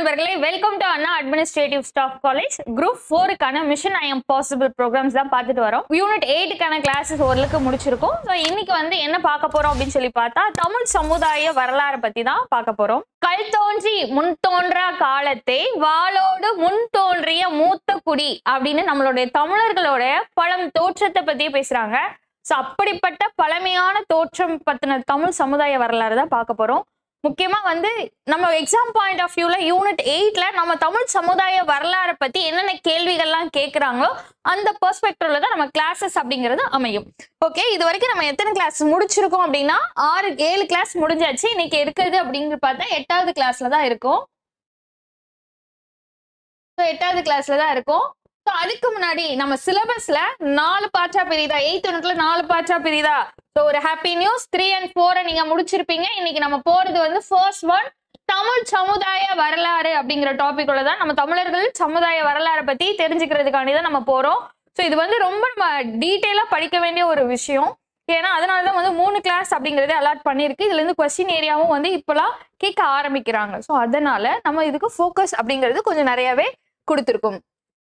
நண்பர்களே welcome to Anna administrative staff college group ஃபோருக்கான mission I am possible programs தான் பார்த்துட்டு வரோம் யூனிட் எயிட்டுக்கான கிளாஸஸ் ஓரளவுக்கு முடிச்சிருக்கோம் ஸோ இன்னைக்கு வந்து என்ன பார்க்க போறோம் அப்படின்னு சொல்லி பார்த்தா தமிழ் சமுதாய வரலாறு பத்தி தான் பார்க்க போறோம் கல் தோன்றி முன் தோன்றா காலத்தை வாளோடு முன் தோன்றிய மூத்த குடி அப்படின்னு நம்மளுடைய தமிழர்களோட பழம் தோற்றத்தை பத்தி பேசுறாங்க ஸோ அப்படிப்பட்ட பழமையான தோற்றம் பத்தின தமிழ் சமுதாய வரலாறு தான் பார்க்க போறோம் முக்கியமா வந்து நம்ம எக்ஸாம் பாயிண்ட் ஆஃப் வியூல யூனிட் எயிட்ல நம்ம தமிழ் சமுதாய வரலாறை பத்தி என்னென்ன கேள்விகள்லாம் கேட்குறாங்களோ அந்த பெர்ஸ்பெக்டிவ்ல தான் நம்ம கிளாஸஸ் அப்படிங்கிறது அமையும் ஓகே இது வரைக்கும் நம்ம எத்தனை கிளாஸ் முடிச்சிருக்கோம் அப்படின்னா ஆறு ஏழு கிளாஸ் முடிஞ்சாச்சு இன்னைக்கு இருக்கிறது அப்படிங்கிறது பார்த்தா எட்டாவது கிளாஸ்ல தான் இருக்கும் ஸோ எட்டாவது கிளாஸ்ல தான் இருக்கும் ஸோ அதுக்கு முன்னாடி நம்ம சிலபஸ்ல நாலு பாற்றா பிரியுதா எயித் யூனிட்ல நாலு பாற்றா பிரியுதா ஸோ ஒரு ஹாப்பி நியூஸ் த்ரீ அண்ட் ஃபோரை நீங்க முடிச்சிருப்பீங்க இன்னைக்கு நம்ம போறது வந்து ஃபர்ஸ்ட் ஒன் தமிழ் சமுதாய வரலாறு அப்படிங்கிற டாபிக்ல தான் நம்ம தமிழர்கள் சமுதாய வரலாறை பத்தி தெரிஞ்சுக்கிறதுக்காண்டி தான் நம்ம போறோம் ஸோ இது வந்து ரொம்ப நம்ம டீட்டெயிலா படிக்க வேண்டிய ஒரு விஷயம் ஏன்னா அதனால தான் வந்து மூணு கிளாஸ் அப்படிங்கறதே அலாட் பண்ணியிருக்கு இதுல இருந்து கொஸ்டின் ஏரியாவும் வந்து இப்போலாம் கேட்க ஆரம்பிக்கிறாங்க ஸோ அதனால நம்ம இதுக்கு ஃபோக்கஸ் அப்படிங்கிறது கொஞ்சம் நிறையவே கொடுத்துருக்கோம்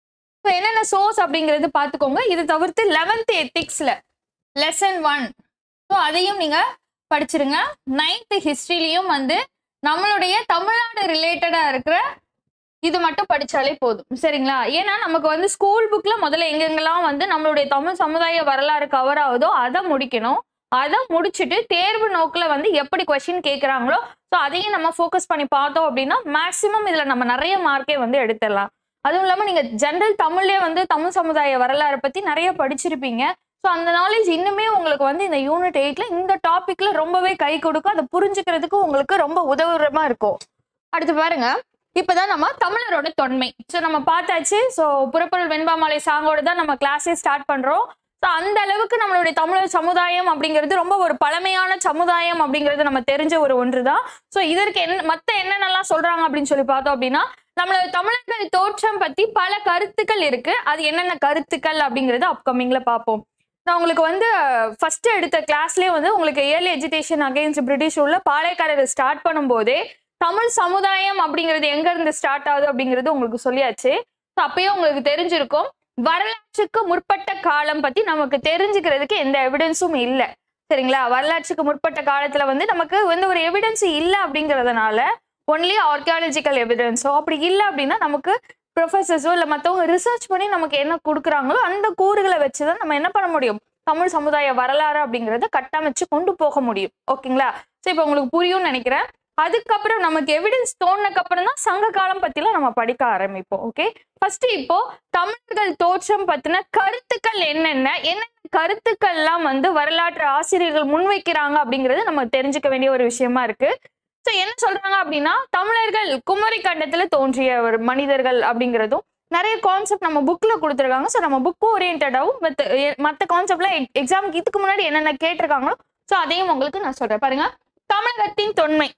ஸோ என்னென்ன சோர்ஸ் அப்படிங்கிறது பார்த்துக்கோங்க இது தவிர்த்து லெவன்த் எத்திக்ஸ்ல லெசன் ஒன் ஸோ அதையும் நீங்க படிச்சிருங்க நைன்த் ஹிஸ்ட்ரிலையும் வந்து நம்மளுடைய தமிழ்நாடு ரிலேட்டடா இருக்கிற இது மட்டும் படிச்சாலே போதும் சரிங்களா ஏன்னா நமக்கு வந்து ஸ்கூல் புக்ல முதல்ல எங்கெங்கெல்லாம் வந்து நம்மளுடைய தமிழ் சமுதாய வரலாறு கவர் ஆகுதோ அதை முடிக்கணும் அதை முடிச்சுட்டு தேர்வு நோக்கில் வந்து எப்படி கொஸ்டின் கேட்குறாங்களோ ஸோ அதையும் நம்ம ஃபோக்கஸ் பண்ணி பார்த்தோம் அப்படின்னா மேக்ஸிமம் இதில் நம்ம நிறைய மார்க்கே வந்து எடுத்துடலாம் அதுவும் இல்லாமல் நீங்கள் ஜென்ரல் தமிழ்லேயே வந்து தமிழ் சமுதாய வரலாறை பற்றி நிறைய படிச்சிருப்பீங்க ஸோ அந்த நாலேஜ் இன்னுமே உங்களுக்கு வந்து இந்த யூனிட் எயிட்ல இந்த டாபிக்ல ரொம்பவே கை கொடுக்கும் அதை புரிஞ்சுக்கிறதுக்கு உங்களுக்கு ரொம்ப உதவுறமா இருக்கும் அடுத்து பாருங்க இப்பதான் நம்ம தமிழரோட தொன்மை ஸோ நம்ம பார்த்தாச்சு ஸோ புறப்பொருள் வெண்பாமலை சாங்கோட தான் நம்ம கிளாஸே ஸ்டார்ட் பண்றோம் ஸோ அந்த அளவுக்கு நம்மளுடைய தமிழர் சமுதாயம் அப்படிங்கிறது ரொம்ப ஒரு பழமையான சமுதாயம் அப்படிங்கிறது நம்ம தெரிஞ்ச ஒரு ஒன்று தான் ஸோ இதற்கு என்ன மற்ற என்னென்னலாம் சொல்றாங்க அப்படின்னு சொல்லி பார்த்தோம் அப்படின்னா நம்மளோட தமிழர்கள் தோற்றம் பத்தி பல கருத்துக்கள் இருக்கு அது என்னென்ன கருத்துக்கள் அப்படிங்கறது அப்கமிங்ல பார்ப்போம் நான் உங்களுக்கு வந்து ஃபர்ஸ்ட் எடுத்த கிளாஸ்லேயே வந்து உங்களுக்கு ஏர்லி எஜுகேஷன் அகைன்ஸ்ட் பிரிட்டிஷ் உள்ள பாளையக்காரர் ஸ்டார்ட் பண்ணும்போதே தமிழ் சமுதாயம் அப்படிங்கிறது எங்க இருந்து ஸ்டார்ட் ஆகுது அப்படிங்கிறது உங்களுக்கு சொல்லியாச்சு ஸோ அப்பயே உங்களுக்கு தெரிஞ்சிருக்கும் வரலாற்றுக்கு முற்பட்ட காலம் பத்தி நமக்கு தெரிஞ்சுக்கிறதுக்கு எந்த எவிடன்ஸும் இல்லை சரிங்களா வரலாற்றுக்கு முற்பட்ட காலத்துல வந்து நமக்கு வந்து ஒரு எவிடன்ஸ் இல்லை அப்படிங்கிறதுனால ஒன்லி ஆர்கியாலஜிக்கல் எவிடன்ஸோ அப்படி இல்லை அப்படின்னா நமக்கு ப்ரொஃபஸர்ஸோ இல்லை மற்றவங்க ரிசர்ச் பண்ணி நமக்கு என்ன கொடுக்குறாங்களோ அந்த கூறுகளை வச்சு தான் நம்ம என்ன பண்ண முடியும் தமிழ் சமுதாய வரலாறு அப்படிங்கிறத கட்டமைச்சு கொண்டு போக முடியும் ஓகேங்களா ஸோ இப்போ உங்களுக்கு புரியும்னு நினைக்கிறேன் அதுக்கப்புறம் நமக்கு எவிடன்ஸ் தோணுனக்கு அப்புறம் தான் சங்க காலம் பத்திலாம் நம்ம படிக்க ஆரம்பிப்போம் ஓகே ஃபர்ஸ்ட் இப்போ தமிழர்கள் தோற்றம் பத்தின கருத்துக்கள் என்னென்ன என்னென்ன கருத்துக்கள்லாம் வந்து வரலாற்று ஆசிரியர்கள் முன்வைக்கிறாங்க அப்படிங்கிறது நம்ம தெரிஞ்சுக்க வேண்டிய ஒரு விஷயமா இருக்கு ஸோ என்ன சொல்றாங்க அப்படின்னா தமிழர்கள் குமரி கண்டத்துல தோன்றிய ஒரு மனிதர்கள் அப்படிங்கிறதும் நிறைய கான்செப்ட் நம்ம புக்ல கொடுத்துருக்காங்க ஸோ நம்ம புக் ஓரியன்டாகவும் மற்ற மற்ற கான்செப்ட்லாம் எக்ஸாமுக்கு இதுக்கு முன்னாடி என்னென்ன கேட்டிருக்காங்களோ ஸோ அதையும் உங்களுக்கு நான் சொல்றேன் பாருங்க தமிழகத்தின் தொன்மை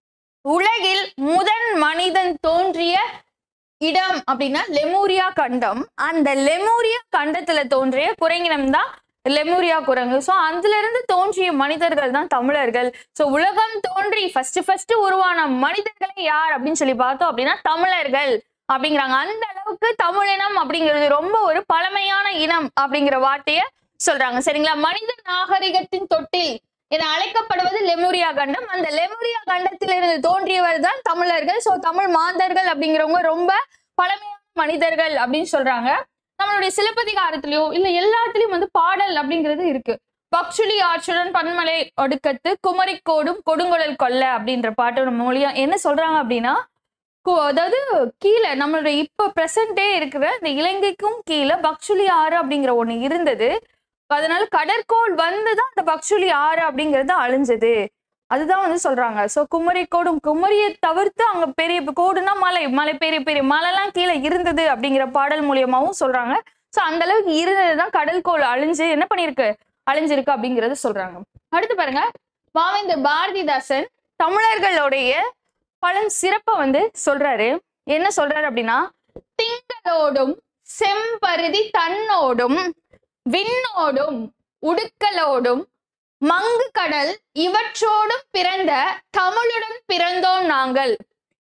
உலகில் முதன் மனிதன் தோன்றிய இடம் அப்படின்னா லெமூரியா கண்டம் அந்த லெமூரியா கண்டத்துல தோன்றிய குரங்கினம் தான் லெமூரியா குரங்கு ஸோ அதுல இருந்து தோன்றிய மனிதர்கள் தான் தமிழர்கள் ஸோ உலகம் தோன்றி ஃபர்ஸ்ட் ஃபர்ஸ்ட் உருவான மனிதர்களே யார் அப்படின்னு சொல்லி பார்த்தோம் அப்படின்னா தமிழர்கள் அப்படிங்கிறாங்க அந்த அளவுக்கு தமிழினம் அப்படிங்கிறது ரொம்ப ஒரு பழமையான இனம் அப்படிங்கிற வார்த்தைய சொல்றாங்க சரிங்களா மனித நாகரிகத்தின் தொட்டில் என அழைக்கப்படுவது லெமூரியா கண்டம் அந்த லெமூரியா கண்டத்திலிருந்து தோன்றியவர் தான் தமிழர்கள் ஸோ தமிழ் மாந்தர்கள் அப்படிங்கிறவங்க ரொம்ப பழமையான மனிதர்கள் அப்படின்னு சொல்றாங்க நம்மளுடைய சிலப்பதிகாரத்திலயோ இல்ல எல்லாத்துலயும் வந்து பாடல் அப்படிங்கிறது இருக்கு பக்ஷுலி ஆற்றுடன் பன்மலை ஒடுக்கத்து குமரிக்கோடும் கொடுங்குழல் கொல்ல அப்படின்ற பாட்டு நம்ம மொழியா என்ன சொல்றாங்க அப்படின்னா கு- அதாவது கீழே நம்மளுடைய இப்ப பிரசன்டே இருக்கிற இந்த இலங்கைக்கும் கீழே பக்ஷுலி ஆறு அப்படிங்கிற ஒண்ணு இருந்தது அதனால கடற்கோள் வந்துதான் அந்த பக்ஷுலி ஆறு அப்படிங்கிறது அழிஞ்சது அதுதான் வந்து சொல்றாங்க சோ குமரி கோடும் குமரியை தவிர்த்து அங்க பெரிய கோடுனா மலை மலை பெரிய பெரிய மலைலாம் கீழே இருந்தது அப்படிங்கிற பாடல் மூலியமாவும் சொல்றாங்க சோ அந்த அளவுக்கு இருந்ததுதான் கடற்கோள் அழிஞ்சு என்ன பண்ணிருக்கு அழிஞ்சிருக்கு அப்படிங்கறது சொல்றாங்க அடுத்து பாருங்க பாவேந்தர் பாரதிதாசன் தமிழர்களுடைய பழம் சிறப்பை வந்து சொல்றாரு என்ன சொல்றாரு அப்படின்னா திங்களோடும் செம்பருதி தன்னோடும் விண்ணோடும் உடுக்கலோடும் மங்கு கடல் இவற்றோடும் பிறந்த தமிழுடன் பிறந்தோம் நாங்கள்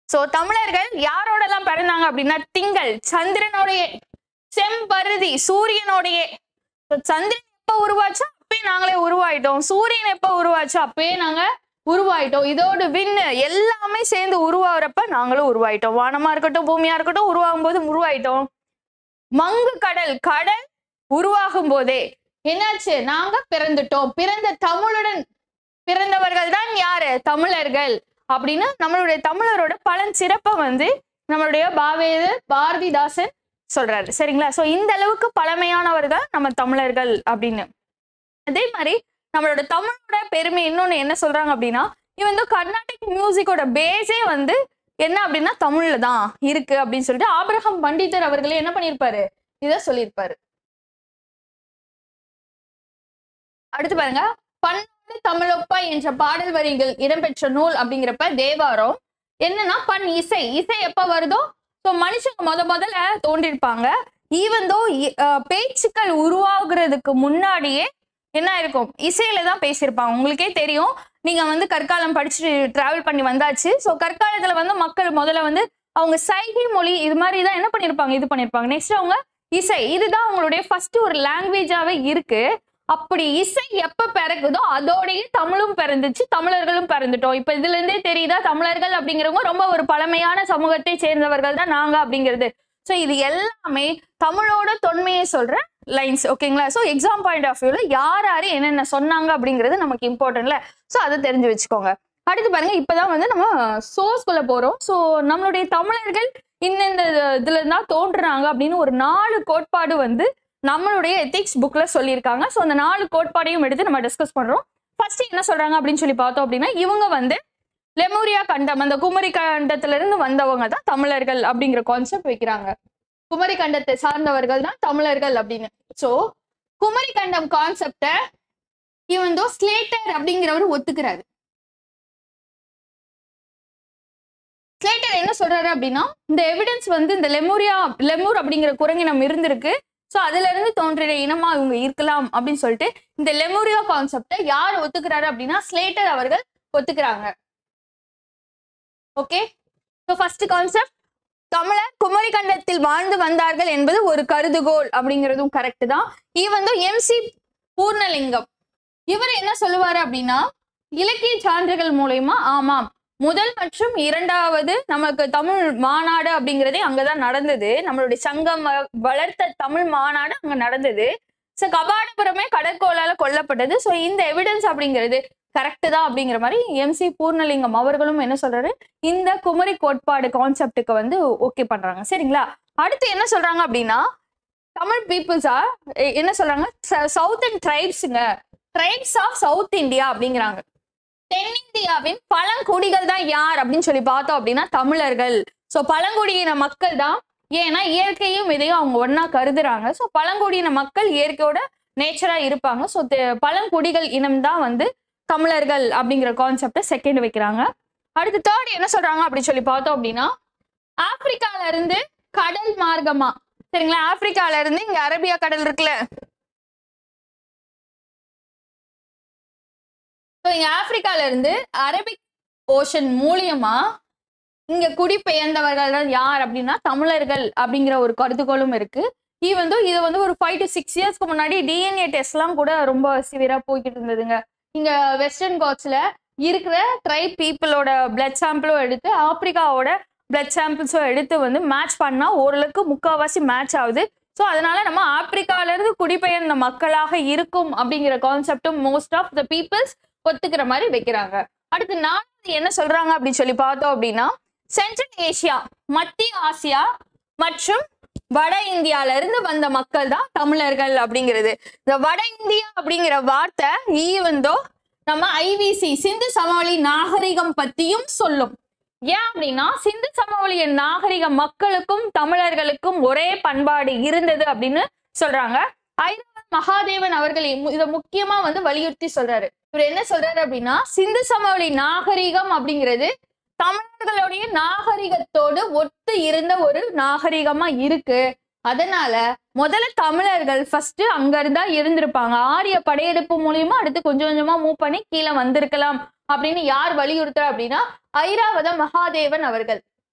சோ தமிழர்கள் யாரோட எல்லாம் பிறந்தாங்க அப்படின்னா திங்கள் சந்திரனோடைய செம்பருதி சூரியனோடைய So, சந்திரன் எப்ப உருவாச்சோ அப்பயே நாங்களே உருவாயிட்டோம் சூரியன் எப்ப உருவாச்சோ அப்பயே நாங்க உருவாயிட்டோம் இதோட விண்ணு எல்லாமே சேர்ந்து உருவாகிறப்ப நாங்களும் உருவாயிட்டோம் வானமா இருக்கட்டும் பூமியா இருக்கட்டும் உருவாகும் போது உருவாயிட்டோம் மங்கு கடல் கடல் உருவாகும் போதே என்னாச்சு நாங்க பிறந்துட்டோம் பிறந்த தமிழுடன் பிறந்தவர்கள் தான் யாரு தமிழர்கள் அப்படின்னு நம்மளுடைய தமிழரோட பலன் சிறப்பை வந்து நம்மளுடைய பாவேது பாரதிதாசன் சொல்றாரு சரிங்களா சோ இந்த அளவுக்கு பழமையானவர்கள் நம்ம தமிழர்கள் அப்படின்னு அதே மாதிரி நம்மளோட தமிழோட பெருமை இன்னொன்னு என்ன சொல்றாங்க அப்படின்னா இவன் வந்து கர்நாடிக் மியூசிக்கோட பேஸே வந்து என்ன அப்படின்னா தமிழ்ல தான் இருக்கு அப்படின்னு சொல்லிட்டு ஆபிரகாம் பண்டிதர் அவர்களே என்ன பண்ணியிருப்பாரு இத சொல்லியிருப்பாரு அடுத்து பாருங்க பன்னோடு தமிழொப்பா என்ற பாடல் வரிகள் இடம்பெற்ற நூல் அப்படிங்கிறப்ப தேவாரம் என்னன்னா பண் இசை இசை எப்ப வருதோ ஸோ மனுஷங்க முத முதல்ல தோன்றிருப்பாங்க ஈவன் தோ பேச்சுக்கள் உருவாகுறதுக்கு முன்னாடியே என்ன இருக்கும் இசையில தான் பேசியிருப்பாங்க உங்களுக்கே தெரியும் நீங்க வந்து கற்காலம் படிச்சுட்டு டிராவல் பண்ணி வந்தாச்சு ஸோ கற்காலத்துல வந்து மக்கள் முதல்ல வந்து அவங்க சைகை மொழி இது மாதிரி தான் என்ன பண்ணிருப்பாங்க இது பண்ணிருப்பாங்க நெக்ஸ்ட் அவங்க இசை இதுதான் அவங்களுடைய ஃபர்ஸ்ட் ஒரு லாங்குவேஜாவே இருக்கு அப்படி இசை எப்ப பிறகுதோ அதோடயே தமிழும் பிறந்துச்சு தமிழர்களும் பிறந்துட்டோம் இப்ப இதுல இருந்தே தெரியுதா தமிழர்கள் அப்படிங்கிறவங்க ரொம்ப ஒரு பழமையான சமூகத்தை சேர்ந்தவர்கள் தான் நாங்க அப்படிங்கிறது ஸோ இது எல்லாமே தமிழோட தொன்மையை சொல்ற லைன்ஸ் ஓகேங்களா ஸோ எக்ஸாம் பாயிண்ட் ஆஃப் வியூல யார் யாரு என்னென்ன சொன்னாங்க அப்படிங்கிறது நமக்கு இம்பார்ட்டன்ட்ல ஸோ அதை தெரிஞ்சு வச்சுக்கோங்க அடுத்து பாருங்க இப்பதான் வந்து நம்ம சோர்ஸ்குள்ள போறோம் ஸோ நம்மளுடைய தமிழர்கள் இந்தந்த இதுல தான் தோன்றுறாங்க அப்படின்னு ஒரு நாலு கோட்பாடு வந்து நம்மளுடைய எத்திக்ஸ் புக்ல சொல்லியிருக்காங்க ஸோ அந்த நாலு கோட்பாடையும் எடுத்து நம்ம டிஸ்கஸ் பண்றோம் ஃபர்ஸ்ட் என்ன சொல்றாங்க அப்படின்னு சொல்லி பார்த்தோம் அப்படின்னா இவங்க வந்து லெமூரியா கண்டம் அந்த குமரி கண்டத்துல இருந்து வந்தவங்க தான் தமிழர்கள் அப்படிங்கிற கான்செப்ட் வைக்கிறாங்க குமரி கண்டத்தை சார்ந்தவர்கள் தான் தமிழர்கள் அப்படின்னு சோ குமரி கண்டம் கான்செப்ட இவன் தோ ஸ்லேட்டர் அப்படிங்கிறவர் ஒத்துக்கிறாரு ஸ்லேட்டர் என்ன சொல்றாரு அப்படின்னா இந்த எவிடன்ஸ் வந்து இந்த லெமூரியா லெமூர் அப்படிங்கிற குரங்கினம் இருந்திருக்கு சோ அதுல இருந்து தோன்றிய இனமா இவங்க இருக்கலாம் அப்படின்னு சொல்லிட்டு இந்த லெமூரியா கான்செப்டை யார் ஒத்துக்கிறாரு அப்படின்னா ஸ்லேட்டர் அவர்கள் ஒத்துக்கிறாங்க ஓகே ஸோ ஃபர்ஸ்ட் கான்செப்ட் தமிழர் குமரி கண்டத்தில் வாழ்ந்து வந்தார்கள் என்பது ஒரு கருதுகோள் அப்படிங்கிறதும் கரெக்ட் தான் இது வந்து எம்சி பூர்ணலிங்கம் இவர் என்ன சொல்லுவாரு அப்படின்னா இலக்கிய சான்றுகள் மூலயமா ஆமாம் முதல் மற்றும் இரண்டாவது நமக்கு தமிழ் மாநாடு அப்படிங்கிறதே அங்கதான் நடந்தது நம்மளுடைய சங்கம் வ- வளர்த்த தமிழ் மாநாடு அங்க நடந்தது ஸோ கபாடபுரமே கடற்கோளால கொல்லப்பட்டது ஸோ இந்த எவிடன்ஸ் அப்படிங்கிறது கரெக்ட் தான் அப்படிங்கிற மாதிரி எம்சி பூர்ணலிங்கம் அவர்களும் என்ன சொல்றாரு இந்த குமரி கோட்பாடு கான்செப்டுக்கு வந்து ஓகே பண்றாங்க சரிங்களா அடுத்து என்ன சொல்றாங்க அப்படின்னா தமிழ் பீப்புள்ஸா என்ன சொல்றாங்க சவுத்தன் ட்ரைப்ஸுங்க ட்ரைப்ஸ் ஆஃப் சவுத் இந்தியா அப்படிங்கிறாங்க தென்னிந்தியாவின் பழங்குடிகள் தான் யார் அப்படின்னு சொல்லி பார்த்தோம் அப்படின்னா தமிழர்கள் சோ பழங்குடியின மக்கள் தான் ஏன்னா இயற்கையும் இதையும் அவங்க ஒண்ணா கருதுறாங்க சோ பழங்குடியின மக்கள் இயற்கையோட நேச்சரா இருப்பாங்க சோ பழங்குடிகள் இனம் தான் வந்து தமிழர்கள் அப்படிங்கிற கான்செப்டை செகண்ட் வைக்கிறாங்க அடுத்து தேர்ட் என்ன சொல்றாங்க அப்படின்னு சொல்லி பார்த்தோம் அப்படின்னா ஆப்பிரிக்கால இருந்து கடல் மார்க்கமா சரிங்களா ஆப்பிரிக்கால இருந்து இங்க அரேபியா கடல் இருக்குல்ல So, இங்க ஆப்பிரிக்கால இருந்து அரபிக் ஓஷன் மூலியமா இங்க குடிபெயர்ந்தவர்கள் தான் யார் அப்படின்னா தமிழர்கள் அப்படிங்கிற ஒரு கருதுகோளும் இருக்கு இது வந்து இது வந்து ஒரு ஃபைவ் டு சிக்ஸ் இயர்ஸ்க்கு முன்னாடி டிஎன்ஏ டெஸ்ட்லாம் கூட ரொம்ப சிவியரா போய்கிட்டு இருந்ததுங்க இங்க வெஸ்டர்ன் காட்ஸ்ல இருக்கிற ட்ரைப் பீப்புளோட பிளட் சாம்பிளும் எடுத்து ஆப்பிரிக்காவோட பிளட் சாம்பிள்ஸும் எடுத்து வந்து மேட்ச் பண்ணா ஓரளவுக்கு முக்காவாசி மேட்ச் ஆகுது ஸோ அதனால நம்ம ஆப்பிரிக்கால இருந்து குடிபெயர்ந்த மக்களாக இருக்கும் அப்படிங்கிற கான்செப்டும் மோஸ்ட் ஆஃப் த பீப்புள்ஸ் ஒத்துக்கிற மாதிரி வைக்கிறாங்க அடுத்து நாலாவது என்ன சொல்றாங்க அப்படின்னு சொல்லி பார்த்தோம் அப்படின்னா சென்ட்ரல் ஏசியா மத்திய ஆசியா மற்றும் வட இந்தியால இருந்து வந்த மக்கள் தான் தமிழர்கள் அப்படிங்கிறது இந்த வட இந்தியா அப்படிங்கிற வார்த்தை ஈவந்தோ நம்ம ஐவிசி சிந்து சமவெளி நாகரிகம் பத்தியும் சொல்லும் ஏன் அப்படின்னா சிந்து சமவெளிய நாகரிக மக்களுக்கும் தமிழர்களுக்கும் ஒரே பண்பாடு இருந்தது அப்படின்னு சொல்றாங்க ஐராவத் மகாதேவன் அவர்கள் இ- இத முக்கியமா வந்து வலியுறுத்தி சொல்றாரு இவர் என்ன சொல்றாரு அப்படின்னா சிந்து சமவெளி நாகரிகம் அப்படிங்கிறது தமிழர்களுடைய நாகரிகத்தோடு ஒத்து இருந்த ஒரு நாகரிகமா இருக்கு அதனால முதல்ல தமிழர்கள் ஃபர்ஸ்ட் அங்க இருந்தா இருந்திருப்பாங்க ஆரிய படையெடுப்பு மூலியமா அடுத்து கொஞ்சம் கொஞ்சமா மூவ் பண்ணி கீழே வந்திருக்கலாம் அப்படின்னு யார் வலியுறுத்துறா அப்படின்னா ஐராவத மகாதேவன் அவர்கள்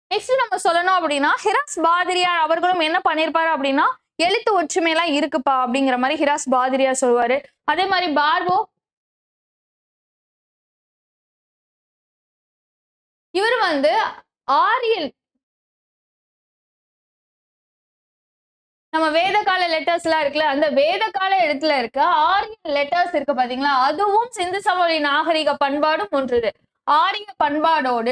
நெக்ஸ்ட் நம்ம சொல்லணும் அப்படின்னா ஹிராஸ் பாதிரியார் அவர்களும் என்ன பண்ணிருப்பாரு அப்படின்னா எழுத்து ஒற்றுமை எல்லாம் இருக்குப்பா அப்படிங்கிற மாதிரி ஹிராஸ் பாதிரியார் சொல்லுவாரு அதே மாதிரி பார்வோ இவர் வந்து ஆரியல் நம்ம வேத கால லெட்டர்ஸ் எல்லாம் இருக்குல்ல அந்த வேத கால எழுத்துல இருக்க ஆரியன் லெட்டர்ஸ் இருக்கு பாத்தீங்களா அதுவும் சிந்து சமவெளி நாகரிக பண்பாடும் ஒன்றுது ஆரிய பண்பாடோடு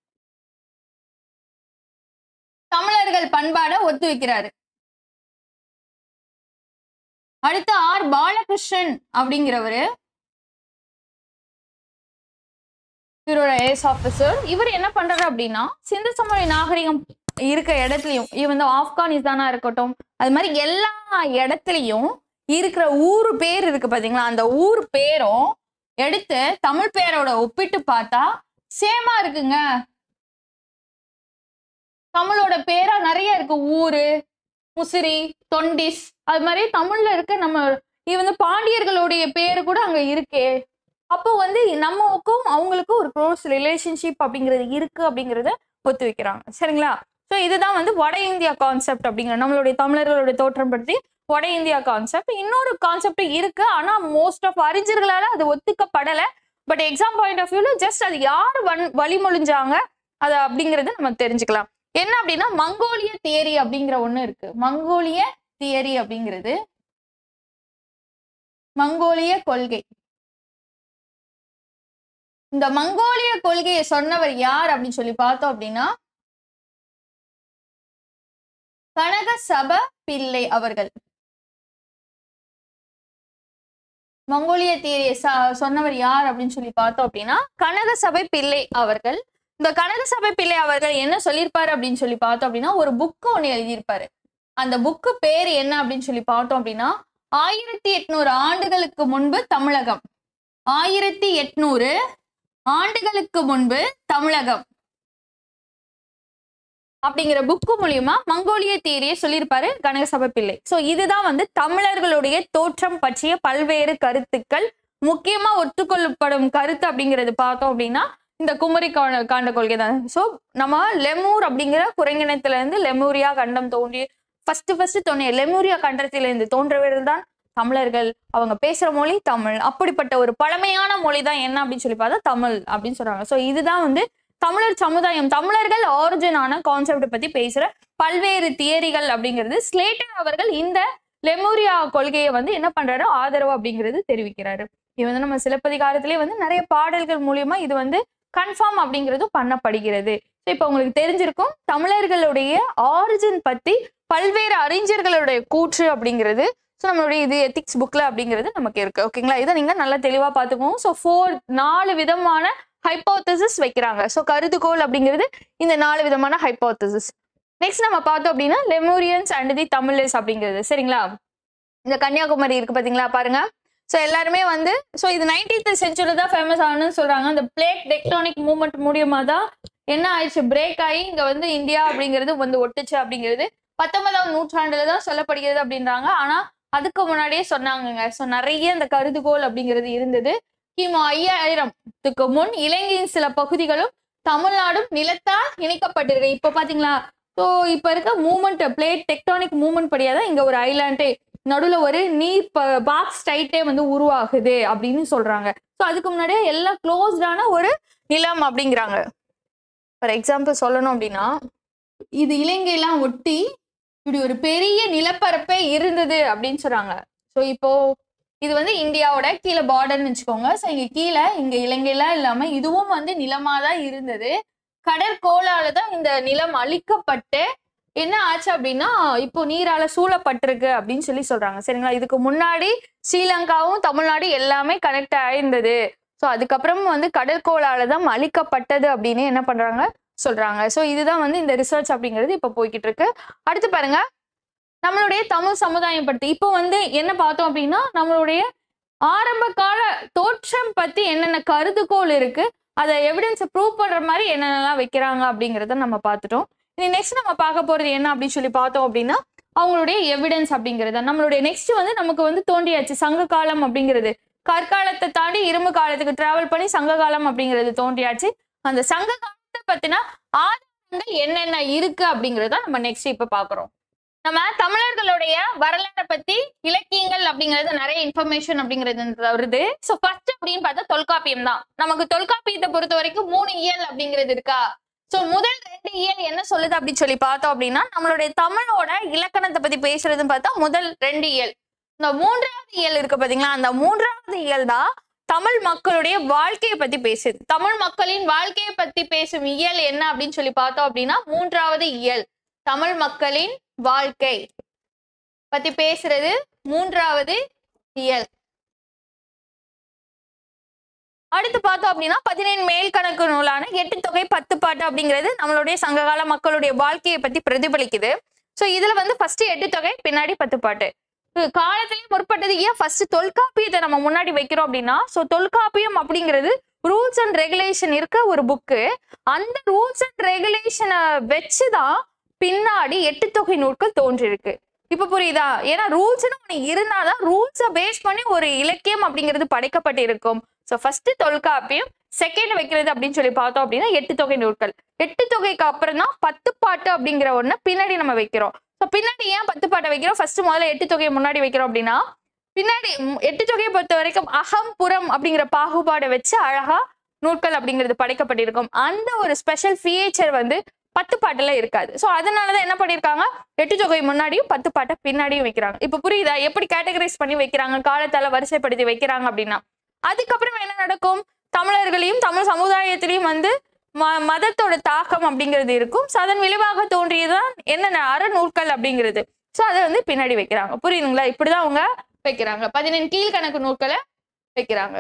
தமிழர்கள் பண்பாட ஒத்து வைக்கிறாரு அடுத்து ஆர் பாலகிருஷ்ணன் அப்படிங்கிறவரு இவரோட ஏஸ் ஆபீசர் இவர் என்ன பண்றாரு அப்படின்னா சிந்து சமவெளி நாகரிகம் இருக்க இடத்துலயும் இவன் வந்து ஆப்கானிஸ்தானா இருக்கட்டும் அது மாதிரி எல்லா இடத்துலயும் இருக்கிற ஊர் பேர் இருக்கு பாத்தீங்களா அந்த ஊர் பேரும் எடுத்து தமிழ் பேரோட ஒப்பிட்டு பார்த்தா சேமா இருக்குங்க தமிழோட பேரா நிறைய இருக்கு ஊரு முசிறி தொண்டிஸ் அது மாதிரி தமிழ்ல இருக்க நம்ம இது வந்து பாண்டியர்களுடைய பேரு கூட அங்க இருக்கே அப்போ வந்து நமக்கும் அவங்களுக்கும் ஒரு க்ளோஸ் ரிலேஷன்ஷிப் அப்படிங்கிறது இருக்கு அப்படிங்கறத ஒத்து வைக்கிறாங்க சரிங்களா ஸோ இதுதான் வந்து வட இந்தியா கான்செப்ட் அப்படிங்கிற நம்மளுடைய தமிழர்களுடைய தோற்றம் பற்றி வட இந்தியா கான்செப்ட் இன்னொரு கான்செப்ட் இருக்கு ஆனா மோஸ்ட் ஆஃப் அறிஞர்களால அது ஒத்துக்கப்படலை பட் எக்ஸாம் பாயிண்ட் ஆஃப் வியூல ஜஸ்ட் அது யார் வன் வழிமொழிஞ்சாங்க அது அப்படிங்கறத நம்ம தெரிஞ்சுக்கலாம் என்ன அப்படின்னா மங்கோலிய தியரி அப்படிங்கிற ஒண்ணு இருக்கு மங்கோலிய தியரி அப்படிங்கிறது மங்கோலிய கொள்கை இந்த மங்கோலிய கொள்கையை சொன்னவர் யார் அப்படின்னு சொல்லி பார்த்தோம் அப்படின்னா கனக சப பிள்ளை அவர்கள் மங்கோலிய தியரியை சொன்னவர் யார் அப்படின்னு சொல்லி பார்த்தோம் அப்படின்னா கனக சபை பிள்ளை அவர்கள் இந்த கனக சபை பிள்ளை அவர்கள் என்ன சொல்லியிருப்பாரு அப்படின்னு சொல்லி பார்த்தோம் அப்படின்னா ஒரு புக்கு ஒண்ணு எழுதியிருப்பாரு அந்த புக்கு பேர் என்ன அப்படின்னு சொல்லி பார்த்தோம் அப்படின்னா ஆயிரத்தி எட்நூறு ஆண்டுகளுக்கு முன்பு தமிழகம் ஆயிரத்தி எட்நூறு ஆண்டுகளுக்கு முன்பு தமிழகம் அப்படிங்கிற புக்கு மூலியமா மங்கோலிய தியரியை சொல்லியிருப்பாரு கனகசபை பிள்ளை சோ இதுதான் வந்து தமிழர்களுடைய தோற்றம் பற்றிய பல்வேறு கருத்துக்கள் முக்கியமா ஒத்துக்கொள்ளப்படும் கருத்து அப்படிங்கிறது பார்த்தோம் அப்படின்னா இந்த குமரி காண்ட காண்ட கொள்கை தான் ஸோ நம்ம லெமூர் அப்படிங்கிற குரங்கினத்துல இருந்து லெமூரியா கண்டம் தோன்றி ஃபர்ஸ்ட் ஃபர்ஸ்ட் தோன்றிய லெமூரியா கண்டத்திலிருந்து தோன்றவர்கள் தான் தமிழர்கள் அவங்க பேசுற மொழி தமிழ் அப்படிப்பட்ட ஒரு பழமையான மொழி தான் என்ன அப்படின்னு சொல்லி பார்த்தா தமிழ் அப்படின்னு சொல்றாங்க ஸோ இதுதான் வந்து தமிழர் சமுதாயம் தமிழர்கள் ஆரிஜினான கான்செப்ட் பத்தி பேசுற பல்வேறு தியரிகள் அப்படிங்கிறது ஸ்லேட்டர் அவர்கள் இந்த லெமூரியா கொள்கையை வந்து என்ன பண்றாரு ஆதரவு அப்படிங்கிறது தெரிவிக்கிறாரு இது வந்து நம்ம சிலப்பதிகாரத்திலே வந்து நிறைய பாடல்கள் மூலியமா இது வந்து கன்ஃபார்ம் அப்படிங்கிறது பண்ணப்படுகிறது ஸோ இப்போ உங்களுக்கு தெரிஞ்சிருக்கும் தமிழர்களுடைய ஆரிஜின் பத்தி பல்வேறு அறிஞர்களுடைய கூற்று அப்படிங்கிறது ஸோ நம்மளுடைய இது எத்திக்ஸ் புக்ல அப்படிங்கிறது நமக்கு இருக்கு ஓகேங்களா இதை நீங்க நல்லா தெளிவா பார்த்துக்கோங்க ஸோ ஃபோர் நாலு விதமான ஹைப்போத்தசிஸ் வைக்கிறாங்க ஸோ கருதுகோள் அப்படிங்கிறது இந்த நாலு விதமான ஹைப்போத்தசிஸ் நெக்ஸ்ட் நம்ம பார்த்தோம் அப்படின்னா லெமூரியன்ஸ் அண்ட் தி தமிழர்ஸ் அப்படிங்கிறது சரிங்களா இந்த கன்னியாகுமரி இருக்கு பாத்தீங்களா பாருங்க ஸோ எல்லாருமே வந்து ஸோ இது நைன்டீன்த் செஞ்சுரி தான் ஃபேமஸ் ஆனதுன்னு சொல்றாங்க அந்த பிளேட் டெக்டானிக் மூவ்மெண்ட் மூலியமா தான் என்ன ஆயிடுச்சு பிரேக் ஆகி இங்க வந்து இந்தியா அப்படிங்கிறது வந்து ஒட்டுச்சு அப்படிங்கிறது பத்தொன்பதாம் நூற்றாண்டுல தான் சொல்லப்படுகிறது அப்படின்றாங்க ஆனா அதுக்கு முன்னாடியே சொன்னாங்கங்க ஸோ நிறைய இந்த கருதுகோள் அப்படிங்கிறது இருந்தது கிமு ஐயாயிரத்துக்கு முன் இலங்கையின் சில பகுதிகளும் தமிழ்நாடும் நிலத்தால் இணைக்கப்பட்டிருக்கு இப்போ பாத்தீங்களா ஸோ இப்போ இருக்க மூமெண்ட் பிளேட் டெக்டானிக் மூமெண்ட் படியா தான் இங்க ஒரு ஐலாண்டே நடுவுல ஒரு நீர் பாக்ஸ் டைட்டே வந்து உருவாகுது அப்படின்னு சொல்றாங்க ஸோ அதுக்கு முன்னாடியே எல்லாம் க்ளோஸ்டான ஒரு நிலம் அப்படிங்கிறாங்க ஃபார் எக்ஸாம்பிள் சொல்லணும் அப்படின்னா இது இலங்கையெல்லாம் ஒட்டி இப்படி ஒரு பெரிய நிலப்பரப்பே இருந்தது அப்படின்னு சொல்றாங்க ஸோ இப்போ இது வந்து இந்தியாவோட கீழே பார்டர்னு வச்சுக்கோங்க ஸோ இங்க கீழே இங்க இலங்கையெல்லாம் இல்லாம இதுவும் வந்து நிலமா தான் இருந்தது கடற்கோளால தான் இந்த நிலம் அழிக்கப்பட்டு என்ன ஆச்சு அப்படின்னா இப்போ நீரால சூழப்பட்டிருக்கு அப்படின்னு சொல்லி சொல்றாங்க சரிங்களா இதுக்கு முன்னாடி ஸ்ரீலங்காவும் தமிழ்நாடு எல்லாமே கனெக்ட் ஆயிருந்தது ஸோ அதுக்கப்புறம் வந்து கடற்கோளால தான் அழிக்கப்பட்டது அப்படின்னு என்ன பண்றாங்க சொல்றாங்க ஸோ இதுதான் வந்து இந்த ரிசர்ச் அப்படிங்கிறது இப்போ போய்கிட்டு இருக்கு அடுத்து பாருங்க நம்மளுடைய தமிழ் சமுதாயம் பத்தி இப்போ வந்து என்ன பார்த்தோம் அப்படின்னா நம்மளுடைய ஆரம்ப கால தோற்றம் பத்தி என்னென்ன கருதுகோள் இருக்கு அதை எவிடன்ஸை ப்ரூவ் பண்ற மாதிரி என்னென்னலாம் வைக்கிறாங்க அப்படிங்கிறத நம்ம பார்த்துட்டோம் இனி நெக்ஸ்ட் நம்ம பார்க்க போறது என்ன அப்படின்னு சொல்லி பார்த்தோம் அப்படின்னா அவங்களுடைய எவிடன்ஸ் அப்படிங்கிறது நம்மளுடைய நெக்ஸ்ட் வந்து நமக்கு வந்து தோன்றியாச்சு சங்க காலம் அப்படிங்கிறது கற்காலத்தை தாண்டி இரும்பு காலத்துக்கு டிராவல் பண்ணி சங்க காலம் அப்படிங்கிறது தோன்றியாச்சு அந்த சங்க காலத்தை பத்தின ஆதாரங்கள் ஆதாரங்கள் என்னென்ன இருக்கு அப்படிங்கறத நம்ம நெக்ஸ்ட் இப்ப பாக்குறோம் நம்ம தமிழர்களுடைய வரலாறை பத்தி இலக்கியங்கள் அப்படிங்கிறது நிறைய இன்ஃபர்மேஷன் அப்படிங்கிறது வருது சோ ஃபர்ஸ்ட் அப்படின்னு பார்த்தா தொல்காப்பியம் தான் நமக்கு தொல்காப்பியத்தை பொறுத்த வரைக்கும் மூணு இயல் அப்படிங்கிறது இருக்கா சோ முதல் ரெண்டு இயல் என்ன சொல்லுது அப்படின்னு சொல்லி பார்த்தோம் அப்படின்னா நம்மளுடைய தமிழோட இலக்கணத்தை பத்தி பேசுறதுன்னு பார்த்தா முதல் ரெண்டு இயல் இந்த மூன்றாவது இயல் இருக்கு பாத்தீங்களா அந்த மூன்றாவது இயல் தான் தமிழ் மக்களுடைய வாழ்க்கையை பத்தி பேசுது தமிழ் மக்களின் வாழ்க்கையை பத்தி பேசும் இயல் என்ன அப்படின்னு சொல்லி பார்த்தோம் அப்படின்னா மூன்றாவது இயல் தமிழ் மக்களின் வாழ்க்கை பத்தி பேசுறது மூன்றாவது இயல் அடுத்து பார்த்தோம் அப்படின்னா பதினேழு மேல் கணக்கு நூலான எட்டு தொகை பத்து பாட்டு அப்படிங்கிறது நம்மளுடைய சங்ககால மக்களுடைய வாழ்க்கையை பத்தி பிரதிபலிக்குது சோ இதுல வந்து ஃபர்ஸ்ட் எட்டு தொகை பின்னாடி பத்து பாட்டு இது காலத்திலேயே முற்பட்டது ஏன் ஃபர்ஸ்ட் தொல்காப்பியத்தை நம்ம முன்னாடி வைக்கிறோம் அப்படின்னா சோ தொல்காப்பியம் அப்படிங்கிறது ரூல்ஸ் அண்ட் ரெகுலேஷன் இருக்க ஒரு புக்கு அந்த ரூல்ஸ் அண்ட் ரெகுலேஷனை வச்சுதான் பின்னாடி எட்டு தொகை நூல்கள் தோன்றிருக்கு இப்ப புரியுதா ஏன்னா ரூல்ஸ்னு ஒண்ணு இருந்தாதான் ரூல்ஸை பேஸ் பண்ணி ஒரு இலக்கியம் அப்படிங்கிறது படைக்கப்பட்டு இருக்கும் ஸோ ஃபர்ஸ்ட் தொல்காப்பியம் செகண்ட் வைக்கிறது அப்படின்னு சொல்லி பார்த்தோம் அப்படின்னா எட்டு தொகை நூல்கள் எட்டு தொகைக்கு அப்புறம் தான் பத்து பாட்டு அப்படிங்கிற ஒண்ணு பின்னாடி நம்ம வைக்கிறோம் ஸோ பின்னாடி ஏன் பத்து பாட்டை வைக்கிறோம் ஃபர்ஸ்ட் முதல்ல எட்டு தொகையை முன்னாடி வைக்கிறோம் அப்படின்னா பின்னாடி ம், எட்டு தொகையை பொறுத்த வரைக்கும் அகம் புறம் அப்படிங்கிற பாகுபாடை வச்சு அழகா நூல்கள் அப்படிங்கிறது படைக்கப்பட்டிருக்கும் அந்த ஒரு ஸ்பெஷல் ஃபீச்சர் வந்து பத்து பாட்டுல இருக்காது ஸோ அதனாலதான் என்ன பண்ணிருக்காங்க எட்டு தொகை முன்னாடியும் பத்து பாட்டை பின்னாடியும் வைக்கிறாங்க இப்ப புரியுதா எப்படி கேட்டகரைஸ் பண்ணி வைக்கிறாங்க காலத்தால வரிசைப்படுத்தி வைக்கிறாங்க அப்படின்னா அதுக்கப்புறம் என்ன நடக்கும் தமிழர்களையும் தமிழ் சமுதாயத்திலையும் வந்து ம மதத்தோட தாக்கம் அப்படிங்கிறது இருக்கும் ஸோ அதன் விளைவாக தோன்றியதுதான் என்னென்ன அறநூல்கள் அப்படிங்கிறது ஸோ அதை வந்து பின்னாடி வைக்கிறாங்க புரியுதுங்களா இப்படிதான் அவங்க வைக்கிறாங்க பதினெண் கீழ்கணக்கு நூல்களை வைக்கிறாங்க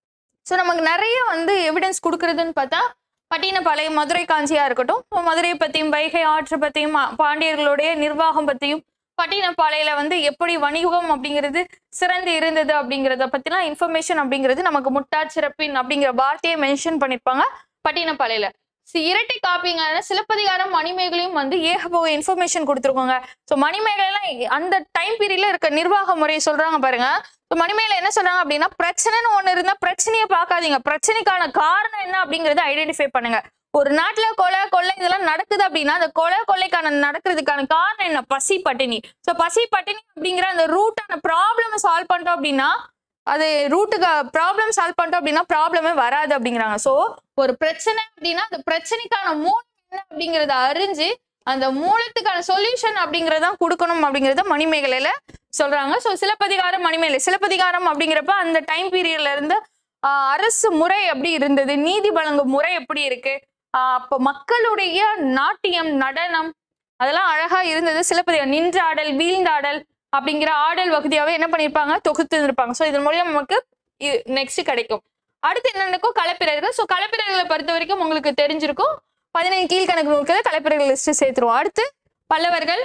ஸோ நமக்கு நிறைய வந்து எவிடன்ஸ் கொடுக்கறதுன்னு பார்த்தா பட்டினப்பாளையம் மதுரை காஞ்சியா இருக்கட்டும் இப்போ மதுரை பத்தியும் வைகை ஆற்று பத்தியும் ஆ, பாண்டியர்களுடைய நிர்வாகம் பத்தியும் பட்டினப்பாளையில வந்து எப்படி வணிகம் அப்படிங்கிறது சிறந்து இருந்தது அப்படிங்கிறத பத்திலாம் இன்ஃபர்மேஷன் அப்படிங்கிறது நமக்கு முட்டாச்சிறப்பின் அப்படிங்கிற வார்த்தையை மென்ஷன் பண்ணிருப்பாங்க பட்டினப்பாளையில சி- இரட்டை காப்பிங்கான சிலப்பதிகாரம் மணிமேகலையும் வந்து ஏகபோக இன்ஃபர்மேஷன் கொடுத்துருக்கோங்க ஸோ மணிமேகலாம் அந்த டைம் பீரியட்ல இருக்க நிர்வாக முறையை சொல்றாங்க பாருங்க ஸோ மணிமேகலை என்ன சொல்றாங்க அப்படின்னா பிரச்சனைன்னு ஒண்ணு இருந்தா பிரச்சனையை பார்க்காதீங்க பிரச்சனைக்கான காரணம் என்ன அப்படிங்கறத ஐடென்டிஃபை பண்ணுங்க ஒரு நாட்டுல கொலை கொள்ளை இதெல்லாம் நடக்குது அப்படின்னா அந்த கொலை கொள்ளைக்கான நடக்கிறதுக்கான காரணம் என்ன பசி பட்டினி ஸோ பசி பட்டினி அப்படிங்கிற அந்த ரூட்டான ப்ராப்ளம் சால்வ் பண்ணிட்டோம் அப்படின்னா அது ரூட்டுக்கு ப்ராப்ளம் சால்வ் பண்ணிட்டோம் அப்படின்னா ப்ராப்ளமே வராது அப்படிங்கிறாங்க ஸோ ஒரு பிரச்சனை அப்படின்னா அந்த பிரச்சனைக்கான மூலம் என்ன அப்படிங்கறத அறிஞ்சு அந்த மூலத்துக்கான சொல்யூஷன் அப்படிங்கறதான் கொடுக்கணும் அப்படிங்கறத மணிமேகலையில சொல்றாங்க ஸோ சிலப்பதிகாரம் மணிமேகலை சிலப்பதிகாரம் அப்படிங்கிறப்ப அந்த டைம் பீரியட்ல இருந்து ஆஹ், அரசு முறை எப்படி இருந்தது நீதி வழங்கும் முறை எப்படி இருக்கு ஆஹ், அப்ப மக்களுடைய நாட்டியம் நடனம் அதெல்லாம் அழகா இருந்தது சிலப்பதிகாரம் நின்றாடல் வீழ்ந்தாடல் அப்படிங்கிற ஆடல் வகுதியாவே என்ன பண்ணிருப்பாங்க தொகுத்து இருப்பாங்க ஸோ இதன் மூலியம் நமக்கு நெக்ஸ்ட் கிடைக்கும் அடுத்து என்ன நடக்கும் கலப்பிரர்கள் ஸோ கலப்பிரர்களை பொறுத்த வரைக்கும் உங்களுக்கு தெரிஞ்சிருக்கும் பதினைந்து கீழ்கணக்கு நூல்களை கலப்பிரர்கள் லிஸ்ட் சேர்த்துருவோம் அடுத்து பல்லவர்கள்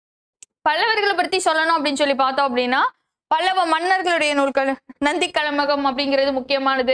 பல்லவர்களை பத்தி சொல்லணும் அப்படின்னு சொல்லி பார்த்தோம் அப்படின்னா பல்லவ மன்னர்களுடைய நூல்கள் நந்தி கலமகம் அப்படிங்கிறது முக்கியமானது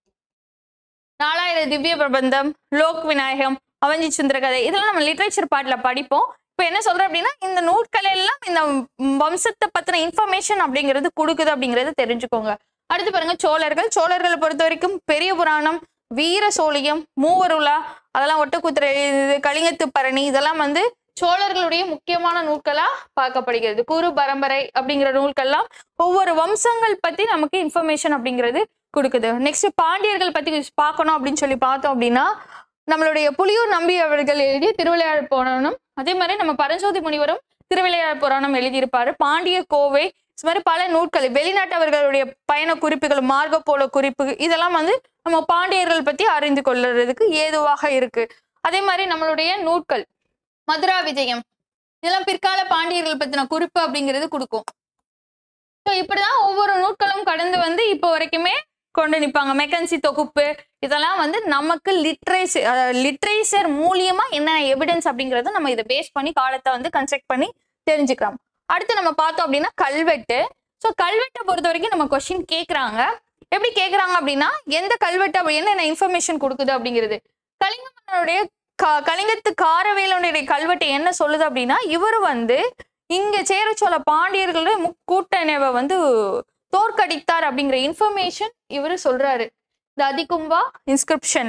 நாலாயிரம் திவ்ய பிரபந்தம் லோக் விநாயகம் அவஞ்சி சுந்தர கதை இதெல்லாம் நம்ம லிட்ரேச்சர் பார்ட்ல படிப்போம் இப்போ என்ன சொல்றேன் அப்படின்னா இந்த நூல்கள் எல்லாம் இந்த ம், வம்சத்தை பத்தின இன்ஃபர்மேஷன் அப்படிங்கிறது கொடுக்குது அப்படிங்கறது தெரிஞ்சுக்கோங்க அடுத்து பாருங்க சோழர்கள் சோழர்களை பொறுத்த வரைக்கும் பெரிய புராணம் வீர சோழியம் மூவருலா அதெல்லாம் ஒட்டக்குதிரை இது கலிங்கத்து பரணி இதெல்லாம் வந்து சோழர்களுடைய முக்கியமான நூல்களா பார்க்கப்படுகிறது குரு பரம்பரை அப்படிங்கிற நூல்கள்லாம் ஒவ்வொரு வம்சங்கள் பத்தி நமக்கு இன்ஃபர்மேஷன் அப்படிங்கிறது கொடுக்குது நெக்ஸ்ட் பாண்டியர்கள் பத்தி பார்க்கணும் அப்படின்னு சொல்லி பார்த்தோம் அப்படின்னா நம்மளுடைய புலியூர் நம்பி அவர்கள் எழுதிய திருவிளையாடல் புராணம் அதே மாதிரி நம்ம பரஞ்சோதி முனிவரும் திருவிளையாடல் புராணம் எழுதியிருப்பாரு பாண்டிய கோவை இது மாதிரி பல நூட்கள் வெளிநாட்டவர்களுடைய பயண குறிப்புகள் மார்க்க போல குறிப்பு இதெல்லாம் வந்து நம்ம பாண்டியர்கள் பத்தி அறிந்து கொள்றதுக்கு ஏதுவாக இருக்கு அதே மாதிரி நம்மளுடைய நூட்கள் மதுரா விஜயம் இதெல்லாம் பிற்கால பாண்டியர்கள் பத்தின குறிப்பு அப்படிங்கிறது கொடுக்கும் ஸோ இப்படிதான் ஒவ்வொரு நூட்களும் கடந்து வந்து இப்போ வரைக்குமே கொண்டு நிற்பாங்க மெக்கன்சி தொகுப்பு இதெல்லாம் வந்து நமக்கு லிட்ரேச்சர் லிட்ரேச்சர் மூலியமா என்ன எவிடன்ஸ் அப்படிங்கறத நம்ம இதை பேஸ் பண்ணி காலத்தை வந்து கன்ஸ்ட்ரக்ட் பண்ணி தெரிஞ்சுக்கலாம் அடுத்து நம்ம பார்த்தோம் அப்படின்னா கல்வெட்டு ஸோ கல்வெட்டை பொறுத்த வரைக்கும் நம்ம கொஸ்டின் கேட்குறாங்க எப்படி கேட்குறாங்க அப்படின்னா எந்த கல்வெட்டு அப்படி என்னென்ன இன்ஃபர்மேஷன் கொடுக்குது அப்படிங்கிறது கலிங்க மன்னனுடைய க- கலிங்கத்து காரவேலனுடைய கல்வெட்டு என்ன சொல்லுது அப்படின்னா இவர் வந்து இங்க சேர சோழ பாண்டியர்களுடைய முக்கூட்டணிவை வந்து தோற்கடித்தார் அப்படிங்கிற இன்ஃபர்மேஷன் இவர் சொல்றாரு இந்த அதிகும்பா இன்ஸ்கிரிப்ஷன்ல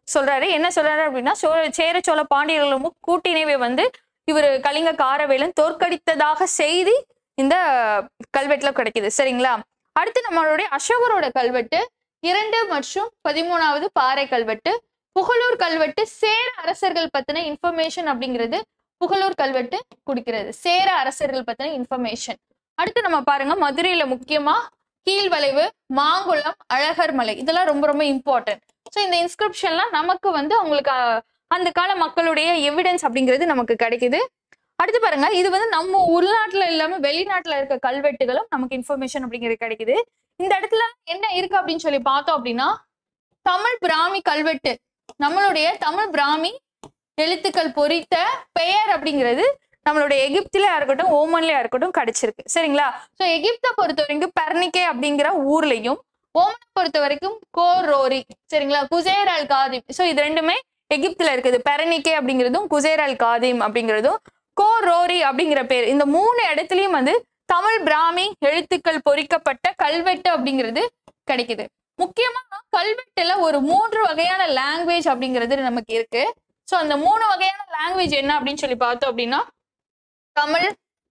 சொல்றாரு என்ன சொல்றாரு அப்படின்னா சோழ சேர சோழ பாண்டியர்களும் கூட்டிணைவை வந்து இவர் கலிங்க காரவேலன் தோற்கடித்ததாக செய்தி இந்த கல்வெட்டுல கிடைக்குது சரிங்களா அடுத்து நம்மளுடைய அசோகரோட கல்வெட்டு இரண்டு மற்றும் பதிமூணாவது பாறை கல்வெட்டு புகழூர் கல்வெட்டு சேர அரசர்கள் பத்தின இன்ஃபர்மேஷன் அப்படிங்கிறது புகழூர் கல்வெட்டு கொடுக்கிறது சேர அரசர்கள் பத்தின இன்ஃபர்மேஷன் அடுத்து நம்ம பாருங்க மதுரையில முக்கியமா கீழ்வளைவு மாங்குளம் அழகர் மலை இதெல்லாம் ரொம்ப ரொம்ப இம்பார்ட்டன்ட் ஸோ இந்த இன்ஸ்கிரிப்ஷன்லாம் நமக்கு வந்து அவங்களுக்கு அஹ், அந்த கால மக்களுடைய எவிடன்ஸ் அப்படிங்கிறது நமக்கு கிடைக்குது அடுத்து பாருங்க இது வந்து நம்ம உள்நாட்டுல இல்லாம வெளிநாட்டுல இருக்க கல்வெட்டுகளும் நமக்கு இன்ஃபர்மேஷன் அப்படிங்கிறது கிடைக்குது இந்த இடத்துல என்ன இருக்கு அப்படின்னு சொல்லி பார்த்தோம் அப்படின்னா தமிழ் பிராமி கல்வெட்டு நம்மளுடைய தமிழ் பிராமி எழுத்துக்கள் பொறித்த பெயர் அப்படிங்கிறது நம்மளுடைய எகிப்திலயா இருக்கட்டும் ஓமன்லயா இருக்கட்டும் கிடைச்சிருக்கு சரிங்களா சோ எகிப்தை பொறுத்த வரைக்கும் பெர்னிக்கே அப்படிங்கிற ஊர்லயும் ஓமனை பொறுத்த வரைக்கும் கோரோரி சரிங்களா குசேர் அல் காதிம் சோ இது ரெண்டுமே எகிப்துல இருக்குது பெரனிக்கே அப்படிங்கிறதும் குசேர் அல் காதிம் அப்படிங்கிறதும் கோரோரி அப்படிங்கிற பேர் இந்த மூணு இடத்துலயும் வந்து தமிழ் பிராமி எழுத்துக்கள் பொறிக்கப்பட்ட கல்வெட்டு அப்படிங்கிறது கிடைக்குது முக்கியமா கல்வெட்டுல ஒரு மூன்று வகையான லாங்குவேஜ் அப்படிங்கிறது நமக்கு இருக்கு சோ அந்த மூணு வகையான லாங்குவேஜ் என்ன அப்படின்னு சொல்லி பார்த்தோம் அப்படின்னா தமிழ்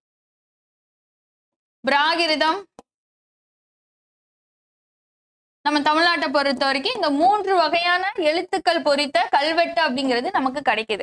பிராகிருதம் நம்ம தமிழ்நாட்டை பொறுத்த வரைக்கும் இந்த மூன்று வகையான எழுத்துக்கள் பொறித்த கல்வெட்டு அப்படிங்கிறது நமக்கு கிடைக்குது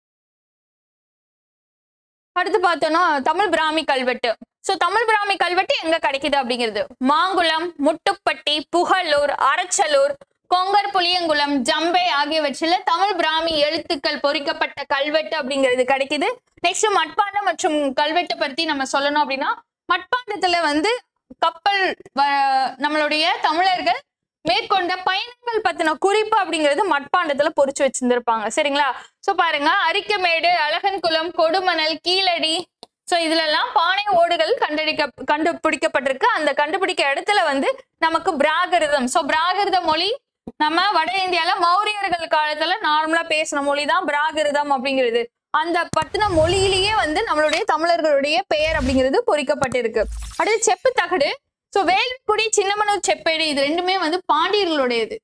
அடுத்து பார்த்தோம்னா தமிழ் பிராமி கல்வெட்டு சோ தமிழ் பிராமி கல்வெட்டு எங்க கிடைக்குது அப்படிங்கிறது மாங்குளம் முட்டுப்பட்டி புகழூர் அரச்சலூர் கொங்கர் புளியங்குளம் ஜம்பை ஆகியவற்றில் தமிழ் பிராமி எழுத்துக்கள் பொறிக்கப்பட்ட கல்வெட்டு அப்படிங்கிறது கிடைக்குது நெக்ஸ்ட் மட்பாண்டம் மற்றும் கல்வெட்டு பத்தி நம்ம சொல்லணும் அப்படின்னா மட்பாண்டத்துல வந்து கப்பல் வ- நம்மளுடைய தமிழர்கள் மேற்கொண்ட பயணங்கள் பத்தின குறிப்பு அப்படிங்கிறது மட்பாண்டத்துல பொறிச்சு வச்சிருந்திருப்பாங்க சரிங்களா சோ பாருங்க அரிக்கமேடு அழகன்குளம் கொடுமணல் கீழடி சோ இதுல எல்லாம் பானை ஓடுகள் கண்டடிக்க கண்டுபிடிக்கப்பட்டிருக்கு அந்த கண்டுபிடிக்க இடத்துல வந்து நமக்கு பிராகிருதம் சோ பிராகிருத மொழி நம்ம வட இந்தியால மௌரியர்கள் காலத்துல நார்மலா பேசின மொழி தான் பிராகிருதம் அப்படிங்கிறது அந்த பத்தின மொழியிலேயே வந்து நம்மளுடைய தமிழர்களுடைய பெயர் அப்படிங்கிறது பொறிக்கப்பட்டிருக்கு அடுத்து செப்பு தகடு சோ வேல்குடி சின்னமனூர் செப்பேடு இது ரெண்டுமே வந்து பாண்டியர்களுடையது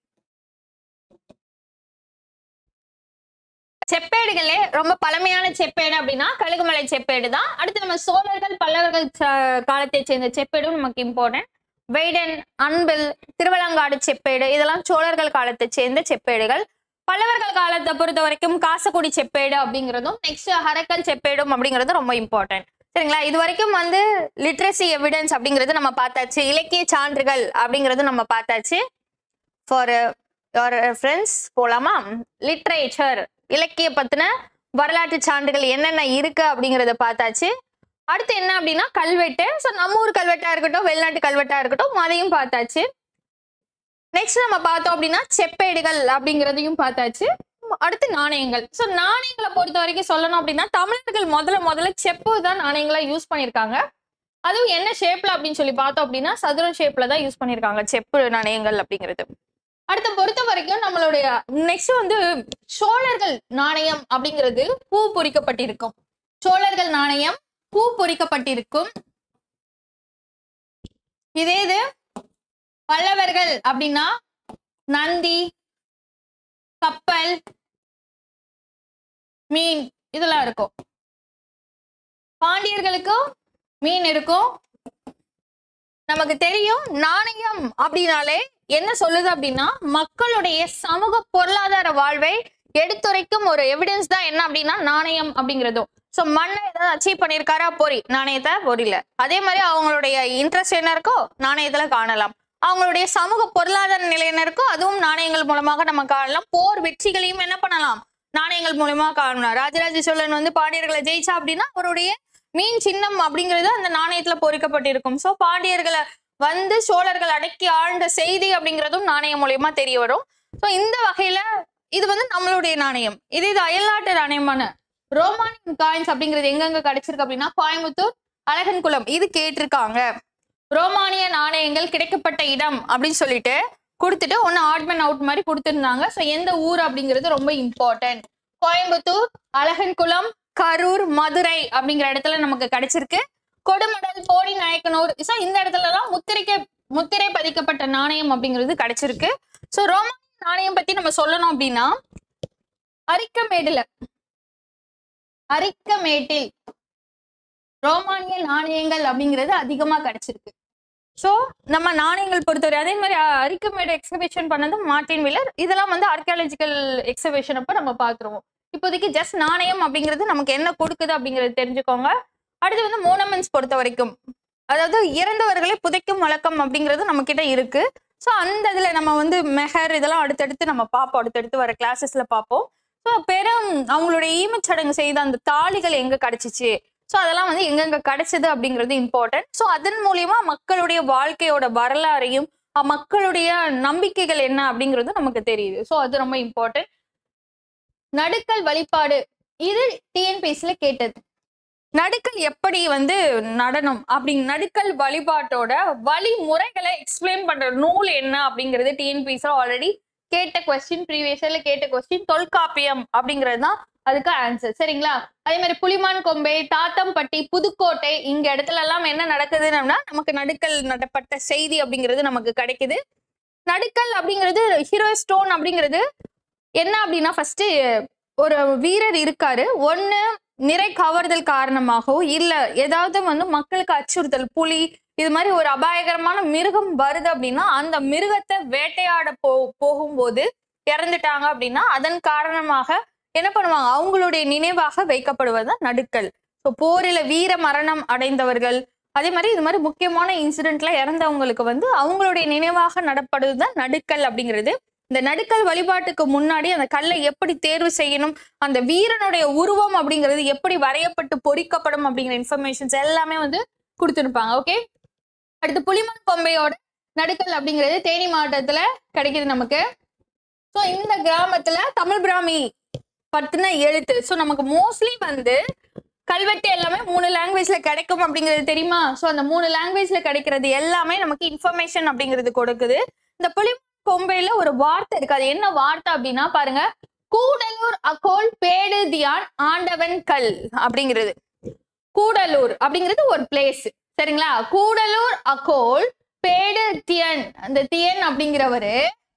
செப்பேடுகளே ரொம்ப பழமையான செப்பேடு அப்படின்னா கழுகுமலை செப்பேடு தான் அடுத்து நம்ம சோழர்கள் பல்லவர்கள் ச- காலத்தை சேர்ந்த செப்பேடும் நமக்கு இம்பார்ட்டன்ட் வெய்டன் அன்பில் திருவலங்காடு செப்பேடு இதெல்லாம் சோழர்கள் காலத்தை சேர்ந்த செப்பேடுகள் பல்லவர்கள் காலத்தை பொறுத்த வரைக்கும் காசக்குடி செப்பேடு அப்படிங்கிறதும் நெக்ஸ்ட் ஹரக்கல் செப்பேடும் அப்படிங்கிறதும் ரொம்ப இம்பார்ட்டன்ட் சரிங்களா இது வரைக்கும் வந்து லிட்ரஸி எவிடன்ஸ் அப்படிங்கிறது நம்ம பார்த்தாச்சு இலக்கிய சான்றுகள் அப்படிங்கிறது நம்ம பார்த்தாச்சு ஃபார் யோர் ரெஃபரன்ஸ் போலாமா லிட்ரேச்சர் இலக்கிய பத்தின வரலாற்று சான்றுகள் என்னென்ன இருக்கு அப்படிங்கறத பார்த்தாச்சு அடுத்து என்ன அப்படின்னா கல்வெட்டு ஸோ நம்ம ஊர் கல்வெட்டா இருக்கட்டும் வெளிநாட்டு கல்வெட்டா இருக்கட்டும் அதையும் பார்த்தாச்சு நெக்ஸ்ட் நம்ம பார்த்தோம் அப்படின்னா செப்பேடுகள் அப்படிங்கிறதையும் பார்த்தாச்சு அடுத்து நாணயங்கள் ஸோ நாணயங்களை பொறுத்த வரைக்கும் சொல்லணும் அப்படின்னா தமிழர்கள் முதல்ல முதல்ல செப்பு தான் நாணயங்களா யூஸ் பண்ணியிருக்காங்க அதுவும் என்ன ஷேப்ல அப்படின்னு சொல்லி பார்த்தோம் அப்படின்னா சதுரம் ஷேப்ல தான் யூஸ் பண்ணியிருக்காங்க செப்பு நாணயங்கள் அப்படிங்கிறது அடுத்து பொறுத்த வரைக்கும் நம்மளுடைய நெக்ஸ்ட் வந்து சோழர்கள் நாணயம் அப்படிங்கிறது பூ பொறிக்கப்பட்டிருக்கும் சோழர்கள் நாணயம் பூ பொறிக்கப்பட்டிருக்கும் இதே இது பல்லவர்கள் அப்படின்னா நந்தி கப்பல் மீன் இதெல்லாம் இருக்கும் பாண்டியர்களுக்கும் மீன் இருக்கும் நமக்கு தெரியும் நாணயம் அப்படின்னாலே என்ன சொல்லுது அப்படின்னா மக்களுடைய சமூக பொருளாதார வாழ்வை எடுத்துரைக்கும் ஒரு எவிடன்ஸ் தான் என்ன அப்படின்னா நாணயம் அப்படிங்கிறதும் சோ மண்ணை ஏதாவது அச்சீவ் பண்ணியிருக்காரா பொறி நாணயத்தை பொறியில அதே மாதிரி அவங்களுடைய இன்ட்ரெஸ்ட் என்ன இருக்கோ நாணயத்துல காணலாம் அவங்களுடைய சமூக பொருளாதார நிலை என்ன இருக்கோ அதுவும் நாணயங்கள் மூலமாக நம்ம காணலாம் போர் வெற்றிகளையும் என்ன பண்ணலாம் நாணயங்கள் மூலமா காணலாம் ராஜராஜ சோழன் வந்து பாண்டியர்களை ஜெயிச்சா அப்படின்னா அவருடைய மீன் சின்னம் அப்படிங்கிறது அந்த நாணயத்துல பொறிக்கப்பட்டிருக்கும் சோ பாண்டியர்களை வந்து சோழர்கள் அடக்கி ஆழ்ந்த செய்தி அப்படிங்கிறதும் நாணயம் மூலியமா தெரிய வரும் சோ இந்த வகையில இது வந்து நம்மளுடைய நாணயம் இது இது அயல்நாட்டு நாணயமான ரோமானியன் காயின்ஸ் அப்படிங்கிறது எங்கெங்க கிடைச்சிருக்கு அப்படின்னா கோயம்புத்தூர் அழகன்குளம் இது கேட்டிருக்காங்க ரோமானிய நாணயங்கள் கிடைக்கப்பட்ட இடம் அப்படின்னு சொல்லிட்டு கொடுத்துட்டு ஒன்னு ஆட்மன் அவுட் மாதிரி கொடுத்துருந்தாங்க ஸோ எந்த ஊர் அப்படிங்கிறது ரொம்ப இம்பார்ட்டன்ட் கோயம்புத்தூர் அழகன்குளம் கரூர் மதுரை அப்படிங்கிற இடத்துல நமக்கு கிடைச்சிருக்கு கொடுமடல் போடி நாயக்கனூர் ஸோ இந்த இடத்துல எல்லாம் முத்திரைக்க முத்திரை பதிக்கப்பட்ட நாணயம் அப்படிங்கிறது கிடைச்சிருக்கு ஸோ ரோமானிய நாணயம் பத்தி நம்ம சொல்லணும் அப்படின்னா அரிக்கமேடுல அரிக்கமேட்டில் ரோமானிய நாணயங்கள் அப்படிங்கிறது அதிகமா கிடைச்சிருக்கு ஸோ நம்ம நாணயங்கள் பொறுத்தவரை அதே மாதிரி அ- அரிக்கமேடு எக்ஸிபிஷன் பண்ணது மார்டின் வில்லர் இதெல்லாம் வந்து ஆர்கியாலஜிக்கல் எக்ஸிபிஷன் அப்ப நம்ம பார்த்துருவோம் இப்போதைக்கு ஜஸ்ட் நாணயம் அப்படிங்கிறது நமக்கு என்ன கொடுக்குது அப்படிங்கிறது தெரிஞ்சுக்கோங்க அடுத்து வந்து மோனமெண்ட்ஸ் பொறுத்த வரைக்கும் அதாவது இறந்தவர்களை புதைக்கும் வழக்கம் அப்படிங்கிறது நம்ம கிட்ட இருக்கு ஸோ அந்த இதுல நம்ம வந்து மெஹர் இதெல்லாம் அடுத்தடுத்து நம்ம பார்ப்போம் அடுத்தடுத்து வர கிளாஸஸ்ல பார்ப்போம் ஸோ பெரும் அவங்களுடைய ஈமச்சடங்கு செய்த அந்த தாலிகள் எங்க கிடைச்சிச்சு ஸோ அதெல்லாம் வந்து எங்கெங்க கிடைச்சது அப்படிங்கிறது இம்பார்ட்டன்ட் ஸோ அதன் மூலியமா மக்களுடைய வாழ்க்கையோட வரலாறையும் அஹ் மக்களுடைய நம்பிக்கைகள் என்ன அப்படிங்கிறது நமக்கு தெரியுது ஸோ அது ரொம்ப இம்பார்ட்டன்ட் நடுக்கல் வழிபாடு இது டிஎன்பிஎஸ்ல கேட்டது நடுக்கல் எப்படி வந்து நடனம் அப்படி நடுக்கல் வழிபாட்டோட வழிமுறைகளை எக்ஸ்பிளைன் பண்ற நூல் என்ன அப்படிங்கிறது டிஎன்பிஎஸ்ல ஆல்ரெடி கேட்ட கொஸ்டின் ப்ரீவியஸ் இயர்ல கேட்ட கொஸ்டின் தொல்காப்பியம் அப்படிங்கிறது தான் அதுக்கு ஆன்சர் சரிங்களா அதே மாதிரி புலிமான் கொம்பை தாத்தம்பட்டி புதுக்கோட்டை இங்க இடத்துல எல்லாம் என்ன நடக்குதுன்னா நமக்கு நடுக்கல் நடப்பட்ட செய்தி அப்படிங்கிறது நமக்கு கிடைக்குது நடுக்கல் அப்படிங்கிறது ஹீரோ ஸ்டோன் அப்படிங்கிறது என்ன அப்படின்னா ஃபர்ஸ்ட் ஒரு வீரர் இருக்காரு ஒண்ணு நிறை கவர்தல் காரணமாகவோ இல்ல ஏதாவது வந்து மக்களுக்கு அச்சுறுத்தல் புலி இது மாதிரி ஒரு அபாயகரமான மிருகம் வருது அப்படின்னா அந்த மிருகத்தை வேட்டையாட போ போகும்போது இறந்துட்டாங்க அப்படின்னா அதன் காரணமாக என்ன பண்ணுவாங்க அவங்களுடைய நினைவாக வைக்கப்படுவது நடுக்கல் ஸோ போரில வீர மரணம் அடைந்தவர்கள் அதே மாதிரி இது மாதிரி முக்கியமான இன்சிடென்ட்ல இறந்தவங்களுக்கு வந்து அவங்களுடைய நினைவாக நடப்படுவது தான் நடுக்கல் அப்படிங்கிறது இந்த நடுக்கல் வழிபாட்டுக்கு முன்னாடி அந்த கல்லை எப்படி தேர்வு செய்யணும் அந்த வீரனுடைய உருவம் அப்படிங்கிறது எப்படி வரையப்பட்டு பொறிக்கப்படும் அப்படிங்கிற இன்ஃபர்மேஷன்ஸ் எல்லாமே வந்து கொடுத்துருப்பாங்க ஓகே அடுத்து புலிமன் கொம்பையோட நடுக்கல் அப்படிங்கிறது தேனி மாவட்டத்துல கிடைக்குது நமக்கு ஸோ இந்த கிராமத்துல தமிழ் பிராமி பத்தின எழுத்து ஸோ நமக்கு மோஸ்ட்லி வந்து கல்வெட்டு எல்லாமே மூணு லாங்குவேஜ்ல கிடைக்கும் அப்படிங்கிறது தெரியுமா ஸோ அந்த மூணு லாங்குவேஜ்ல கிடைக்கிறது எல்லாமே நமக்கு இன்ஃபர்மேஷன் அப்படிங்கிறது கொடுக்குது இந்த புலி கொம்பையில ஒரு வார்த்தை இருக்கு அது என்ன வார்த்தை அப்படின்னா பாருங்க கூடலூர் அகோல் பேடு தியான் ஆண்டவன் கல் அப்படிங்கிறது கூடலூர் அப்படிங்கிறது ஒரு பிளேஸ் சரிங்களா கூடலூர் அகோல் பேடு தியன் அந்த தியன் அப்படிங்கிறவரு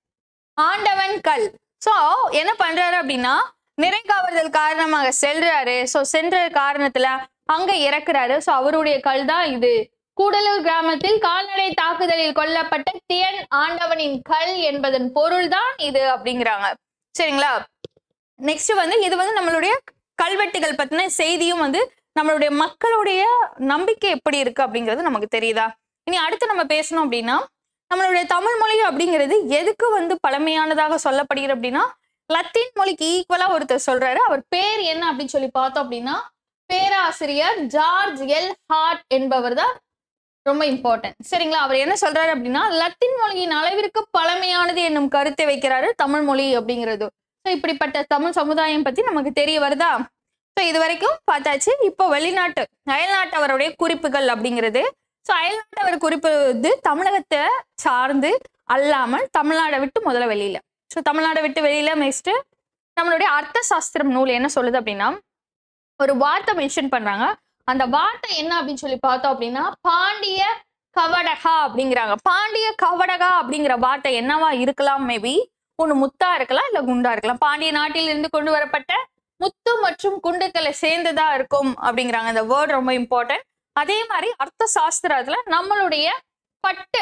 ஆண்டவன் கல் சோ என்ன பண்றாரு அப்படின்னா நிறைகாவறுதல் காரணமாக செல்றாரு சோ சென்ற காரணத்துல அங்க இறக்குறாரு சோ அவருடைய கல் தான் இது கூடலூர் கிராமத்தில் கால்நடை தாக்குதலில் கொல்லப்பட்ட தியன் ஆண்டவனின் கல் என்பதன் பொருள் தான் இது அப்படிங்கிறாங்க சரிங்களா நெக்ஸ்ட் வந்து இது வந்து நம்மளுடைய கல்வெட்டுகள் பத்தின செய்தியும் வந்து நம்மளுடைய மக்களுடைய நம்பிக்கை எப்படி இருக்கு அப்படிங்கிறது நமக்கு தெரியுதா இனி அடுத்து நம்ம பேசணும் அப்படின்னா நம்மளுடைய தமிழ் மொழி அப்படிங்கிறது எதுக்கு வந்து பழமையானதாக சொல்லப்படுகிறது அப்படின்னா லத்தீன் மொழிக்கு ஈக்குவலா ஒருத்தர் சொல்றாரு அவர் பேர் என்ன அப்படின்னு சொல்லி பார்த்தோம் அப்படின்னா பேராசிரியர் ஜார்ஜ் எல் ஹார்ட் என்பவர் தான் ரொம்ப இம்பார்ட்டன்ட் சரிங்களா அவர் என்ன சொல்றாரு அப்படின்னா லத்தீன் மொழியின் அளவிற்கு பழமையானது என்னும் கருத்தை வைக்கிறாரு தமிழ் மொழி அப்படிங்கிறது ஸோ இப்படிப்பட்ட தமிழ் சமுதாயம் பத்தி நமக்கு தெரிய வருதா ஸோ இது வரைக்கும் பார்த்தாச்சு இப்போ வெளிநாட்டு அயல்நாட்டவருடைய குறிப்புகள் அப்படிங்கிறது ஸோ அயல்நாட்டவர் குறிப்பு வந்து தமிழகத்தை சார்ந்து அல்லாமல் தமிழ்நாடை விட்டு முதல்ல வெளியில ஸோ தமிழ்நாடை விட்டு வெளியில நெக்ஸ்ட் நம்மளுடைய அர்த்த சாஸ்திரம் நூல் என்ன சொல்லுது அப்படின்னா ஒரு வார்த்தை மென்ஷன் பண்றாங்க அந்த வார்த்தை என்ன அப்படின்னு சொல்லி பார்த்தோம் அப்படின்னா பாண்டிய கவடகா அப்படிங்கிறாங்க பாண்டிய கவடகா அப்படிங்கிற வார்த்தை என்னவா இருக்கலாம் மேபி ஒண்ணு முத்தா இருக்கலாம் இல்ல குண்டா இருக்கலாம் பாண்டிய நாட்டில் இருந்து கொண்டு வரப்பட்ட முத்து மற்றும் குண்டுக்களை சேர்ந்ததா இருக்கும் அப்படிங்கிறாங்க அந்த வேர்ட் ரொம்ப இம்பார்ட்டன்ட் அதே மாதிரி அர்த்த சாஸ்திரத்துல நம்மளுடைய பட்டு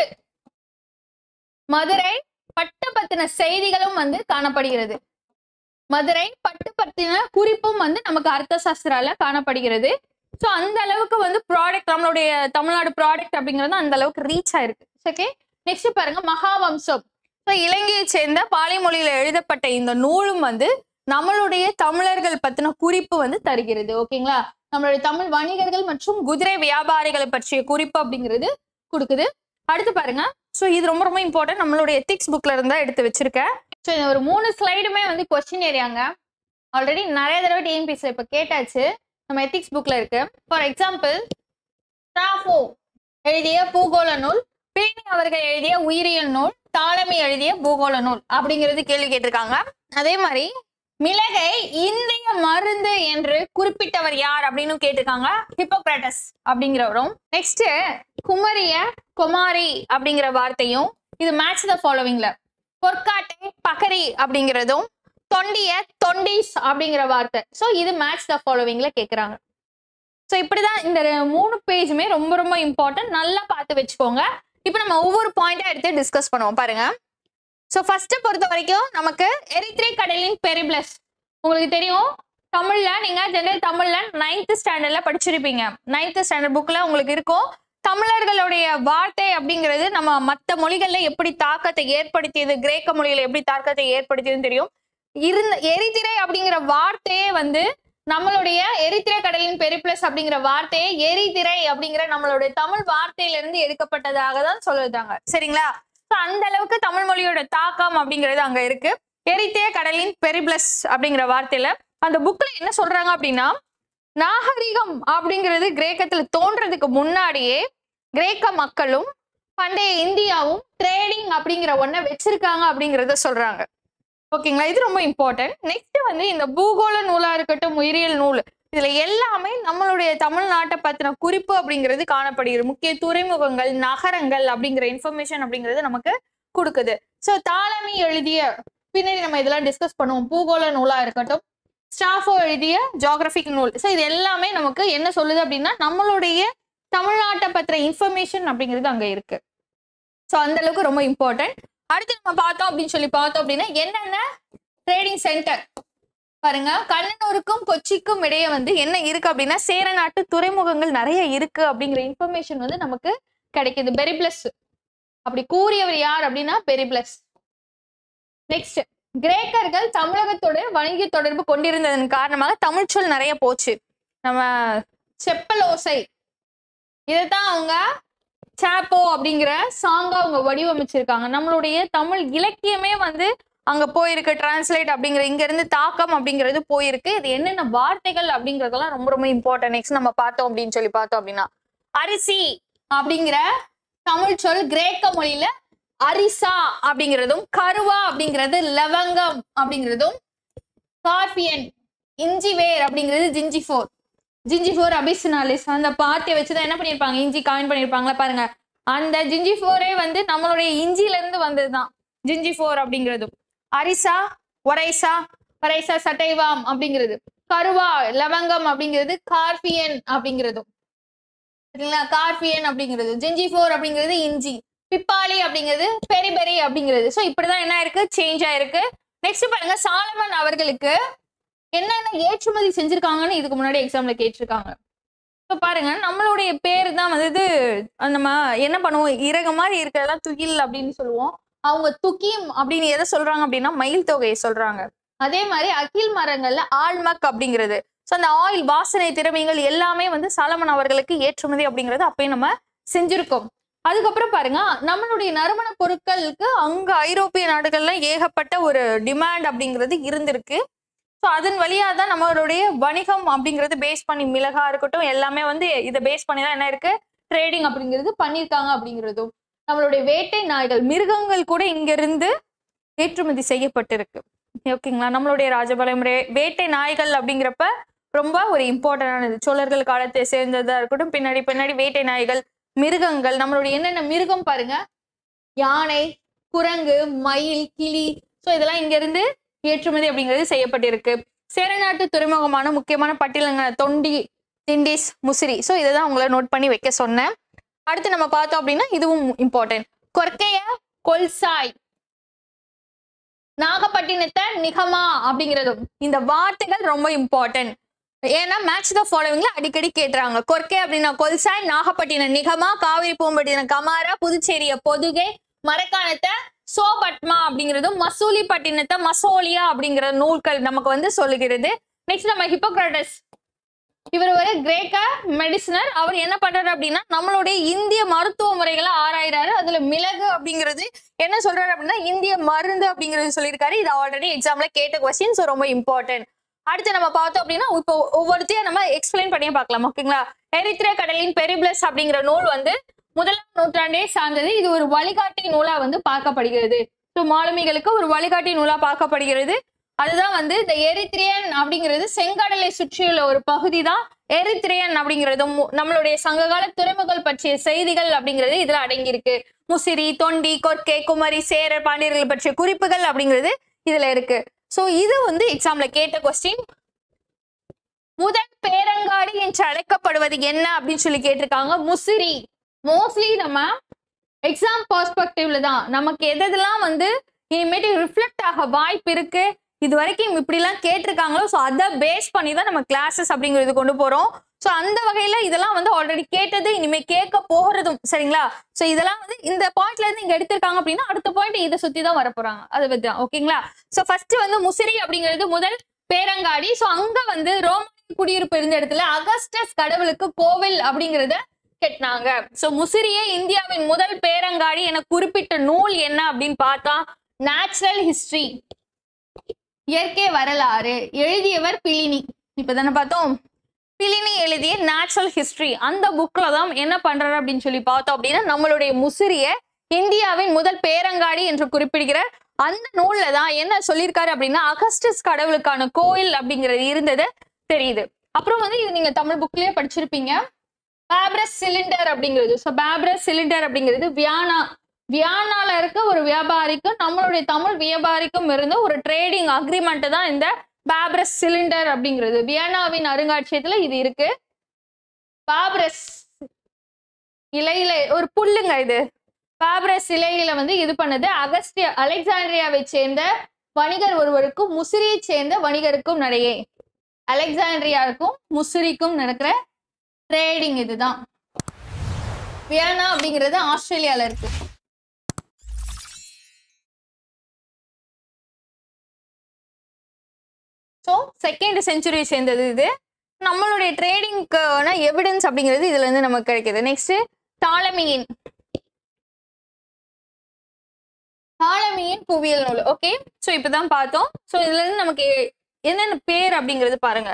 மதுரை பட்டு பத்தின செய்திகளும் வந்து காணப்படுகிறது மதுரை பட்டு பத்தின குறிப்பும் வந்து நமக்கு அர்த்த சாஸ்திரால காணப்படுகிறது ஸோ அந்த அளவுக்கு வந்து ப்ராடக்ட் நம்மளுடைய தமிழ்நாடு ப்ராடக்ட் அப்படிங்கிறது அந்த அளவுக்கு ரீச் ஆயிருக்கு ஓகே நெக்ஸ்ட் பாருங்க மகாவம்சம் ஸோ இலங்கையை சேர்ந்த பாலி மொழியில எழுதப்பட்ட இந்த நூலும் வந்து நம்மளுடைய தமிழர்கள் பத்தின குறிப்பு வந்து தருகிறது ஓகேங்களா நம்மளுடைய தமிழ் வணிகர்கள் மற்றும் குதிரை வியாபாரிகளை பற்றிய குறிப்பு அப்படிங்கிறது கொடுக்குது அடுத்து பாருங்க ஸோ இது ரொம்ப ரொம்ப இம்பார்ட்டன்ட் நம்மளுடைய எத்திக்ஸ் புக்ல இருந்தா எடுத்து வச்சிருக்கேன் ஸோ இந்த ஒரு மூணு ஸ்லைடுமே வந்து கொஸ்டின் ஏரியாங்க ஆல்ரெடி நிறைய தடவை டிஎன்பிசியில் இப்போ கேட்டாச்சு நம்ம எத்திக்ஸ் புக்ல இருக்கு ஃபார் எக்ஸாம்பிள் ஸ்ட்ராஃபோ எழுதிய பூகோள நூல் பிளினி அவர்கள் எழுதிய உயிரியல் நூல் தாலமி எழுதிய பூகோள நூல் அப்படிங்கிறது கேள்வி கேட்டிருக்காங்க அதே மாதிரி மிளகை இந்திய மருந்து என்று குறிப்பிட்டவர் யார் அப்படின்னு கேட்டிருக்காங்க ஹிப்போக்ராட்டஸ் அப்படிங்கிறவரும் நெக்ஸ்ட் குமரிய குமாரி அப்படிங்கிற வார்த்தையும் இது மேட்ச் த ஃபாலோவிங்ல பொற்காட்டை பகரி அப்படிங்கிறதும் தொண்டிய தொண்டீஸ் அப்படிங்கிற வார்த்தை ஸோ இது மேட்ச் த ஃபாலோவிங்ல கேட்குறாங்க ஸோ இப்படிதான் இந்த ரெ- மூணு பேஜுமே ரொம்ப ரொம்ப இம்பார்ட்டன்ட் நல்லா பார்த்து வச்சுக்கோங்க இப்போ நம்ம ஒவ்வொரு பாயிண்டா எடுத்து டிஸ்கஸ் பண்ணுவோம் பாருங்க ஸோ ஃபர்ஸ்ட் பொறுத்த வரைக்கும் நமக்கு எரித்ரே கடலின் பெரிப்ளஸ் உங்களுக்கு தெரியும் தமிழ்ல நீங்க ஜெனரல் தமிழ்ல நைன்த் ஸ்டாண்டர்ட்ல படிச்சிருப்பீங்க நைன்த் ஸ்டாண்டர்ட் புக்ல உங்களுக்கு இருக்கும் தமிழர்களுடைய வார்த்தை அப்படிங்கிறது நம்ம மற்ற மொழிகள்ல எப்படி தாக்கத்தை ஏற்படுத்தியது கிரேக்க மொழியில எப்படி தாக்கத்தை ஏற்படுத்தியதுன்னு தெரியும் இருந்த எரிதிரை அப்படிங்கிற வார்த்தையே வந்து நம்மளுடைய எரித்திரை கடலின் பெரிப்ளஸ் அப்படிங்கிற வார்த்தையே எரிதிரை அப்படிங்கிற நம்மளுடைய தமிழ் வார்த்தையில இருந்து எடுக்கப்பட்டதாக தான் சொல்லுறாங்க சரிங்களா So, அந்த அளவுக்கு தமிழ் மொழியோட தாக்கம் அப்படிங்கிறது அங்க இருக்கு எரித்திரை கடலின் பெரிப்ளஸ் அப்படிங்கிற வார்த்தையில அந்த புக்ல என்ன சொல்றாங்க அப்படின்னா நாகரிகம் அப்படிங்கிறது கிரேக்கத்துல தோன்றதுக்கு முன்னாடியே கிரேக்க மக்களும் பண்டைய இந்தியாவும் ட்ரேடிங் அப்படிங்கிற ஒன்றை வச்சிருக்காங்க அப்படிங்கிறத சொல்றாங்க ஓகேங்களா இது ரொம்ப இம்பார்ட்டன்ட் நெக்ஸ்ட் வந்து இந்த பூகோள நூலா இருக்கட்டும் உயிரியல் நூல் இதுல எல்லாமே நம்மளுடைய தமிழ்நாட்டை பத்தின குறிப்பு அப்படிங்கிறது காணப்படுகிறது முக்கிய துறைமுகங்கள் நகரங்கள் அப்படிங்கிற இன்ஃபர்மேஷன் அப்படிங்கிறது நமக்கு கொடுக்குது ஸோ தாலமி எழுதிய பின்னாடி நம்ம இதெல்லாம் டிஸ்கஸ் பண்ணுவோம் பூகோள நூலா இருக்கட்டும் ஸ்டாஃபோ எழுதிய ஜியாகிரபிக் நூல் ஸோ இது எல்லாமே நமக்கு என்ன சொல்லுது அப்படின்னா நம்மளுடைய தமிழ்நாட்டை பத்திர இன்ஃபர்மேஷன் அப்படிங்கிறது அங்க இருக்கு ஸோ அந்த அளவுக்கு ரொம்ப இம்பார்ட்டன்ட் அடுத்து நம்ம பார்த்தோம் அப்படின்னு சொல்லி பார்த்தோம் அப்படின்னா என்னென்ன ட்ரேடிங் சென்டர் பாருங்க கண்ணனூருக்கும் கொச்சிக்கும் இடையே வந்து என்ன இருக்கு அப்படின்னா சேர நாட்டு துறைமுகங்கள் நிறைய இருக்கு அப்படிங்கிற இன்ஃபர்மேஷன் வந்து நமக்கு கிடைக்குது பெரிப்ளஸ் அப்படி கூறியவர் யார் அப்படின்னா பெரிப்ளஸ் நெக்ஸ்ட் கிரேக்கர்கள் தமிழகத்தோட வணிக தொடர்பு கொண்டிருந்ததன் காரணமாக தமிழ்ச்சொல் நிறைய போச்சு நம்ம செப்பலோசை இதைத்தான் அவங்க சாப்போ அப்படிங்கிற சாங்கா அவங்க வடிவமைச்சிருக்காங்க நம்மளுடைய தமிழ் இலக்கியமே வந்து அங்க போயிருக்கு டிரான்ஸ்லேட் அப்படிங்கிற இங்க இருந்து தாக்கம் அப்படிங்கிறது போயிருக்கு இது என்னென்ன வார்த்தைகள் அப்படிங்கறதெல்லாம் ரொம்ப ரொம்ப இம்பார்ட்டன்ட் நெக்ஸ்ட் நம்ம பார்த்தோம் அப்படின்னு சொல்லி பார்த்தோம் அப்படின்னா அரிசி அப்படிங்கிற தமிழ் சொல் கிரேக்க மொழியில அரிசா அப்படிங்கிறதும் கருவா அப்படிங்கிறது லவங்கம் அப்படிங்கிறதும் கார்பியன் இஞ்சி வேர் அப்படிங்கிறது ஜிஞ்சி ஃபோர் ஜிஞ்சி ஃபோர் அபிசினாலிஸ் அந்த பாட்டியை வச்சுதான் என்ன பண்ணியிருப்பாங்க இஞ்சி காயின் பண்ணியிருப்பாங்களா பாருங்க அந்த ஜிஞ்சி ஃபோரே வந்து நம்மளுடைய இஞ்சில இருந்து வந்ததுதான் ஜிஞ்சி ஃபோர் அப்படிங்கிறதும் அரிசா ஒரைசா ஒரைசா சட்டைவாம் அப்படிங்கிறது கருவா லவங்கம் அப்படிங்கிறது கார்பியன் அப்படிங்கிறதும் சரிங்களா கார்பியன் அப்படிங்கிறது ஜிஞ்சி ஃபோர் அப்படிங்கிறது இஞ்சி பிப்பாளி அப்படிங்கிறது பெரி பெரி அப்படிங்கிறது ஸோ இப்படிதான் என்ன இருக்கு சேஞ்ச் ஆயிருக்கு நெக்ஸ்ட் பாருங்க சாலமன் அவர்களுக்கு என்னென்ன ஏற்றுமதி செஞ்சிருக்காங்கன்னு இதுக்கு முன்னாடி எக்ஸாம்ல கேட்டிருக்காங்க இப்போ பாருங்க நம்மளுடைய பேர் தான் வந்து இது நம்ம என்ன பண்ணுவோம் இறகு மாதிரி இருக்கிறதெல்லாம் துகில் அப்படின்னு சொல்லுவோம் அவங்க துக்கியம் அப்படின்னு எதை சொல்றாங்க அப்படின்னா மயில் தொகையை சொல்றாங்க அதே மாதிரி அகில் மரங்கள்ல ஆல்மக் அப்படிங்கிறது ஸோ அந்த ஆயில் வாசனை திறமைகள் எல்லாமே வந்து சாலமன் அவர்களுக்கு ஏற்றுமதி அப்படிங்கிறது அப்பயும் நம்ம செஞ்சிருக்கோம் அதுக்கப்புறம் பாருங்க நம்மளுடைய நறுமண பொருட்களுக்கு அங்க ஐரோப்பிய நாடுகள்ல ஏகப்பட்ட ஒரு டிமாண்ட் அப்படிங்கிறது இருந்திருக்கு ஸோ அதன் வழியா தான் நம்மளுடைய வணிகம் அப்படிங்கிறது பேஸ் பண்ணி மிளகா இருக்கட்டும் எல்லாமே வந்து இதை பேஸ் பண்ணி தான் என்ன இருக்கு ட்ரேடிங் அப்படிங்கிறது பண்ணியிருக்காங்க அப்படிங்கிறதும் நம்மளுடைய வேட்டை நாய்கள் மிருகங்கள் கூட இங்க இருந்து ஏற்றுமதி செய்யப்பட்டிருக்கு ஓகேங்களா நம்மளுடைய ராஜபாளையம் ரே- வேட்டை நாய்கள் அப்படிங்கிறப்ப ரொம்ப ஒரு இம்பார்ட்டன்டானது சோழர்கள் காலத்தை சேர்ந்ததா இருக்கட்டும் பின்னாடி பின்னாடி வேட்டை நாய்கள் மிருகங்கள் நம்மளுடைய என்னென்ன மிருகம் பாருங்க யானை குரங்கு மயில் கிளி ஸோ இதெல்லாம் இங்க இருந்து ஏற்றுமதி அப்படிங்கிறது செய்யப்பட்டிருக்கு சேரநாட்டு துறைமுகமான முக்கியமான பட்டியலங்க தொண்டி திண்டிஸ் முசிறி ஸோ இதை தான் உங்களை நோட் பண்ணி வைக்க சொன்னேன் அடுத்து நம்ம பார்த்தோம் அப்படின்னா இதுவும் இம்பார்ட்டன்ட் கொற்கைய கொல்சாய் நாகப்பட்டினத்தை நிகமா அப்படிங்கிறதும் இந்த வார்த்தைகள் ரொம்ப இம்பார்ட்டன்ட் ஏன்னா மேட்ச் த ஃபாலோவிங்ல அடிக்கடி கேட்டுறாங்க கொர்க்கை அப்படின்னா Kolchoi Nagapattinam Nikama Kaveri Poompattinam Kamara புதுச்சேரிய பொதுகை மரக்காணத்தை சோபட்மா அப்படிங்கிறதும் மசூலிப்பட்டினத்தை மசோலியா அப்படிங்கிற நூல்கள் நமக்கு வந்து சொல்லுகிறது நெக்ஸ்ட் நம்ம ஹிப்போக்ராட்டஸ் இவர் ஒரு கிரேக்க மெடிசினர் அவர் என்ன பண்றாரு அப்படின்னா நம்மளுடைய இந்திய மருத்துவ முறைகளை ஆராயிறாரு அதுல மிளகு அப்படிங்கிறது என்ன சொல்றாரு அப்படின்னா இந்திய மருந்து அப்படிங்கிறது சொல்லியிருக்காரு இது ஆல்ரெடி எக்ஸாம்ல கேட்ட கொஸ்டின் ஸோ ரொம்ப இம்பார்ட்டன்ட் அடுத்து நம்ம பார்த்தோம் அப்படின்னா இப்போ ஒவ்வொருத்தையும் நம்ம எக்ஸ்பிளைன் பண்ணியே பார்க்கலாம் ஓகேங்களா எரித்ரே கடலின் பெரிப்ளஸ் அப்படிங்கிற நூல் வந்து முதலாம் நூற்றாண்டே சார்ந்தது இது ஒரு வழிகாட்டி நூலா வந்து பார்க்கப்படுகிறது ஸோ மாலுமிகளுக்கு ஒரு வழிகாட்டி நூலா பார்க்கப்படுகிறது அதுதான் வந்து இந்த எரித்ரியன் அப்படிங்கிறது செங்கடலை சுற்றியுள்ள ஒரு பகுதி தான் எரித்ரியன் அப்படிங்கிறதும் மு- நம்மளுடைய சங்ககால துறைமுகங்கள் பற்றிய செய்திகள் அப்படிங்கிறது இதுல அடங்கியிருக்கு முசிறி தொண்டி கொர்க்கே குமரி சேரர் பாண்டியர்கள் பற்றிய குறிப்புகள் அப்படிங்கிறது இதுல இருக்கு சோ இது வந்து எக்ஸாம்ல கேட்ட கொஸ்டின் முதல் பேரங்காடி என்று அழைக்கப்படுவது என்ன அப்படின்னு சொல்லி கேட்டிருக்காங்க முசிறி மோஸ்ட்லி நம்ம எக்ஸாம் பெர்ஸ்பெக்டிவ்ல தான் நமக்கு எதெல்லாம் வந்து இனிமேட்டு ரிஃப்ளெக்ட் ஆக வாய்ப்பு இருக்கு இது வரைக்கும் இப்படிலாம் கேட்டிருக்காங்களோ ஸோ அதை பேஸ் பண்ணி தான் நம்ம கிளாஸஸ் அப்படிங்கிறது கொண்டு போறோம் ஸோ அந்த வகையில இதெல்லாம் வந்து ஆல்ரெடி கேட்டது இனிமே கேட்க போகிறதும் சரிங்களா ஸோ இதெல்லாம் வந்து இந்த பாயிண்ட்ல இருந்து இங்க எடுத்திருக்காங்க அப்படின்னா அடுத்த பாயிண்ட் இதை சுத்தி தான் வர போறாங்க அதை பத்தி தான் ஓகேங்களா ஸோ ஃபர்ஸ்ட் வந்து முசிறி அப்படிங்கிறது முதல் பேரங்காடி ஸோ அங்க வந்து ரோமன் குடியிருப்பு இருந்த இடத்துல அகஸ்டஸ் கடவுளுக்கு கோவில் அப்படிங்கறத கெட்டினாங்க ஸோ முசிறியே இந்தியாவின் முதல் பேரங்காடி என குறிப்பிட்ட நூல் என்ன அப்படின்னு பார்த்தா நேச்சுரல் ஹிஸ்டரி இயற்கை வரலாறு எழுதியவர் பிலினி இப்பதானே பார்த்தோம் பிலினி எழுதிய நேச்சுரல் ஹிஸ்டரி அந்த புக்ல தான் என்ன பண்றாரு அப்படின்னு சொல்லி பார்த்தோம் அப்படின்னா நம்மளுடைய முசிறிய இந்தியாவின் முதல் பேரங்காடி என்று குறிப்பிடுகிற அந்த நூல்ல தான் என்ன சொல்லியிருக்காரு அப்படின்னா அகஸ்டஸ் கடவுளுக்கான கோயில் அப்படிங்கிறது இருந்தது தெரியுது அப்புறம் வந்து இது நீங்க தமிழ் புக்லயே படிச்சிருப்பீங்க பேப்ரஸ் சிலிண்டர் அப்படிங்கிறது ஸோ பேப்ரஸ் சிலிண்டர் அப்படிங்கிறது வியானா வியானால இருக்க ஒரு வியாபாரிக்கும் நம்மளுடைய தமிழ் வியாபாரிக்கும் இருந்த ஒரு ட்ரேடிங் அக்ரிமெண்ட் தான் இந்த பேப்ரஸ் சிலிண்டர் அப்படிங்கிறது வியன்னாவின் அருங்காட்சியகத்துல இது இருக்கு பாப்ரஸ் இலையில ஒரு புல்லுங்க இது பாப்ரஸ் இலையில வந்து இது பண்ணது அகஸ்டியா அலெக்சாண்ட்ரியாவை சேர்ந்த வணிகர் ஒருவருக்கும் முசிறியை சேர்ந்த வணிகருக்கும் நடையே அலெக்சாண்ட்ரியாவுக்கும் முசிறிக்கும் நடக்கிற ட்ரேடிங் இதுதான் வியன்னா அப்படிங்கிறது ஆஸ்திரேலியால இருக்கு ஸோ செகண்ட் செஞ்சுரி சேர்ந்தது இது நம்மளுடைய ட்ரேடிங்க்கான எவிடன்ஸ் அப்படிங்கிறது இதுல இருந்து நமக்கு கிடைக்குது நெக்ஸ்ட் தாளமியின் தாளமியின் புவியியல் நூல் ஓகே ஸோ இப்பதான் பார்த்தோம் ஸோ இதுல இருந்து நமக்கு என்னென்ன பேர் அப்படிங்கிறது பாருங்க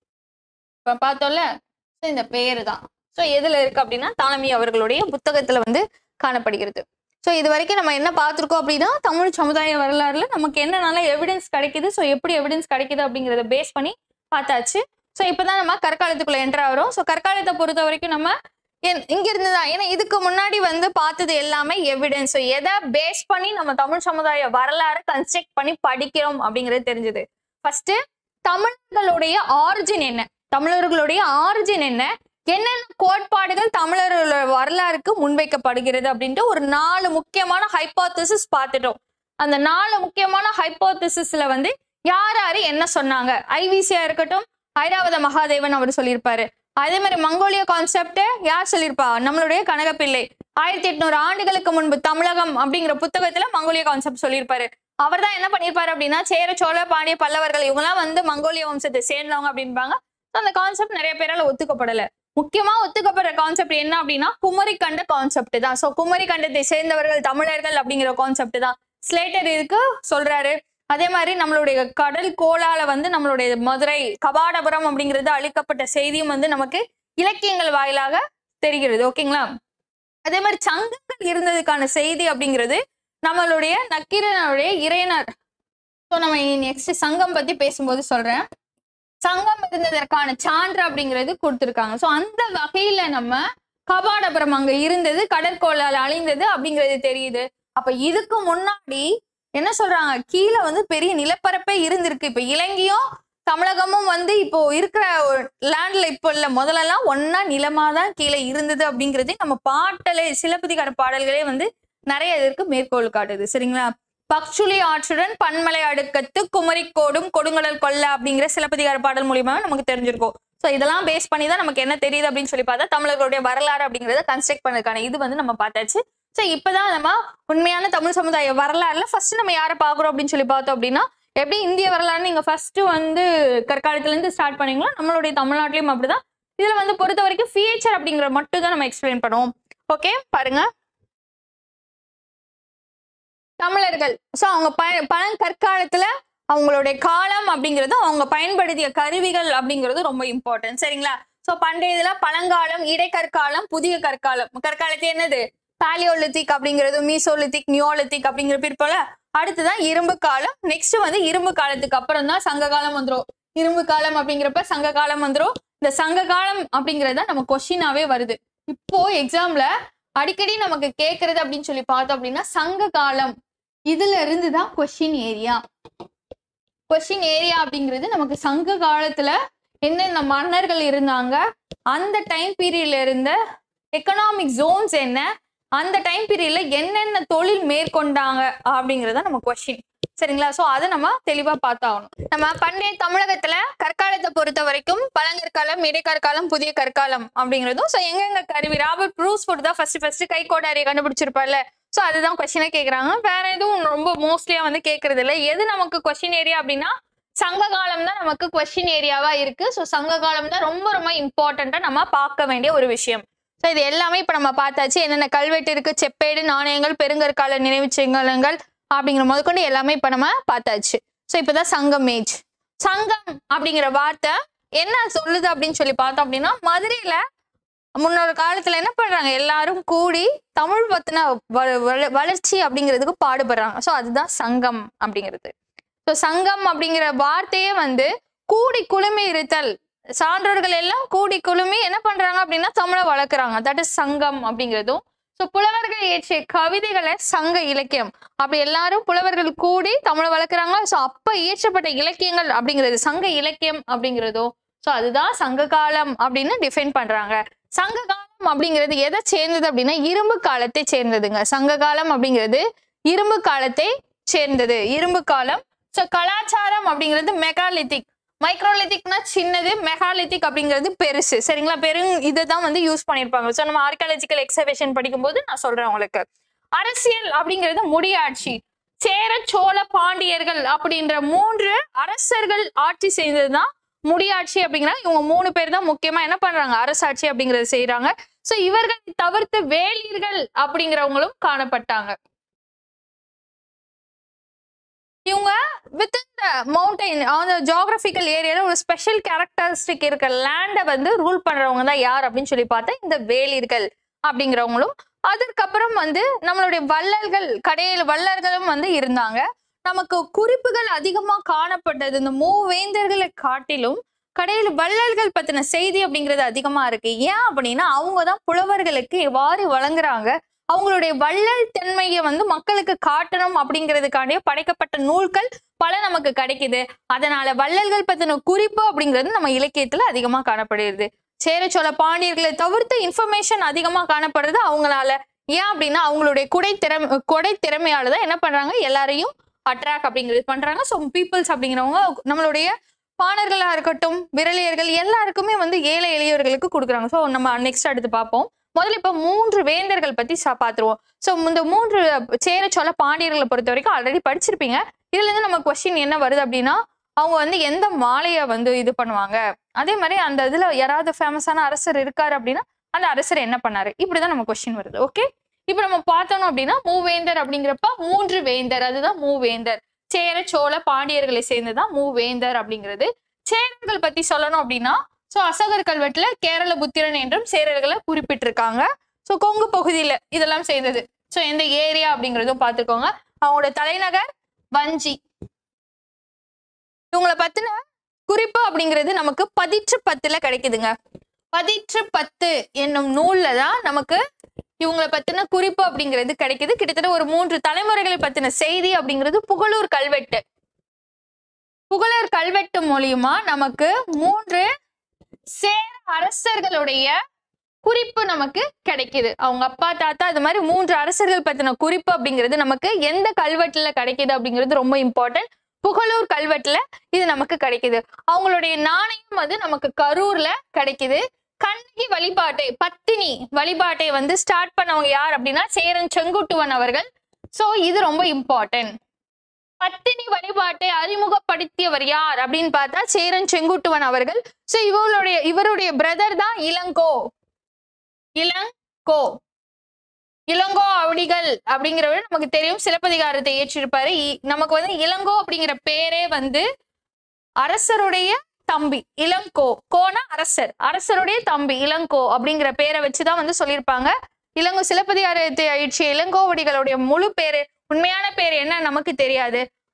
இப்ப பார்த்தோம்ல ஸோ இந்த பேரு தான் ஸோ எதுல இருக்கு அப்படின்னா தாளமி அவர்களுடைய புத்தகத்துல வந்து காணப்படுகிறது ஸோ இது வரைக்கும் நம்ம என்ன பார்த்துருக்கோம் அப்படின்னா தமிழ் சமுதாய வரலாறுல நமக்கு என்னென்ன எவிடன்ஸ் கிடைக்குது ஸோ எப்படி எவிடன்ஸ் கிடைக்குது அப்படிங்கிறத பேஸ் பண்ணி பார்த்தாச்சு ஸோ இப்போதான் நம்ம கற்காலத்துக்குள்ள என்டர் ஆகிறோம் ஸோ கற்காலத்தை பொறுத்த வரைக்கும் நம்ம என்- இங்க இருந்து தான் ஏன்னா இதுக்கு முன்னாடி வந்து பார்த்தது எல்லாமே எவிடன்ஸ் ஸோ எதை பேஸ் பண்ணி நம்ம தமிழ் சமுதாய வரலாறு கன்ஸ்ட்ரக்ட் பண்ணி படிக்கிறோம் அப்படிங்கிறது தெரிஞ்சது ஃபர்ஸ்ட் தமிழர்களுடைய ஆரிஜின் என்ன தமிழர்களுடைய ஆரிஜின் என்ன என்னென்ன கோட்பாடுகள் தமிழர்களோட வரலாறுக்கு முன்வைக்கப்படுகிறது அப்படின்ட்டு ஒரு நாலு முக்கியமான ஹைப்போதிசிஸ் பார்த்துட்டோம் அந்த நாலு முக்கியமான ஹைப்போதிசிஸ்ல வந்து யார் யாரு என்ன சொன்னாங்க ஐவிசியா இருக்கட்டும் ஐராவத மகாதேவன் அவர் சொல்லியிருப்பாரு அதே மாதிரி மங்கோலிய கான்செப்ட் யார் சொல்லியிருப்பா நம்மளுடைய கனகப்பிள்ளை ஆயிரத்தி எட்நூறு ஆண்டுகளுக்கு முன்பு தமிழகம் அப்படிங்கிற புத்தகத்துல மங்கோலிய கான்செப்ட் சொல்லியிருப்பாரு அவர் தான் என்ன பண்ணியிருப்பாரு அப்படின்னா சேர சோழ பாண்டிய பல்லவர்கள் இவங்கெல்லாம் வந்து மங்கோலிய வம்சத்தை சேர்ந்தவங்க அப்படின்பாங்க So, அந்த கான்செப்ட் நிறைய பேரால ஒத்துக்கப்படல முக்கியமா ஒத்துக்கப்படுற கான்செப்ட் என்ன அப்படின்னா குமரி கண்ட கான்செப்ட் தான் சோ குமரி கண்டத்தை சேர்ந்தவர்கள் தமிழர்கள் அப்படிங்கிற கான்செப்ட் தான் ஸ்லேட்டர் இதுக்கு சொல்றாரு அதே மாதிரி நம்மளுடைய கடல் கோளால வந்து நம்மளுடைய மதுரை கபாடபுரம் அப்படிங்கிறது அழிக்கப்பட்ட செய்தியும் வந்து நமக்கு இலக்கியங்கள் வாயிலாக தெரிகிறது ஓகேங்களா அதே மாதிரி சங்கங்கள் இருந்ததுக்கான செய்தி அப்படிங்கிறது நம்மளுடைய நக்கீரனுடைய இறையனர் ஸோ நம்ம நெக்ஸ்ட் சங்கம் பத்தி பேசும்போது சொல்றேன் சங்கம் இருந்ததற்கான சான்று அப்படிங்கிறது கொடுத்துருக்காங்க ஸோ அந்த வகையில நம்ம கபாடபுரம் அங்க இருந்தது கடற்கோளால் அழிந்தது அப்படிங்கிறது தெரியுது அப்ப இதுக்கு முன்னாடி என்ன சொல்றாங்க கீழே வந்து பெரிய நிலப்பரப்பே இருந்திருக்கு இப்ப இலங்கையும் தமிழகமும் வந்து இப்போ இருக்கிற லேண்ட்ல இப்போ இல்ல முதல்லலாம் ஒன்னா நிலமா தான் கீழே இருந்தது அப்படிங்கிறது நம்ம பாட்டலே சிலப்பதிகார பாடல்களே வந்து நிறைய இதற்கு மேற்கோள் காட்டுது சரிங்களா பக்சுலி ஆற்றுடன் பன்மலை அடுக்கத்து குமரிக்கோடும் கொடுங்கடல் கொல்ல அப்படிங்கிற சிலப்பதிகார பாடல் மூலியமா நமக்கு தெரிஞ்சிருக்கும் ஸோ இதெல்லாம் பேஸ் பண்ணி தான் நமக்கு என்ன தெரியுது அப்படின்னு சொல்லி பார்த்தா தமிழர்களுடைய வரலாறு அப்படிங்கிறத கன்ஸ்ட்ரக்ட் பண்ணதுக்கான இது வந்து நம்ம பார்த்தாச்சு ஸோ இப்பதான் நம்ம உண்மையான தமிழ் சமுதாய வரலாறுல ஃபர்ஸ்ட் நம்ம யாரை பார்க்குறோம் அப்படின்னு சொல்லி பார்த்தோம் அப்படின்னா எப்படி இந்திய வரலாறு நீங்க ஃபர்ஸ்ட் வந்து கற்காலத்துல இருந்து ஸ்டார்ட் பண்ணீங்களோ நம்மளுடைய தமிழ்நாட்டிலையும் அப்படிதான் இதுல வந்து பொறுத்த வரைக்கும் ஃபியூச்சர் அப்படிங்கிற மட்டும் தான் நம்ம எக்ஸ்பிளைன் பண்ணுவோம் ஓகே பாருங்க தமிழர்கள் ஸோ அவங்க ப பழங்கற்காலத்துல அவங்களுடைய காலம் அப்படிங்கிறது அவங்க பயன்படுத்திய கருவிகள் அப்படிங்கிறது ரொம்ப இம்பார்ட்டன்ட் சரிங்களா ஸோ பண்டைய இதுல பழங்காலம் இடைக்கற்காலம் புதிய கற்காலம் கற்காலத்து என்னது பாலியோலித்திக் அப்படிங்கிறது மீசோலித்திக் நியோலித்திக் அப்படிங்கிற பிற்போல அடுத்துதான் இரும்பு காலம் நெக்ஸ்ட் வந்து இரும்பு காலத்துக்கு அப்புறம் தான் சங்க காலம் வந்துரும் இரும்பு காலம் அப்படிங்கிறப்ப சங்க காலம் வந்துரும் இந்த சங்க காலம் அப்படிங்கறது நம்ம கொஸ்டினாவே வருது இப்போ எக்ஸாம்ல அடிக்கடி நமக்கு கேக்குறது அப்படின்னு சொல்லி பார்த்தோம் அப்படின்னா சங்க காலம் இதுல இருந்து தான் கொஸ்டின் ஏரியா கொஸ்டின் ஏரியா அப்படிங்கிறது நமக்கு சங்க காலத்துல என்னென்ன மன்னர்கள் இருந்தாங்க அந்த டைம் பீரியட்ல இருந்த எக்கனாமிக் ஜோன்ஸ் என்ன அந்த டைம் பீரியட்ல என்னென்ன தொழில் மேற்கொண்டாங்க அப்படிங்கறத நம்ம கொஸ்டின் சரிங்களா சோ அதை நம்ம தெளிவா பார்த்தாகணும் நம்ம பண்டைய தமிழகத்துல கற்காலத்தை பொறுத்த வரைக்கும் பழங்கற்காலம் இடைக்கற்காலம் புதிய கற்காலம் அப்படிங்கிறதும் சோ எங்கெங்க கருவி ராபர்ட் ப்ரூஸ் போட்டு தான் ஃபர்ஸ்ட் ஃபர்ஸ்ட் கை கோடாரியை கண்டுபிடிச்சிருப்பார்ல சோ அதுதான் கொஸ்டினே கேக்குறாங்க வேற எதுவும் ரொம்ப மோஸ்ட்லியா வந்து கேக்குறது இல்ல எது நமக்கு கொஸ்டின் ஏரியா அப்படின்னா சங்க காலம் தான் நமக்கு கொஸ்டின் ஏரியாவா இருக்கு ஸோ சங்க காலம் தான் ரொம்ப ரொம்ப இம்பார்ட்டண்டா நம்ம பார்க்க வேண்டிய ஒரு விஷயம் ஸோ இது எல்லாமே இப்போ நம்ம பார்த்தாச்சு என்னென்ன கல்வெட்டு இருக்கு செப்பேடு நாணயங்கள் பெருங்கற்கால நினைவு சிங்கலங்கள் அப்படிங்கிற முதற்கொண்டு எல்லாமே இப்போ நம்ம பார்த்தாச்சு ஸோ இப்போதான் சங்கம் ஏஜ் சங்கம் அப்படிங்கிற வார்த்தை என்ன சொல்லுது அப்படின்னு சொல்லி பார்த்தோம் அப்படின்னா மதுரையில முன்னொரு காலத்துல என்ன பண்றாங்க எல்லாரும் கூடி தமிழ் பத்தின வ- வள- வளர்ச்சி அப்படிங்கிறதுக்கு பாடுபடுறாங்க ஸோ அதுதான் சங்கம் அப்படிங்கிறது ஸோ சங்கம் அப்படிங்கிற வார்த்தையே வந்து கூடி குழுமி இருத்தல் சான்றோர்கள் எல்லாம் கூடி குழுமி என்ன பண்றாங்க அப்படின்னா தமிழை வளர்க்குறாங்க தட் இஸ் சங்கம் அப்படிங்கிறதும் ஸோ புலவர்கள் இயற்றிய கவிதைகளை சங்க இலக்கியம் அப்படி எல்லாரும் புலவர்கள் கூடி தமிழை வளர்க்குறாங்க ஸோ அப்ப இயற்றப்பட்ட இலக்கியங்கள் அப்படிங்கிறது சங்க இலக்கியம் அப்படிங்கிறதும் ஸோ அதுதான் சங்க காலம் அப்படின்னு டிஃபைன் பண்றாங்க சங்க காலம் அப்படிங்கிறது எதை சேர்ந்தது அப்படின்னா இரும்பு காலத்தை சேர்ந்ததுங்க சங்க காலம் அப்படிங்கிறது இரும்பு காலத்தை சேர்ந்தது இரும்பு காலம் ஸோ கலாச்சாரம் அப்படிங்கிறது மெகாலித்திக் மைக்ரோலித்திக்னா சின்னது மெகாலித்திக் அப்படிங்கிறது பெருசு சரிங்களா பெரு இதை தான் வந்து யூஸ் பண்ணியிருப்பாங்க ஸோ நம்ம ஆர்கியாலஜிக்கல் எக்ஸபிஷன் படிக்கும்போது நான் சொல்றேன் உங்களுக்கு அரசியல் அப்படிங்கிறது முடியாட்சி சேர சோழ பாண்டியர்கள் அப்படின்ற மூன்று அரசர்கள் ஆட்சி செய்ததுதான் முடியாட்சி அப்படிங்கிறாங்க இவங்க மூணு பேர் தான் முக்கியமா என்ன பண்றாங்க அரசாட்சி அப்படிங்கறத செய்யறாங்க சோ இவர்களை தவிர்த்து வேலியர்கள் அப்படிங்கிறவங்களும் காணப்பட்டாங்க இவங்க வித்தின் த மவுண்டைன் அந்த ஜியாகிரபிக்கல் ஏரியால ஒரு ஸ்பெஷல் கேரக்டரிஸ்டிக் இருக்க லேண்டை வந்து ரூல் பண்றவங்க தான் யார் அப்படின்னு சொல்லி பார்த்தா இந்த வேலியர்கள் அப்படிங்கிறவங்களும் அதற்கப்புறம் வந்து நம்மளுடைய வள்ளல்கள் கடையில் வள்ளல்களும் வந்து இருந்தாங்க நமக்கு குறிப்புகள் அதிகமா காணப்பட்டது இந்த மூவேந்தர்களை காட்டிலும் கடையில் வள்ளல்கள் பத்தின செய்தி அப்படிங்கிறது அதிகமா இருக்கு ஏன் அப்படின்னா அவங்க தான் புலவர்களுக்கு எவ்வாறு வழங்குறாங்க அவங்களுடைய வள்ளல் தன்மையை வந்து மக்களுக்கு காட்டணும் அப்படிங்கிறதுக்காண்டியே படைக்கப்பட்ட நூல்கள் பல நமக்கு கிடைக்குது அதனால வள்ளல்கள் பத்தின குறிப்பு அப்படிங்கிறது நம்ம இலக்கியத்துல அதிகமா காணப்படுகிறது சேர சோழ பாண்டியர்களை தவிர்த்து இன்ஃபர்மேஷன் அதிகமா காணப்படுறது அவங்களால ஏன் அப்படின்னா அவங்களுடைய குடை திறமை கொடை திறமையால தான் என்ன பண்றாங்க எல்லாரையும் அட்ராக்ட் அப்படிங்கிறது பண்றாங்க ஸோ பீப்புள்ஸ் அப்படிங்கிறவங்க நம்மளுடைய பாணர்களா இருக்கட்டும் விரலியர்கள் எல்லாருக்குமே வந்து ஏழை எளியவர்களுக்கு கொடுக்குறாங்க ஸோ நம்ம நெக்ஸ்ட் அடுத்து பார்ப்போம் முதல்ல இப்போ மூன்று வேந்தர்கள் பத்தி சா- பார்த்துருவோம் ஸோ இந்த மூன்று சேர சோழ பாண்டியர்களை பொறுத்த வரைக்கும் ஆல்ரெடி படிச்சிருப்பீங்க இதுல இருந்து நம்ம கொஸ்டின் என்ன வருது அப்படின்னா அவங்க வந்து எந்த மாலையை வந்து இது பண்ணுவாங்க அதே மாதிரி அந்த இதுல யாராவது ஃபேமஸான அரசர் இருக்காரு அப்படின்னா அந்த அரசர் என்ன பண்ணாரு இப்படிதான் நம்ம கொஸ்டின் வருது ஓகே இப்போ நம்ம பார்த்தோம் அப்படின்னா மூவேந்தர் அப்படிங்கிறப்ப மூன்று வேந்தர் அதுதான் மூவேந்தர் சேர சோழ பாண்டியர்களை சேர்ந்துதான் மூவேந்தர் அப்படிங்கிறது சேரர்கள் பத்தி சொல்லணும் அப்படின்னா சோ அசோகர் கல்வெட்டுல கேரள புத்திரன் என்றும் சேரர்களை குறிப்பிட்டிருக்காங்க சோ கொங்கு பகுதியில இதெல்லாம் சேர்ந்தது சோ எந்த ஏரியா அப்படிங்கிறதும் பார்த்துக்கோங்க அவங்களோட தலைநகர் வஞ்சி இவங்களை பத்தின குறிப்பு அப்படிங்கிறது நமக்கு பதிற்று பத்துல கிடைக்குதுங்க பதிற்று பத்து என்னும் நூல்ல தான் நமக்கு இவங்களை பத்தின குறிப்பு அப்படிங்கிறது கிடைக்குது கிட்டத்தட்ட ஒரு மூன்று தலைமுறைகளை பத்தின செய்தி அப்படிங்கிறது புகழூர் கல்வெட்டு புகழூர் கல்வெட்டு மூலியமா நமக்கு மூன்று சேர அரசர்களுடைய குறிப்பு நமக்கு கிடைக்குது அவங்க அப்பா தாத்தா இது மாதிரி மூன்று அரசர்கள் பத்தின குறிப்பு அப்படிங்கிறது நமக்கு எந்த கல்வெட்டுல கிடைக்குது அப்படிங்கிறது ரொம்ப இம்பார்ட்டன்ட் புகழூர் கல்வெட்டுல இது நமக்கு கிடைக்குது அவங்களுடைய நாணயம் வந்து நமக்கு கரூர்ல கிடைக்குது கண்ணகி வழிபாட்டை பத்தினி வழிபாட்டை வந்து ஸ்டார்ட் பண்ணவங்க யார் அப்படின்னா சேரன் செங்குட்டுவன் அவர்கள் சோ இது ரொம்ப இம்பார்ட்டன்ட் பத்தினி வழிபாட்டை அறிமுகப்படுத்தியவர் யார் அப்படின்னு பார்த்தா சேரன் செங்குட்டுவன் அவர்கள் சோ இவருடைய இவருடைய பிரதர் தான் இளங்கோ இளங்கோ இளங்கோ அவடிகள் அப்படிங்கிறவர் நமக்கு தெரியும் சிலப்பதிகாரத்தை ஏற்றிருப்பாரு இ- நமக்கு வந்து இளங்கோ அப்படிங்கிற பேரே வந்து அரசருடைய தம்பி இளங்கோ கோனா அரசர் அரசருடைய தம்பி இளங்கோ அப்படிங்கிற பேரை வச்சுதான் வந்து சொல்லியிருப்பாங்க இளங்கோ சிலப்பதிகாரத்தை அழிச்சிய இளங்கோவடிகளுடைய முழு பேரு உண்மையான பேர் என்ன நமக்கு தெரியாது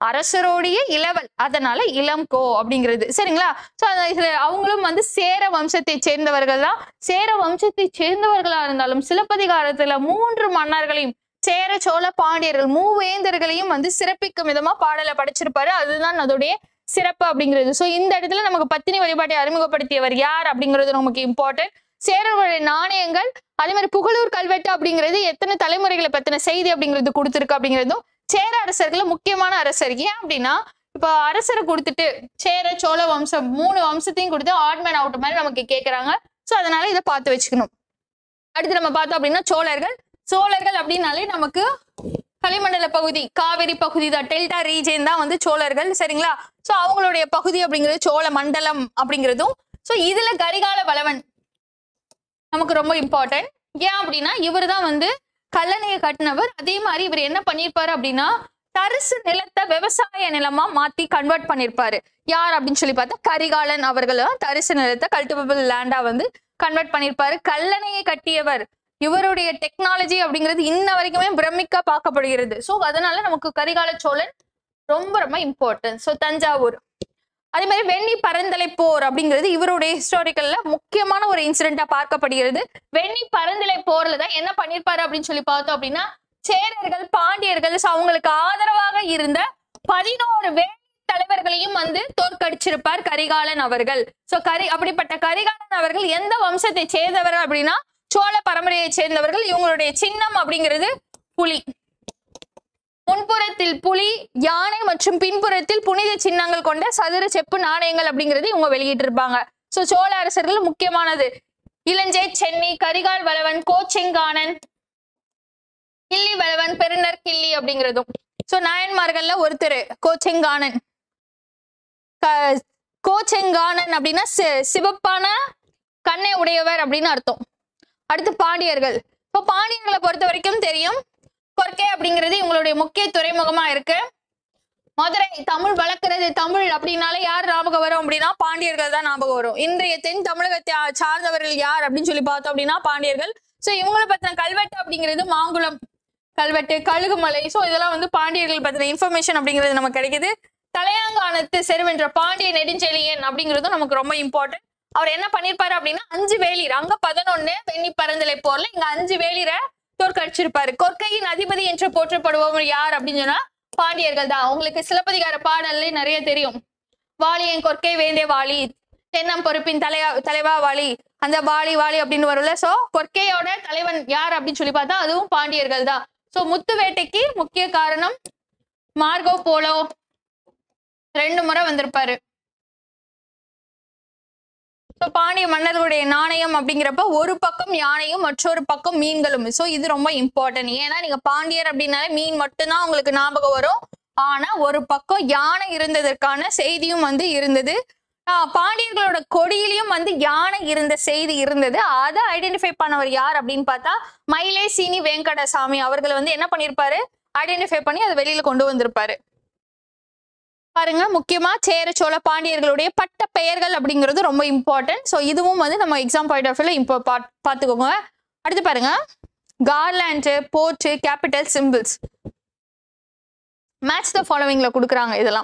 அரசரோடைய இளவல் அதனால இளம்கோ அப்படிங்கிறது சரிங்களா சோ அவங்களும் வந்து சேர வம்சத்தை சேர்ந்தவர்கள் தான் சேர வம்சத்தை சேர்ந்தவர்களா இருந்தாலும் சிலப்பதிகாரத்துல மூன்று மன்னர்களையும் சேர சோழ பாண்டியர்கள் மூவேந்தர்களையும் வந்து சிறப்பிக்கும் விதமா பாடலை படைச்சிருப்பாரு அதுதான் அதோடைய சிறப்பு அப்படிங்கிறது சோ இந்த இடத்துல நமக்கு பத்தினி வழிபாட்டை அறிமுகப்படுத்தியவர் யார் அப்படிங்கிறது நமக்கு இம்பார்ட்டன்ட் சேரர்களுடைய நாணயங்கள் அதே மாதிரி புகழூர் கல்வெட்டு அப்படிங்கிறது எத்தனை தலைமுறைகளை பத்தின செய்தி அப்படிங்கிறது கொடுத்துருக்கு அப்படிங்கிறதும் சேர அரசர்கள முக்கியமான அரசர் ஏன் அப்படின்னா இப்போ அரசரை கொடுத்துட்டு சேர சோழ வம்சம் மூணு வம்சத்தையும் கொடுத்து ஆட்மேன் அவுட் மாதிரி நமக்கு கேட்கறாங்க சோ அதனால இதை பார்த்து வச்சுக்கணும் அடுத்து நம்ம பார்த்தோம் அப்படின்னா சோழர்கள் சோழர்கள் அப்படின்னாலே நமக்கு கலிமண்டல பகுதி காவிரி பகுதி தான் டெல்டா ரீஜன் தான் வந்து சோழர்கள் சரிங்களா சோ அவங்களுடைய பகுதி அப்படிங்கிறது சோழ மண்டலம் அப்படிங்கிறதும் சோ இதுல கரிகால வளவன் நமக்கு ரொம்ப இம்பார்ட்டன்ட் ஏன் அப்படின்னா இவர் தான் வந்து கல்லணையை கட்டினவர் அதே மாதிரி இவர் என்ன பண்ணியிருப்பாரு அப்படின்னா தரிசு நிலத்தை விவசாய நிலமா மாத்தி கன்வெர்ட் பண்ணிருப்பாரு யார் அப்படின்னு சொல்லி பார்த்தா கரிகாலன் அவர்கள் தரிசு நிலத்தை கல்டிவபிள் லேண்டா வந்து கன்வெர்ட் பண்ணிருப்பாரு கல்லணையை கட்டியவர் இவருடைய டெக்னாலஜி அப்படிங்கிறது இன்ன வரைக்குமே பிரமிக்க பார்க்கப்படுகிறது சோ அதனால நமக்கு கரிகால சோழன் ரொம்ப ரொம்ப இம்பார்ட்டன்ட் ஸோ தஞ்சாவூர் அதே மாதிரி வெண்ணி பரந்தலை போர் அப்படிங்கிறது இவருடைய ஹிஸ்டாரிக்கல்ல முக்கியமான ஒரு இன்சிடென்டா பார்க்கப்படுகிறது வெண்ணி பரந்தலை போர்ல தான் என்ன பண்ணிருப்பாரு அப்படின்னு சொல்லி பார்த்தோம் அப்படின்னா சேரர்கள் பாண்டியர்கள் so அவங்களுக்கு ஆதரவாக இருந்த பதினோரு வேலி தலைவர்களையும் வந்து தோற்கடிச்சிருப்பார் கரிகாலன் அவர்கள் சோ கரி அப்படிப்பட்ட கரிகாலன் அவர்கள் எந்த வம்சத்தை சேர்ந்தவர் அப்படின்னா சோழ பரம்பரையை சேர்ந்தவர்கள் இவங்களுடைய சின்னம் அப்படிங்கிறது புலி முன்புறத்தில் புலி யானை மற்றும் பின்புறத்தில் புனித சின்னங்கள் கொண்ட சதுர செப்பு நாணயங்கள் அப்படிங்கிறது இவங்க வெளியிட்டிருப்பாங்க சோ சோழ அரசர்கள் முக்கியமானது இளஞ்சே சென்னி கரிகால் வளவன் கோச்செங்கானன் கிள்ளி வளவன் பெருநர் கிள்ளி அப்படிங்கிறதும் சோ நாயன்மார்கள்ல ஒருத்தர் கோச்செங்கானன் க- கோச்செங்கானன் அப்படின்னா சி- சிவப்பான கண்ணை உடையவர் அப்படின்னு அர்த்தம் அடுத்து பாண்டியர்கள் இப்போ பாண்டியர்களை பொறுத்த வரைக்கும் தெரியும் கொர்க்கே அப்படிங்கிறது இவங்களுடைய முக்கிய துறைமுகமா இருக்கு மதுரை தமிழ் வளர்க்கிறது தமிழ் அப்படின்னாலே யார் ஞாபகம் வரும் அப்படின்னா பாண்டியர்கள் தான் ஞாபகம் வரும் இன்றைய தென் தமிழகத்தை ஆ- சார்ந்தவர்கள் யார் அப்படின்னு சொல்லி பார்த்தோம் அப்படின்னா பாண்டியர்கள் சோ இவங்களை பத்தின கல்வெட்டு அப்படிங்கிறது மாங்குளம் கல்வெட்டு கழுகுமலை சோ இதெல்லாம் வந்து பாண்டியர்கள் பத்தின இன்ஃபர்மேஷன் அப்படிங்கிறது நமக்கு கிடைக்குது தலையாங்கானத்து செருவென்ற பாண்டிய நெடுஞ்செழியன் அப்படிங்கிறதும் நமக்கு ரொம்ப இம்பார்ட்டன்ட் அவர் என்ன பண்ணிருப்பாரு அப்படின்னா அஞ்சு வேலிர் அங்க பதினொன்னு வெண்ணி பரந்தலை போர்ல இங்க அஞ்சு வேலிரை தோற்கடிச்சிருப்பாரு கொற்கையின் அதிபதி என்று போற்றப்படுபவர் யார் அப்படின்னு சொன்னா பாண்டியர்கள் தான் உங்களுக்கு சிலப்பதிகார பாடல்ல நிறைய தெரியும் வாலியன் கொற்கை வேந்தே வாலி தென்னம் பொறுப்பின் தலையா தலைவா வாலி அந்த வாலி வாலி அப்படின்னு வரும்ல சோ கொற்கையோட தலைவன் யார் அப்படின்னு சொல்லி பார்த்தா அதுவும் பாண்டியர்கள் தான் சோ முத்து வேட்டைக்கு முக்கிய காரணம் மார்கோ போலோ ரெண்டு முறை வந்திருப்பாரு ஸோ பாண்டிய மன்னர்களுடைய நாணயம் அப்படிங்கிறப்ப ஒரு பக்கம் யானையும் மற்றொரு பக்கம் மீன்களும் ஸோ இது ரொம்ப இம்பார்ட்டன்ட் ஏன்னா நீங்க பாண்டியர் அப்படின்னாலே மீன் மட்டும்தான் உங்களுக்கு ஞாபகம் வரும் ஆனா ஒரு பக்கம் யானை இருந்ததற்கான செய்தியும் வந்து இருந்தது ஆஹ் பாண்டியர்களோட கொடியிலையும் வந்து யானை இருந்த செய்தி இருந்தது அதை ஐடென்டிஃபை பண்ணவர் யார் அப்படின்னு பார்த்தா மயிலை சீனி வெங்கடசாமி அவர்கள் வந்து என்ன பண்ணியிருப்பாரு ஐடென்டிஃபை பண்ணி அதை வெளியில கொண்டு வந்திருப்பாரு பாருங்க முக்கியமா சேர சோழ பாண்டியர்களுடைய பட்ட பெயர்கள் அப்படிங்கிறது ரொம்ப இம்பார்ட்டன்ட் ஸோ இதுவும் வந்து நம்ம எக்ஸாம் பாயிண்ட் ஆஃப் வியூல இப்போ பார்த்துக்கோங்க அடுத்து பாருங்க garland port capital symbols match the ஃபாலோவிங்ல கொடுக்குறாங்க இதெல்லாம்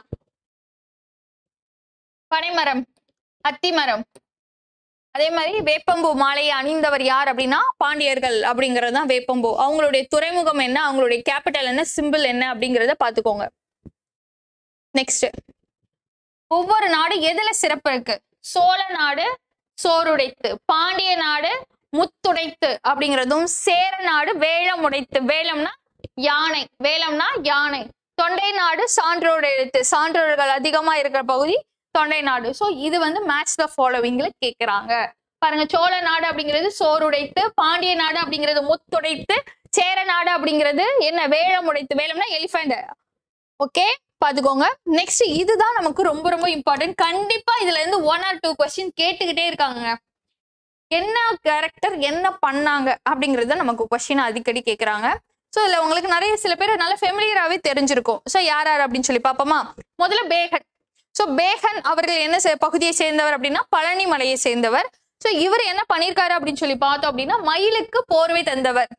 பனைமரம் அத்திமரம் அதே மாதிரி வேப்பம்பூ மாலையை அணிந்தவர் யார் அப்படின்னா பாண்டியர்கள் அப்படிங்கிறது தான் வேப்பம்பூ அவங்களுடைய துறைமுகம் என்ன அவங்களுடைய கேபிட்டல் என்ன சிம்பிள் என்ன அப்படிங்கிறத பார்த்துக்கோங்க நெக்ஸ்ட் ஒவ்வொரு நாடு எதுல சிறப்பு இருக்கு சோழ நாடு சோறுடைத்து பாண்டிய நாடு முத்துடைத்து அப்படிங்கிறதும் சேர நாடு வேலம் உடைத்து வேலம்னா யானை வேலம்னா யானை தொண்டை நாடு சான்றோடு எழுத்து சான்றோர்கள் அதிகமா இருக்கிற பகுதி தொண்டை நாடு சோ இது வந்து மேட்ச் த ஃபாலோவிங்ல கேக்குறாங்க பாருங்க சோழ நாடு அப்படிங்கிறது சோறுடைத்து பாண்டிய நாடு அப்படிங்கிறது முத்துடைத்து சேர நாடு அப்படிங்கிறது என்ன வேலம் உடைத்து வேலம்னா எலிஃபண்ட் ஓகே பாத்துக்கோங்க நெக்ஸ்ட் இதுதான் நமக்கு ரொம்ப ரொம்ப இம்பார்ட்டன்ட் கண்டிப்பா இதுல இருந்து ஒன் ஆர் டூ கொஸ்டின் கேட்டுக்கிட்டே இருக்காங்க என்ன கேரக்டர் என்ன பண்ணாங்க அப்படிங்கறத நமக்கு கொஸ்டின் அடிக்கடி கேக்குறாங்க ஸோ இதுல உங்களுக்கு நிறைய சில பேர் நல்ல ஃபெமிலியராகவே தெரிஞ்சிருக்கும் ஸோ யார் யார் அப்படின்னு சொல்லி பார்ப்போமா முதல்ல பேகன் ஸோ பேகன் அவர்கள் என்ன செ- பகுதியை சேர்ந்தவர் அப்படின்னா பழனி மலையை சேர்ந்தவர் ஸோ இவர் என்ன பண்ணியிருக்காரு அப்படின்னு சொல்லி பார்த்தோம் அப்படின்னா மயிலுக்கு போர்வை தந்தவர்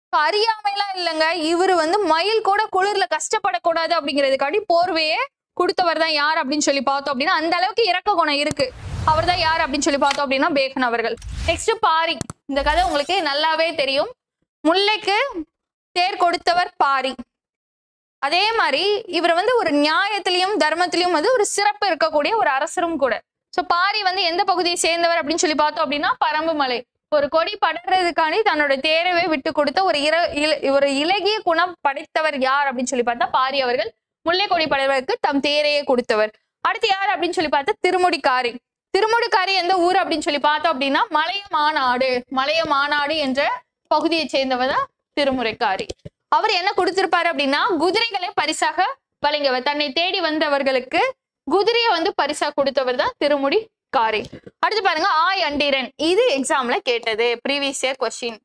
So, அறியாமைலாம் இல்லைங்க இவர் வந்து மயில் கூட குளிர்ல கஷ்டப்படக்கூடாது அப்படிங்கிறதுக்காண்டி போர்வையே கொடுத்தவர் தான் யார் அப்படின்னு சொல்லி பார்த்தோம் அப்படின்னா அந்த அளவுக்கு இறக்க குணம் இருக்கு அவர் தான் யார் அப்படின்னு சொல்லி பார்த்தோம் அப்படின்னா பேகன் அவர்கள் நெக்ஸ்ட் பாரி இந்த கதை உங்களுக்கு நல்லாவே தெரியும் முல்லைக்கு தேர் கொடுத்தவர் பாரி அதே மாதிரி இவர் வந்து ஒரு நியாயத்திலையும் தர்மத்திலையும் வந்து ஒரு சிறப்பு இருக்கக்கூடிய ஒரு அரசரும் கூட சோ பாரி வந்து எந்த பகுதியை சேர்ந்தவர் அப்படின்னு சொல்லி பார்த்தோம் அப்படின்னா பரம்பு மலை ஒரு கொடி படறதுக்காண்டி தன்னோட தேரவே விட்டு கொடுத்த ஒரு இர இல- ஒரு இலகிய குணம் படைத்தவர் யார் அப்படின்னு சொல்லி பார்த்தா பாரி அவர்கள் முல்லை கொடி படைவதற்கு தம் தேரையே கொடுத்தவர் அடுத்து யார் அப்படின்னு சொல்லி பார்த்தா திருமுடிக்காரி திருமுடிக்காரி எந்த ஊர் அப்படின்னு சொல்லி பார்த்தோம் அப்படின்னா மலைய மாநாடு மலைய மாநாடு என்ற பகுதியை சேர்ந்தவர் தான் திருமுறைக்காரி அவர் என்ன கொடுத்திருப்பாரு அப்படின்னா குதிரைகளை பரிசாக வழங்கியவர் தன்னை தேடி வந்தவர்களுக்கு குதிரையை வந்து பரிசா கொடுத்தவர் தான் திருமுடி காரி அடுத்து பாருங்க ஆய் அண்டிரன் இது எக்ஸாம்ல கேட்டது ப்ரீவியஸ் இயர் கொஸ்டின்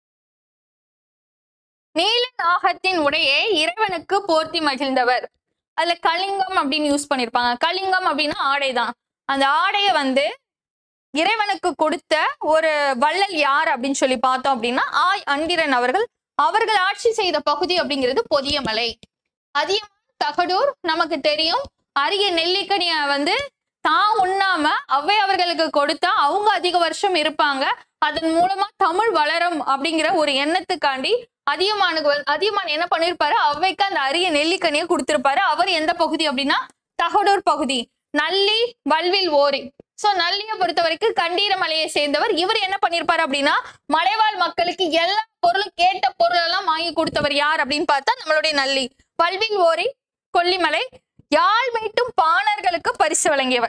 நீல நாகத்தின் உடையை இறைவனுக்கு போர்த்தி மகிழ்ந்தவர் அதுல கலிங்கம் அப்படின்னு யூஸ் பண்ணிருப்பாங்க கலிங்கம் அப்படின்னா ஆடைதான் அந்த ஆடையை வந்து இறைவனுக்கு கொடுத்த ஒரு வள்ளல் யார் அப்படின்னு சொல்லி பார்த்தோம் அப்படின்னா ஆய் அண்டிரன் அவர்கள் அவர்கள் ஆட்சி செய்த பகுதி அப்படிங்கிறது பொதியமலை அதியமான் தகடூர் நமக்கு தெரியும் அரிய நெல்லிக்கனிய வந்து தான் உண்ணாம அவ்வை அவர்களுக்கு கொடுத்தா அவங்க அதிக வருஷம் இருப்பாங்க அதன் மூலமா தமிழ் வளரும் அப்படிங்கிற ஒரு எண்ணத்துக்காண்டி அதியமானுக்கு வந்து- அதியமான் என்ன பண்ணிருப்பாரு அவ்வைக்கு அந்த அரிய நெல்லிக்கனியை கொடுத்திருப்பாரு அவர் எந்த பகுதி அப்படின்னா தகடூர் பகுதி நல்லி வல்வில் ஓரி சோ நல்லியை பொறுத்த வரைக்கும் கண்டீர மலையை சேர்ந்தவர் இவர் என்ன பண்ணிருப்பாரு அப்படின்னா மலைவாழ் மக்களுக்கு எல்லா பொருளும் கேட்ட பொருள் எல்லாம் வாங்கி கொடுத்தவர் யார் அப்படின்னு பார்த்தா நம்மளுடைய நல்லி வல்வில் ஓரி கொல்லிமலை யாழ் மீட்டும் பாணர்களுக்கு பரிசு வழங்கியவர்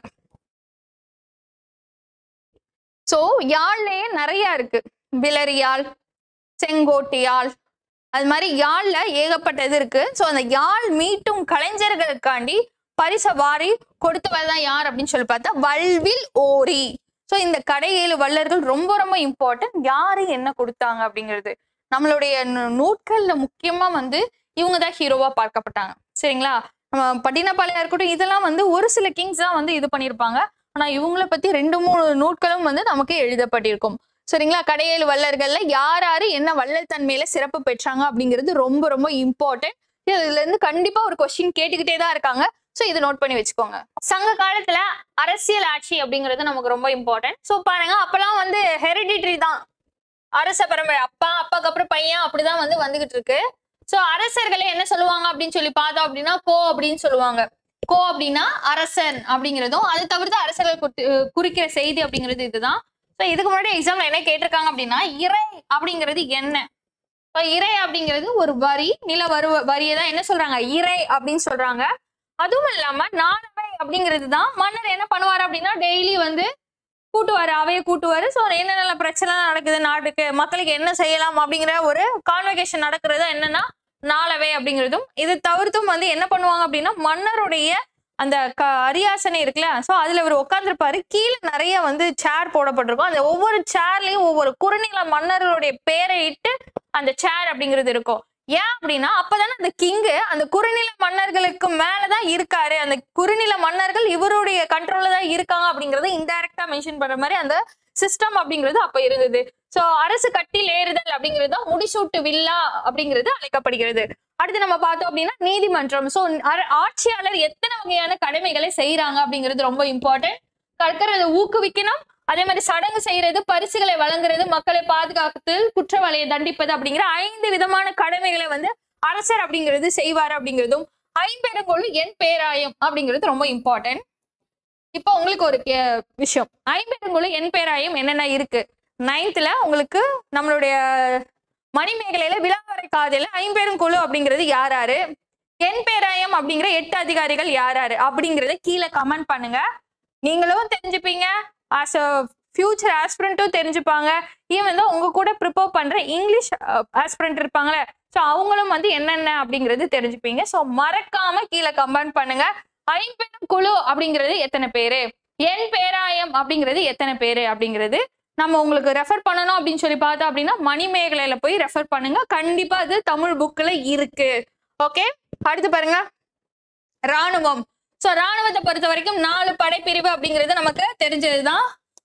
சோ யாழ்லயே நிறைய இருக்கு விலரி யாழ் செங்கோட்டு யாழ் அது மாதிரி யாழ்ல ஏகப்பட்டது இருக்கு சோ அந்த யாழ் மீட்டும் கலைஞர்களுக்காண்டி பரிசை வாரி கொடுத்தவர் தான் யார் அப்படின்னு சொல்லி பார்த்தா வல்வில் ஓரி சோ இந்த கடை ஏழு வள்ளர்கள் ரொம்ப ரொம்ப இம்பார்ட்டன்ட் யாரு என்ன கொடுத்தாங்க அப்படிங்கிறது நம்மளுடைய நூ- நூட்கள்ல முக்கியமா வந்து இவங்க தான் ஹீரோவா பார்க்கப்பட்டாங்க சரிங்களா நம்ம பட்டினப்பாளையா இருக்கட்டும் இதெல்லாம் வந்து ஒரு சில கிங்ஸ் தான் வந்து இது பண்ணியிருப்பாங்க ஆனா இவங்கள பத்தி ரெண்டு மூணு நூட்களும் வந்து நமக்கு எழுதப்பட்டிருக்கும் சரிங்களா கடையேழு வள்ளர்கள்ல யார் யாரு என்ன வள்ளல் தன்மையில சிறப்பு பெற்றாங்க அப்படிங்கிறது ரொம்ப ரொம்ப இம்பார்ட்டன்ட் இதுல இருந்து கண்டிப்பா ஒரு கொஸ்டின் கேட்டுக்கிட்டே தான் இருக்காங்க சோ இது நோட் பண்ணி வச்சுக்கோங்க சங்க காலத்துல அரசியல் ஆட்சி அப்படிங்கிறது நமக்கு ரொம்ப இம்பார்ட்டன்ட் சோ பாருங்க அப்பெல்லாம் வந்து ஹெரிடிட்ரி தான் அரச பரம்பரை அப்பா அப்பாக்கு அப்புறம் பையன் அப்படிதான் வந்து வந்துகிட்டு இருக்கு சோ அரசர்களை என்ன சொல்லுவாங்க அப்படின்னு சொல்லி பார்த்தோம் அப்படின்னா கோ அப்படின்னு சொல்லுவாங்க கோ அப்படின்னா அரசன் அப்படிங்கிறதும் அது தவிர்த்து அரசர்கள் குறி- குறிக்கிற செய்தி அப்படிங்கிறது இதுதான் ஸோ இதுக்கு முன்னாடி எக்ஸாம்ல என்ன கேட்டிருக்காங்க அப்படின்னா இறை அப்படிங்கிறது என்ன ஸோ இறை அப்படிங்கிறது ஒரு வரி நில வரு வரியை தான் என்ன சொல்றாங்க இறை அப்படின்னு சொல்றாங்க அதுவும் இல்லாம நாலவை அப்படிங்கிறது தான் மன்னர் என்ன பண்ணுவாரு அப்படின்னா டெய்லி வந்து கூட்டுவாரு அவையை கூட்டுவாரு ஸோ என்னென்ன பிரச்சனை நடக்குது நாட்டுக்கு மக்களுக்கு என்ன செய்யலாம் அப்படிங்கிற ஒரு கான்வெகேஷன் நடக்கிறது என்னன்னா நாளவை அப்படிங்கிறதும் இது தவிர்த்தும் வந்து என்ன பண்ணுவாங்க அப்படின்னா மன்னருடைய அந்த க அரியாசனை இருக்குல்ல ஸோ அதுல இவர் உட்காந்துருப்பாரு கீழே நிறைய வந்து சேர் போடப்பட்டிருக்கும் அந்த ஒவ்வொரு சேர்லயும் ஒவ்வொரு குறுநில மன்னர்களுடைய பேரை இட்டு அந்த சேர் அப்படிங்கிறது இருக்கும் ஏன் அப்படின்னா அப்பதானே அந்த கிங்கு அந்த குறுநில மன்னர்களுக்கு மேலதான் இருக்காரு அந்த குறுநில மன்னர்கள் இவருடைய கண்ட்ரோல்ல தான் இருக்காங்க அப்படிங்கறத இன்டைரக்டா மென்ஷன் பண்ற மாதிரி அந்த சிஸ்டம் அப்படிங்கிறது அப்ப இருந்தது சோ அரசு கட்டில் ஏறுதல் அப்படிங்கிறது தான் முடிசூட்டு வில்லா அப்படிங்கிறது அழைக்கப்படுகிறது அடுத்து நம்ம பார்த்தோம் அப்படின்னா நீதிமன்றம் சோ ஆட்சியாளர் எத்தனை வகையான கடமைகளை செய்யறாங்க அப்படிங்கிறது ரொம்ப இம்பார்ட்டன்ட் கற்கிறத ஊக்குவிக்கணும் அதே மாதிரி சடங்கு செய்யறது பரிசுகளை வழங்குறது மக்களை பாதுகாத்தல் குற்றவாளியை தண்டிப்பது அப்படிங்கிற ஐந்து விதமான கடமைகளை வந்து அரசர் அப்படிங்கிறது செய்வார் அப்படிங்கிறதும் ஐம்பெருங்கொழு என் பேராயம் அப்படிங்கிறது ரொம்ப இம்பார்ட்டன்ட் இப்போ உங்களுக்கு ஒரு கே- விஷயம் ஐம்பெருங்கொழு என் பேராயம் என்னென்ன இருக்கு நைன்த்ல உங்களுக்கு நம்மளுடைய மணிமேகலையில விழாவரை காதையில ஐம்பெருங்குழு அப்படிங்கிறது யார் யாரு என் பேராயம் அப்படிங்கிற எட்டு அதிகாரிகள் யார் யாரு அப்படிங்கறத கீழே கமெண்ட் பண்ணுங்க நீங்களும் தெரிஞ்சுப்பீங்க ஆஸ் அ ஃபியூச்சர் ஆஸ்பிரண்ட்டும் தெரிஞ்சுப்பாங்க ஈவன் தான் உங்க கூட ப்ரிப்பேர் பண்ற இங்கிலீஷ் ஆஸ்பிரண்ட் இருப்பாங்களே ஸோ அவங்களும் வந்து என்னென்ன அப்படிங்கிறது தெரிஞ்சுப்பீங்க ஸோ மறக்காம கீழே கமெண்ட் பண்ணுங்க ஐம்பெரும் குழு அப்படிங்கிறது எத்தனை பேரு என் பேராயம் அப்படிங்கிறது எத்தனை பேரு அப்படிங்கிறது நம்ம உங்களுக்கு ரெஃபர் பண்ணணும் அப்படின்னு சொல்லி பார்த்தோம் அப்படின்னா மணிமேகலையில போய் ரெஃபர் பண்ணுங்க கண்டிப்பா அது தமிழ் புக்ல இருக்கு ஓகே அடுத்து பாருங்க ராணுவம் சோ ராணுவத்தை பொறுத்த வரைக்கும் நாலு படைப்பிரிவு அப்படிங்கிறது நமக்கு தெரிஞ்சதுதான்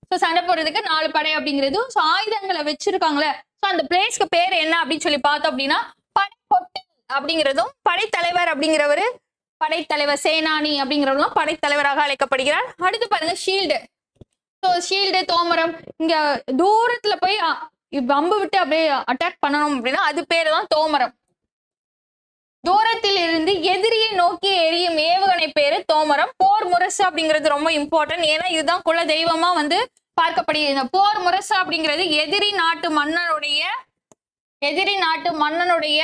ஸோ சண்டை போடுறதுக்கு நாலு படை அப்படிங்கிறது ஸோ ஆயுதங்களை வச்சிருக்காங்களே ஸோ அந்த பிளேஸ்க்கு பேர் என்ன அப்படின்னு சொல்லி பார்த்தோம் அப்படின்னா படைக்கொட்டு அப்படிங்கிறதும் படைத்தலைவர் அப்படிங்கிறவரு படைத்தலைவர் சேனானி அப்படிங்கிறவரும் படைத்தலைவராக அழைக்கப்படுகிறார் அடுத்து பாருங்க ஷீல்டு ஸோ ஷீல்டு தோமரம் இங்க தூரத்துல போய் அ, இப்ப அம்பு விட்டு அப்படியே அட்டாக் பண்ணணும் அப்படின்னா அது பேர் தான் தோமரம் தூரத்தில் இருந்து எதிரியை நோக்கி எரியும் ஏவுகணை பேரு தோமரம் போர் முரசு அப்படிங்கிறது ரொம்ப இம்பார்ட்டன்ட் ஏன்னா இதுதான் குல தெய்வமா வந்து பார்க்கப்படுகிறது இந்த போர் முரசு அப்படிங்கிறது எதிரி நாட்டு மன்னனுடைய எதிரி நாட்டு மன்னனுடைய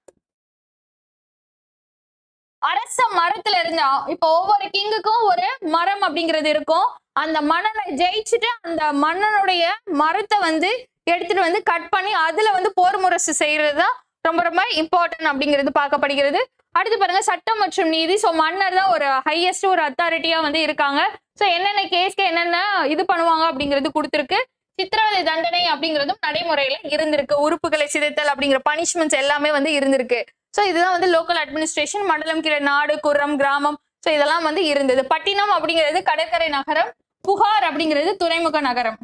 அரச மரத்துல இருந்த இப்போ ஒவ்வொரு கிங்குக்கும் ஒரு மரம் அப்படிங்கிறது இருக்கும் அந்த மன்னனை ஜெயிச்சுட்டு அந்த மன்னனுடைய மரத்தை வந்து எடுத்துட்டு வந்து கட் பண்ணி அதுல வந்து போர் முரசு செய்யறது தான் ரொம்ப ரொம்ப இம்பார்ட்டன்ட் அப்படிங்கிறது பார்க்கப்படுகிறது அடுத்து பாருங்க சட்டம் மற்றும் நீதி ஸோ மன்னர் தான் ஒரு ஹையஸ்ட் ஒரு அத்தாரிட்டியா வந்து இருக்காங்க ஸோ என்னென்ன கேஸ்க்கு என்னென்ன இது பண்ணுவாங்க அப்படிங்கிறது கொடுத்துருக்கு சித்திரவதை தண்டனை அப்படிங்கிறதும் நடைமுறையில இருந்திருக்கு உறுப்புகளை சிதைத்தல் அப்படிங்கிற பனிஷ்மெண்ட்ஸ் எல்லாமே வந்து இருந்திருக்கு ஸோ இதுதான் வந்து லோக்கல் அட்மினிஸ்ட்ரேஷன் மண்டலம் கீழே நாடு குரம் கிராமம் ஸோ இதெல்லாம் வந்து இருந்தது பட்டினம் அப்படிங்கிறது கடற்கரை நகரம் புகார் அப்படிங்கிறது துறைமுக நகரம்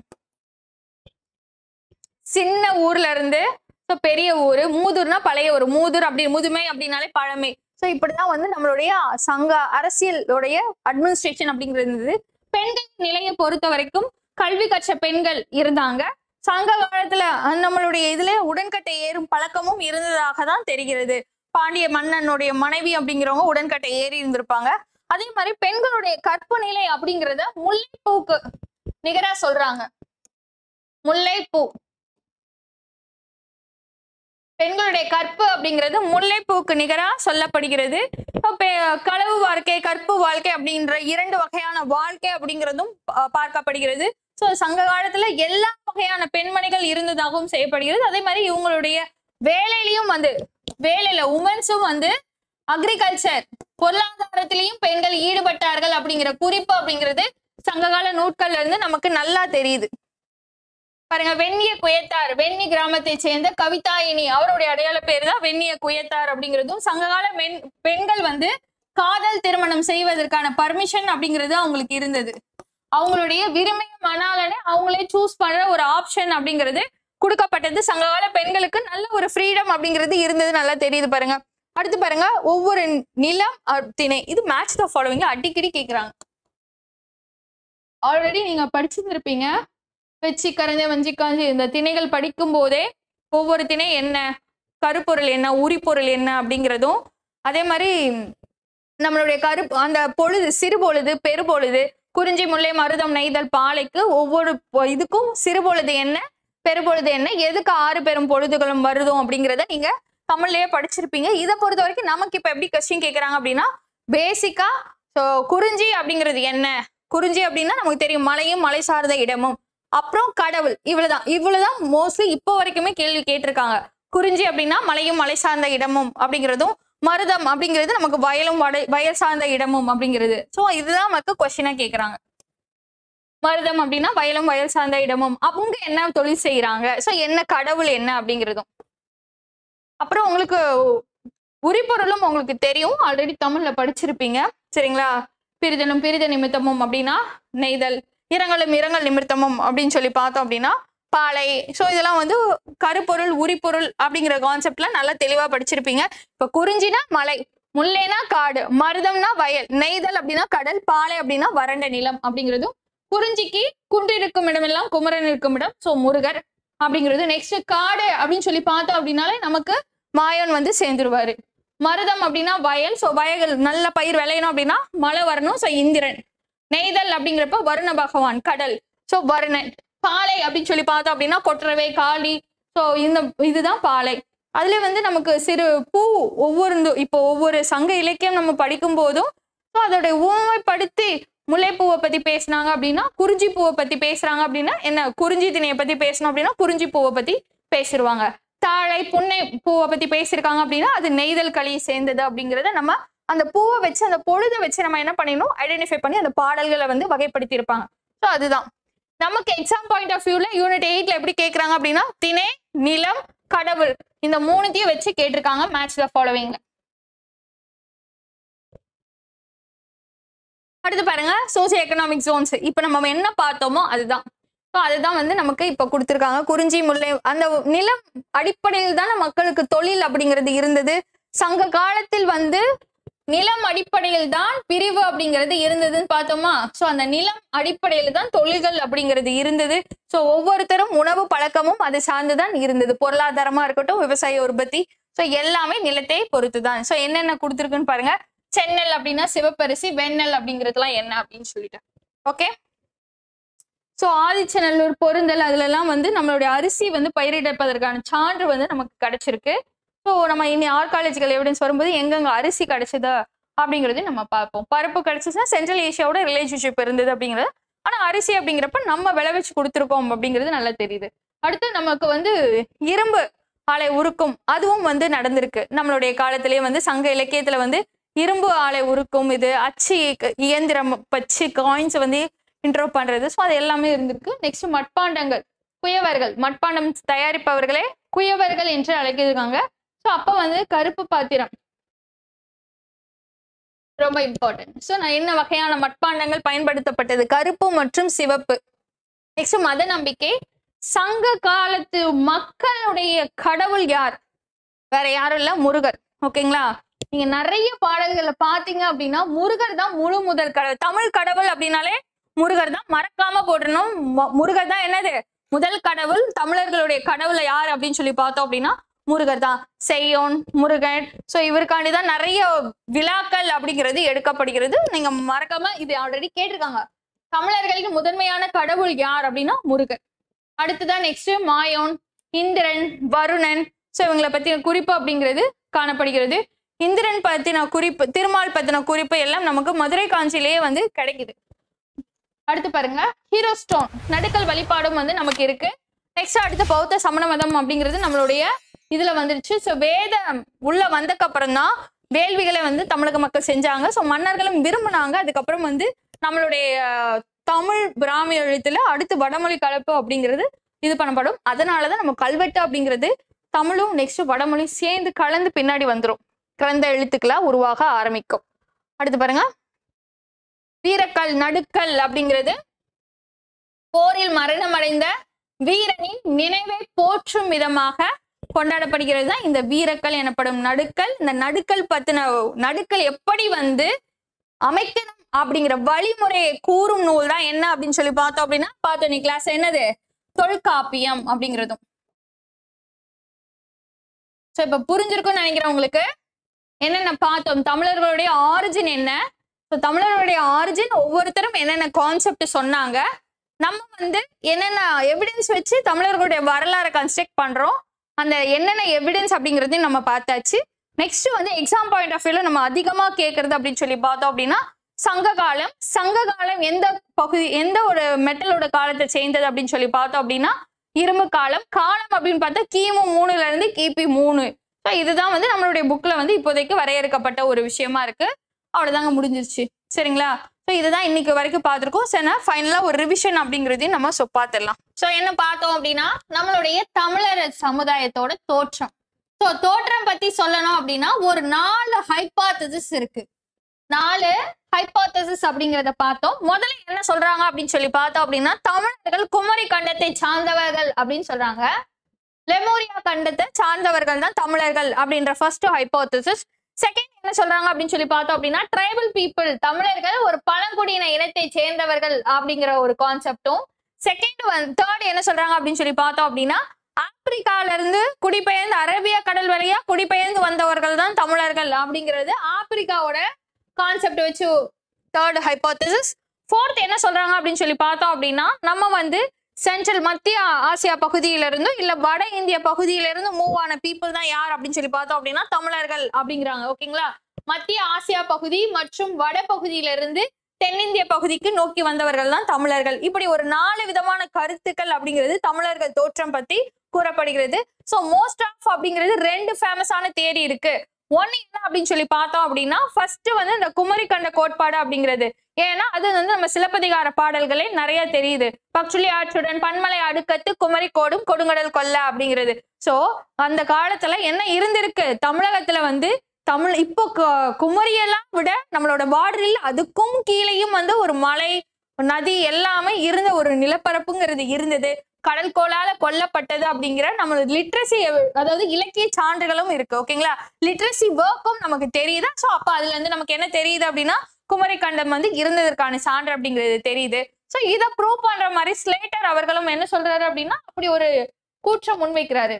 சின்ன ஊர்ல இருந்து ஸோ பெரிய ஊர் மூதூர்னா பழைய ஊர் மூதூர் அப்படி முதுமை அப்படின்னாலே பழமை ஸோ இப்படிதான் வந்து நம்மளுடைய சங்க அரசியலுடைய அட்மினிஸ்ட்ரேஷன் அப்படிங்கிறது இருந்தது பெண்கள் நிலையை பொறுத்த வரைக்கும் கல்வி கற்ற பெண்கள் இருந்தாங்க சங்க காலத்துல அஹ், நம்மளுடைய இதுல உடன்கட்டை ஏறும் பழக்கமும் இருந்ததாக தான் தெரிகிறது பாண்டிய மன்னனுடைய மனைவி அப்படிங்கிறவங்க உடன்கட்டை ஏறி இருந்திருப்பாங்க அதே மாதிரி பெண்களுடைய கற்பு நிலை அப்படிங்கிறத முல்லைப்பூக்கு நிகரா சொல்றாங்க முல்லைப்பூ பெண்களுடைய கற்பு அப்படிங்கிறது முல்லைப்பூக்கு நிகரா சொல்லப்படுகிறது இப்ப பெ- களவு வாழ்க்கை கற்பு வாழ்க்கை அப்படின்ற இரண்டு வகையான வாழ்க்கை அப்படிங்கிறதும் பா- பார்க்கப்படுகிறது ஸோ சங்க காலத்துல எல்லா வகையான பெண்மணிகள் இருந்ததாகவும் செய்யப்படுகிறது அதே மாதிரி இவங்களுடைய வேலையிலையும் வந்து வேலையில உமன்ஸும் வந்து அக்ரிகல்ச்சர் பொருளாதாரத்திலையும் பெண்கள் ஈடுபட்டார்கள் அப்படிங்கிற குறிப்பு அப்படிங்கிறது சங்ககால நூட்கள்ல இருந்து நமக்கு நல்லா தெரியுது பாருங்க வெண்ணிய குயத்தார் வெண்ணி கிராமத்தை சேர்ந்த கவிதாயினி அவருடைய அடையாள பேர் தான் வெண்ணிய குயத்தார் அப்படிங்கிறதும் சங்ககால மென் பெண்கள் வந்து காதல் திருமணம் செய்வதற்கான பர்மிஷன் அப்படிங்கிறது அவங்களுக்கு இருந்தது அவங்களுடைய விரும்பிய மணாலனை அவங்களே சூஸ் பண்ற ஒரு ஆப்ஷன் அப்படிங்கிறது கொடுக்கப்பட்டது சங்ககால பெண்களுக்கு நல்ல ஒரு ஃப்ரீடம் அப்படிங்கிறது இருந்தது நல்லா தெரியுது பாருங்க அடுத்து பாருங்க ஒவ்வொரு நிலம் அஹ், திணை இது மேட்ச் த ஃபாலோவிங்ல அடிக்கடி கேக்குறாங்க ஆல்ரெடி நீங்க படிச்சிருந்திருப்பீங்க வெச்சி கரைஞ்ச வஞ்சி காஞ்சி இந்த திணைகள் படிக்கும் போதே ஒவ்வொரு திணை என்ன கருப்பொருள் என்ன உரிப்பொருள் என்ன அப்படிங்கிறதும் அதே மாதிரி நம்மளுடைய கரு அந்த பொழுது சிறு பொழுது பெருபொழுது குறிஞ்சி முல்லை மருதம் நெய்தல் பாலைக்கு ஒவ்வொரு பொ- இதுக்கும் சிறு பொழுது என்ன பெருபொழுது என்ன எதுக்கு ஆறு பெரும் பொழுதுகளும் வருதும் அப்படிங்கிறத நீங்க தமிழ்லயே படிச்சிருப்பீங்க இதை பொறுத்த வரைக்கும் நமக்கு இப்ப எப்படி கொஸ்டின் கேக்குறாங்க அப்படின்னா பேசிக்கா ஸோ குறிஞ்சி அப்படிங்கிறது என்ன குறிஞ்சி அப்படின்னா நமக்கு தெரியும் மலையும் மலை சார்ந்த இடமும் அப்புறம் கடவுள் இவ்வளவுதான் இவ்வளவுதான் மோஸ்ட்லி இப்போ வரைக்குமே கேள்வி கேட்டிருக்காங்க குறிஞ்சி அப்படின்னா மலையும் மலை சார்ந்த இடமும் அப்படிங்கிறதும் மருதம் அப்படிங்கிறது நமக்கு வயலும் வட வயல் சார்ந்த இடமும் அப்படிங்கிறது ஸோ இதுதான் நமக்கு கொஸ்டினா கேக்குறாங்க மருதம் அப்படின்னா வயலும் வயல் சார்ந்த இடமும் அவங்க என்ன தொழில் செய்யறாங்க ஸோ என்ன கடவுள் என்ன அப்படிங்கிறதும் அப்புறம் உங்களுக்கு உரிபொருளும் உங்களுக்கு தெரியும் ஆல்ரெடி தமிழ்ல படிச்சிருப்பீங்க சரிங்களா பிரிதனும் பிரித நிமித்தமும் அப்படின்னா நெய்தல் இரங்கலும் இரங்கல் நிமித்தமும் அப்படின்னு சொல்லி பார்த்தோம் அப்படின்னா பாலை ஸோ இதெல்லாம் வந்து கருப்பொருள் உரிபொருள் அப்படிங்கிற கான்செப்ட்ல நல்லா தெளிவா படிச்சிருப்பீங்க இப்ப குறிஞ்சினா மலை முல்லைனா காடு மருதம்னா வயல் நெய்தல் அப்படின்னா கடல் பாலை அப்படின்னா வறண்ட நிலம் அப்படிங்கிறதும் குறிஞ்சிக்கு குன்றிருக்கும் இடமெல்லாம் குமரன் இருக்கும் இடம் ஸோ முருகர் அப்படிங்கிறது நெக்ஸ்ட் காடு அப்படின்னு சொல்லி பார்த்தோம் அப்படின்னாலே நமக்கு மாயன் வந்து சேர்ந்துருவாரு மருதம் அப்படின்னா வயல் ஸோ வயல் நல்ல பயிர் விளையணும் அப்படின்னா மழை வரணும் ஸோ இந்திரன் நெய்தல் அப்படிங்கிறப்ப வருண பகவான் கடல் ஸோ வருணன் பாலை அப்படின்னு சொல்லி பார்த்தோம் அப்படின்னா கொற்றவை காளி ஸோ இந்த இதுதான் பாலை அதுல வந்து நமக்கு சிறு பூ ஒவ்வொரு இந்த- இப்போ ஒவ்வொரு சங்க இலக்கியம் நம்ம படிக்கும் போதும் ஸோ அதோட உவமைப்படுத்தி முல்லைப்பூவை பத்தி பேசுனாங்க அப்படின்னா குறிஞ்சி பூவை பத்தி பேசுறாங்க அப்படின்னா என்ன குறிஞ்சி திணையை பத்தி பேசணும் அப்படின்னா குறிஞ்சி பூவை பத்தி பேசிடுவாங்க தாழை புன்னை பூவை பத்தி பேசியிருக்காங்க அப்படின்னா அது நெய்தல் களி சேர்ந்தது அப்படிங்கறத நம்ம அந்த பூவை வச்சு அந்த பொழுதை வச்சு நம்ம என்ன பண்ணிடணும் ஐடென்டிஃபை பண்ணி அந்த பாடல்களை வந்து வகைப்படுத்தி இருப்பாங்க ஸோ அதுதான் நமக்கு எக்ஸாம் பாயிண்ட் ஆஃப் வியூல யூனிட் எயிட்ல எப்படி கேக்குறாங்க அப்படின்னா திணை நிலம் கடவுள் இந்த மூணுத்தையும் வச்சு கேட்டிருக்காங்க மேட்ச் த ஃபாலோவிங் அடுத்து பாருங்க சோசியோ எக்கனாமிக் ஜோன்ஸ் இப்போ நம்ம என்ன பார்த்தோமோ அதுதான் ஸோ அதுதான் வந்து நமக்கு இப்ப கொடுத்துருக்காங்க குறிஞ்சி முல்லை அந்த நிலம் அடிப்படையில் தானே மக்களுக்கு தொழில் அப்படிங்கிறது இருந்தது சங்க காலத்தில் வந்து நிலம் அடிப்படையில் தான் பிரிவு அப்படிங்கிறது இருந்ததுன்னு பார்த்தோமா சோ அந்த நிலம் அடிப்படையில் தான் தொழில்கள் அப்படிங்கிறது இருந்தது சோ ஒவ்வொருத்தரும் உணவு பழக்கமும் அது சார்ந்துதான் இருந்தது பொருளாதாரமா இருக்கட்டும் விவசாய உற்பத்தி சோ எல்லாமே நிலத்தை பொறுத்து தான் சோ என்னென்ன கொடுத்துருக்குன்னு பாருங்க சென்னல் அப்படின்னா சிவப்பரிசி வெண்ணெல் அப்படிங்கிறதுலாம் என்ன அப்படின்னு சொல்லிட்டேன் ஓகே சோ ஆதிச்சநல்லூர் பொருந்தல் அதுல எல்லாம் வந்து நம்மளுடைய அரிசி வந்து பயிரிடப்பதற்கான சான்று வந்து நமக்கு கிடைச்சிருக்கு ஸோ நம்ம இனி ஆர்காலஜிக்கல் எவிடன்ஸ் வரும்போது எங்கெங்க அரிசி கிடைச்சதா அப்படிங்கறதையும் நம்ம பார்ப்போம் பருப்பு கிடைச்சிச்சுன்னா சென்ட்ரல் ஏஷியாவோட ரிலேஷன்ஷிப் இருந்தது அப்படிங்கிறது ஆனா அரிசி அப்படிங்கிறப்ப நம்ம விளை வச்சு கொடுத்துருக்கோம் அப்படிங்கிறது நல்லா தெரியுது அடுத்து நமக்கு வந்து இரும்பு ஆலை உருக்கும் அதுவும் வந்து நடந்திருக்கு நம்மளுடைய காலத்திலேயே வந்து சங்க இலக்கியத்துல வந்து இரும்பு ஆலை உருக்கும் இது அச்சு க- இயந்திரம் வச்சு காயின்ஸ் வந்து இன்ட்ரோ பண்றது ஸோ அது எல்லாமே இருந்திருக்கு நெக்ஸ்ட் மட்பாண்டங்கள் குயவர்கள் மட்பாண்டம் தயாரிப்பவர்களே குயவர்கள் என்று அழைக்கிறாங்க ஸோ அப்போ வந்து கருப்பு பாத்திரம் ரொம்ப இம்பார்ட்டன்ட் ஸோ நான் என்ன வகையான மட்பாண்டங்கள் பயன்படுத்தப்பட்டது கருப்பு மற்றும் சிவப்பு நெக்ஸ்ட் மத நம்பிக்கை சங்க காலத்து மக்களுடைய கடவுள் யார் வேற யாரும் இல்ல முருகர் ஓகேங்களா நீங்க நிறைய பாடல்களை பாத்தீங்க அப்படின்னா முருகர் தான் முழு முதல் கடவுள் தமிழ் கடவுள் அப்படின்னாலே முருகர் தான் மறக்காம போடணும் மு- முருகர் தான் என்னது முதல் கடவுள் தமிழர்களுடைய கடவுளை யார் அப்படின்னு சொல்லி பார்த்தோம் அப்படின்னா முருகர் தான் செய்யோன் முருகன் சோ இவருக்காண்டி தான் நிறைய விழாக்கள் அப்படிங்கிறது எடுக்கப்படுகிறது நீங்க மறக்காம இது ஆல்ரெடி கேட்டிருக்காங்க தமிழர்களுக்கு முதன்மையான கடவுள் யார் அப்படின்னா முருகர் அடுத்ததான் நெக்ஸ்ட் மாயோன் இந்திரன் வருணன் சோ இவங்களை பத்தின குறிப்பு அப்படிங்கிறது காணப்படுகிறது இந்திரன் பத்தின குறிப்பு திருமால் பத்தின குறிப்பு எல்லாம் நமக்கு மதுரை காஞ்சியிலேயே வந்து கிடைக்குது அடுத்து பாருங்க ஹீரோ ஸ்டோன் நடுக்கல் வழிபாடும் வந்து நமக்கு இருக்கு நெக்ஸ்ட் அடுத்து பௌத்த சமண மதம் அப்படிங்கிறது நம்மளுடைய இதுல வந்துருச்சு ஸோ வேதம் உள்ள வந்தக்கு அப்புறம் தான் வேள்விகளை வந்து தமிழக மக்கள் செஞ்சாங்க ஸோ மன்னர்களும் விரும்பினாங்க அதுக்கப்புறம் வந்து நம்மளுடைய அஹ், தமிழ் பிராமி எழுத்துல அடுத்து வடமொழி கலப்பு அப்படிங்கிறது இது பண்ணப்படும் அதனாலதான் நம்ம கல்வெட்டு அப்படிங்கிறது தமிழும் நெக்ஸ்ட் வடமொழி சேர்ந்து கலந்து பின்னாடி வந்துரும் கிரந்த எழுத்துக்களா உருவாக ஆரம்பிக்கும் அடுத்து பாருங்க வீரக்கல் நடுக்கல் அப்படிங்கிறது போரில் மரணமடைந்த வீரனின் நினைவை போற்றும் விதமாக கொண்டாடப்படுகிறது தான் இந்த வீரக்கல் எனப்படும் நடுக்கல் இந்த நடுக்கல் பத்தின நடுக்கல் எப்படி வந்து அமைக்கணும் அப்படிங்கிற வழிமுறையை கூறும் நூல் தான் என்ன அப்படின்னு சொல்லி பார்த்தோம் அப்படின்னா பார்த்தோம் நீ கிளாஸ் என்னது தொல்காப்பியம் அப்படிங்கிறதும் சோ இப்ப புரிஞ்சிருக்கும்னு நினைக்கிறேன் உங்களுக்கு என்னென்ன பார்த்தோம் தமிழர்களுடைய ஆரிஜின் என்ன ஸோ தமிழர்களுடைய ஆரிஜின் ஒவ்வொருத்தரும் என்னென்ன கான்செப்ட் சொன்னாங்க நம்ம வந்து என்னென்ன எவிடன்ஸ் வச்சு தமிழர்களுடைய வரலாறை கன்ஸ்ட்ரக்ட் பண்றோம் அந்த என்னென்ன எவிடன்ஸ் அப்படிங்கிறதையும் நம்ம பார்த்தாச்சு நெக்ஸ்ட் வந்து எக்ஸாம் பாயிண்ட் ஆஃப் வியூல நம்ம அதிகமா கேட்கறது அப்படின்னு சொல்லி பார்த்தோம் அப்படின்னா சங்க காலம் சங்க காலம் எந்த பகுதி எந்த ஒரு மெட்டலோட காலத்தை சேர்ந்தது அப்படின்னு சொல்லி பார்த்தோம் அப்படின்னா இரும்பு காலம் காலம் அப்படின்னு பார்த்தா கிமு மூணுல இருந்து கிபி மூணு ஸோ இதுதான் வந்து நம்மளுடைய புக்ல வந்து இப்போதைக்கு வரையறுக்கப்பட்ட ஒரு விஷயமா இருக்கு அவ்வளவுதாங்க முடிஞ்சிருச்சு சரிங்களா ஸோ இதுதான் இன்னைக்கு வரைக்கும் பார்த்துருக்கோம் சரி ஃபைனலா ஒரு ரிவிஷன் அப்படிங்கிறதையும் நம்ம சொ பார்த்துடலாம் ஸோ என்ன பார்த்தோம் அப்படின்னா நம்மளுடைய தமிழர் சமுதாயத்தோட தோற்றம் ஸோ தோற்றம் பத்தி சொல்லணும் அப்படின்னா ஒரு நாலு ஹைபாத்தசிஸ் இருக்கு நாலு ஹைபாத்தசிஸ் அப்படிங்கிறத பார்த்தோம் முதல்ல என்ன சொல்றாங்க அப்படின்னு சொல்லி பார்த்தோம் அப்படின்னா தமிழர்கள் குமரி கண்டத்தை சார்ந்தவர்கள் அப்படின்னு சொல்றாங்க லெமோரியா கண்டத்தை சார்ந்தவர்கள் தான் தமிழர்கள் அப்படின்ற ஃபர்ஸ்ட் ஹைபோத்தசிஸ் செகண்ட் என்ன சொல்றாங்க அப்படின்னு சொல்லி பார்த்தோம் அப்படின்னா ட்ரைபல் பீப்புள் தமிழர்கள் ஒரு பழங்குடியின இனத்தை சேர்ந்தவர்கள் அப்படிங்கிற ஒரு கான்செப்டும் செகண்ட் வந்து தேர்ட் என்ன சொல்றாங்க அப்படின்னு சொல்லி பார்த்தோம் அப்படின்னா ஆப்பிரிக்கால இருந்து குடிபெயர்ந்து அரேபியா கடல் வழியா குடிபெயர்ந்து வந்தவர்கள் தான் தமிழர்கள் அப்படிங்கிறது ஆப்பிரிக்காவோட கான்செப்ட் வச்சு தேர்ட் ஹைபோத்தசிஸ் ஃபோர்த் என்ன சொல்றாங்க அப்படின்னு சொல்லி பார்த்தோம் அப்படின்னா நம்ம வந்து சென்ட்ரல் மத்திய ஆசியா பகுதியில இருந்து இல்ல வட இந்திய பகுதியில இருந்து மூவ் ஆன பீப்புள் தான் யார் அப்படின்னு சொல்லி பார்த்தோம் அப்படின்னா தமிழர்கள் அப்படிங்கிறாங்க ஓகேங்களா மத்திய ஆசியா பகுதி மற்றும் வட பகுதியில இருந்து தென்னிந்திய பகுதிக்கு நோக்கி வந்தவர்கள் தான் தமிழர்கள் இப்படி ஒரு நாலு விதமான கருத்துக்கள் அப்படிங்கிறது தமிழர்கள் தோற்றம் பத்தி கூறப்படுகிறது சோ மோஸ்ட் ஆஃப் அப்படிங்கிறது ரெண்டு ஃபேமஸான தேரி இருக்கு ஒன்னு என்ன அப்படின்னு சொல்லி பார்த்தோம் அப்படின்னா ஃபர்ஸ்ட் வந்து இந்த குமரி கண்ட கோட்பாடு அப்படிங்கிறது ஏன்னா அது வந்து நம்ம சிலப்பதிகார பாடல்களே நிறைய தெரியுது பக்சுலி ஆற்றுடன் பன்மலை அடுக்கத்து குமரி கோடும் கொடுங்கடல் கொல்ல அப்படிங்கிறது சோ அந்த காலத்துல என்ன இருந்திருக்கு தமிழகத்துல வந்து தமிழ் இப்போ கு- குமரியெல்லாம் விட நம்மளோட பார்டரில் அதுக்கும் கீழேயும் வந்து ஒரு மலை நதி எல்லாமே இருந்த ஒரு நிலப்பரப்புங்கிறது இருந்தது கடல் கோளால கொல்லப்பட்டது அப்படிங்கிற நம்மளோட லிட்ரஸி அதாவது இலக்கிய சான்றுகளும் இருக்கு ஓகேங்களா லிட்ரஸி ஒர்க்கும் நமக்கு தெரியுது ஸோ அப்ப அதுல இருந்து நமக்கு என்ன தெரியுது அப்படின்னா குமரிக்கண்டம் வந்து இருந்ததற்கான சான்று அப்படிங்கிறது தெரியுது ஸோ இதை ப்ரூவ் பண்ற மாதிரி ஸ்லேட்டர் அவர்களும் என்ன சொல்றாரு அப்படின்னா அப்படி ஒரு கூற்றம் முன்வைக்கிறாரு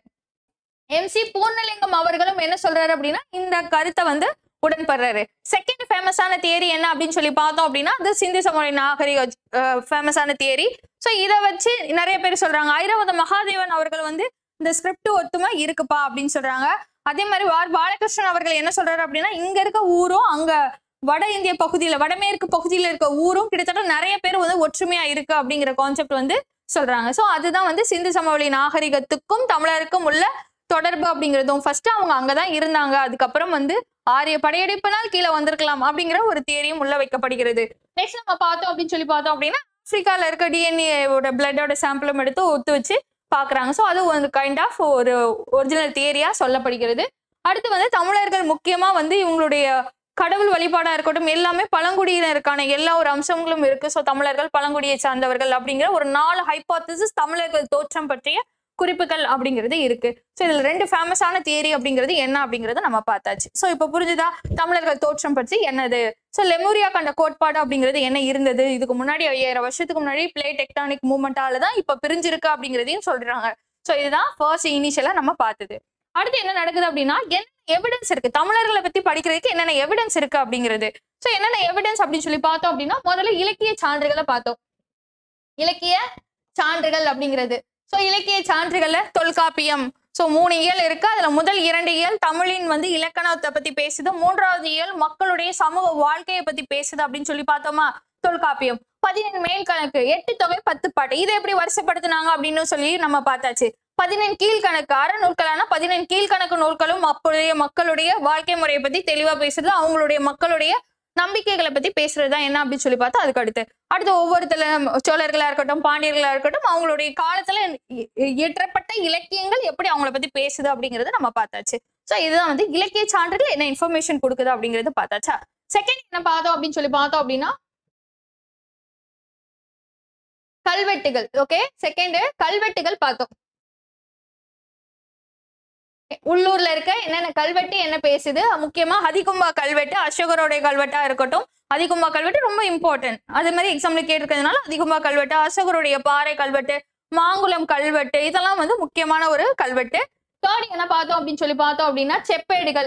எம்சி பூர்ணலிங்கம் அவர்களும் என்ன சொல்றாரு அப்படின்னா இந்த கருத்தை வந்து உடன்படுறாரு செகண்ட் ஃபேமஸான தியரி என்ன அப்படின்னு சொல்லி பார்த்தோம் அப்படின்னா அது சிந்து சமொழி நாகரிக ஃபேமஸான தியரி ஸோ இதை வச்சு நிறைய பேர் சொல்றாங்க ஐராவத மகாதேவன் அவர்கள் வந்து இந்த ஸ்கிரிப்ட் ஒத்துமை இருக்குப்பா அப்படின்னு சொல்றாங்க அதே மாதிரி ஆர் பாலகிருஷ்ணன் அவர்கள் என்ன சொல்றாரு அப்படின்னா இங்க இருக்க ஊரும் அங்க வட இந்திய பகுதியில வடமேற்கு பகுதியில இருக்க ஊரும் கிட்டத்தட்ட நிறைய பேர் வந்து ஒற்றுமையா இருக்கு அப்படிங்கிற கான்செப்ட் வந்து சொல்றாங்க ஸோ அதுதான் வந்து சிந்து சமவெளி நாகரிகத்துக்கும் தமிழருக்கும் உள்ள தொடர்பு அப்படிங்கிறதும் ஃபர்ஸ்ட் அவங்க அங்கதான் இருந்தாங்க அதுக்கப்புறம் வந்து ஆரிய படையெடுப்பினால் கீழே வந்திருக்கலாம் அப்படிங்கிற ஒரு தியரியும் உள்ள வைக்கப்படுகிறது நெக்ஸ்ட் நம்ம பார்த்தோம் அப்படின்னு சொல்லி பார்த்தோம் அப்படின்னா ஆப்பிரிக்கால இருக்க டிஎன்ஏவோட பிளட்டோட சாம்பிளும் எடுத்து ஒத்து வச்சு பாக்குறாங்க ஸோ அது ஒரு கைண்ட் ஆஃப் ஒரு ஒரிஜினல் தியரியா சொல்லப்படுகிறது அடுத்து வந்து தமிழர்கள் முக்கியமா வந்து இவங்களுடைய கடவுள் வழிபாடா இருக்கட்டும் எல்லாமே பழங்குடியினருக்கான எல்லா ஒரு அம்சங்களும் இருக்கு ஸோ தமிழர்கள் பழங்குடியை சார்ந்தவர்கள் அப்படிங்கிற ஒரு நாலு ஹைபாத்தசிஸ் தமிழர்கள் தோற்றம் பற்றிய குறிப்புகள் அப்படிங்கிறது இருக்கு ஸோ இதுல ரெண்டு ஃபேமஸான தியரி அப்படிங்கிறது என்ன அப்படிங்கறத நம்ம பார்த்தாச்சு ஸோ இப்போ புரிஞ்சுதா தமிழர்கள் தோற்றம் பற்றி என்னது ஸோ லெமூரியா கண்ட கோட்பாடு அப்படிங்கிறது என்ன இருந்தது இதுக்கு முன்னாடி ஐயாயிரம் வருஷத்துக்கு முன்னாடி பிளே டெக்டானிக் மூவ்மெண்டால தான் இப்போ பிரிஞ்சிருக்கு அப்படிங்கிறதையும் சொல்றாங்க ஸோ இதுதான் ஃபர்ஸ்ட் இனிஷியலா நம்ம பார்த்தது அடுத்து என்ன நடக்குது அப்படின்னா என்ன எவிடன்ஸ் இருக்கு தமிழர்களை பத்தி படிக்கிறதுக்கு என்னென்ன எவிடன்ஸ் இருக்கு அப்படிங்கிறது ஸோ என்னென்ன எவிடன்ஸ் அப்படின்னு சொல்லி பார்த்தோம் அப்படின்னா முதல்ல இலக்கிய சான்றுகளை பார்த்தோம் இலக்கிய சான்றுகள் அப்படிங்கிறது ஸோ இலக்கிய சான்றுகள்ல தொல்காப்பியம் ஸோ மூணு இயல் இருக்கு அதுல முதல் இரண்டு இயல் தமிழின் வந்து இலக்கணத்தை பத்தி பேசுது மூன்றாவது இயல் மக்களுடைய சமூக வாழ்க்கையை பத்தி பேசுது அப்படின்னு சொல்லி பார்த்தோமா தொல்காப்பியம் பதினெண் மேல் கணக்கு எட்டு தொகை பத்து பாட்டு இதை எப்படி வரிசைப்படுத்தினாங்க அப்படின்னு சொல்லி நம்ம பார்த்தாச்சு பதினெண் கீழ்கணக்கு அறநூல்களான பதினெண் கீழ்கணக்கு நூல்களும் அப்போதைய மக்களுடைய வாழ்க்கை முறையை பத்தி தெளிவா பேசுறது அவங்களுடைய மக்களுடைய நம்பிக்கைகளை பத்தி பேசுறது தான் என்ன அப்படின்னு சொல்லி பார்த்தா அதுக்கு அடுத்து அடுத்து ஒவ்வொருத்தல சோழர்களா இருக்கட்டும் பாண்டியர்களா இருக்கட்டும் அவங்களுடைய காலத்துல இ- இயற்றப்பட்ட இலக்கியங்கள் எப்படி அவங்கள பத்தி பேசுது அப்படிங்கறத நம்ம பார்த்தாச்சு சோ இதுதான் வந்து இலக்கிய சான்றுகள் என்ன இன்ஃபர்மேஷன் கொடுக்குது அப்படிங்கறது பார்த்தாச்சா செகண்ட் என்ன பார்த்தோம் அப்படின்னு சொல்லி பார்த்தோம் அப்படின்னா கல்வெட்டுகள் ஓகே செகண்ட் கல்வெட்டுகள் பார்த்தோம் உள்ளூர்ல இருக்க என்னென்ன கல்வெட்டு என்ன பேசுது முக்கியமா ஹதிகும்பா கல்வெட்டு அசோகருடைய கல்வெட்டா இருக்கட்டும் அதிகும்பா கல்வெட்டு ரொம்ப இம்பார்ட்டன்ட் அதே மாதிரி எக்ஸாம்ல கேட்டிருக்கிறதுனால அதிகும்பா கல்வெட்டு அசோகருடைய பாறை கல்வெட்டு மாங்குளம் கல்வெட்டு இதெல்லாம் வந்து முக்கியமான ஒரு கல்வெட்டு தேர்ட் என்ன பார்த்தோம் அப்படின்னு சொல்லி பார்த்தோம் அப்படின்னா செப்பேடுகள்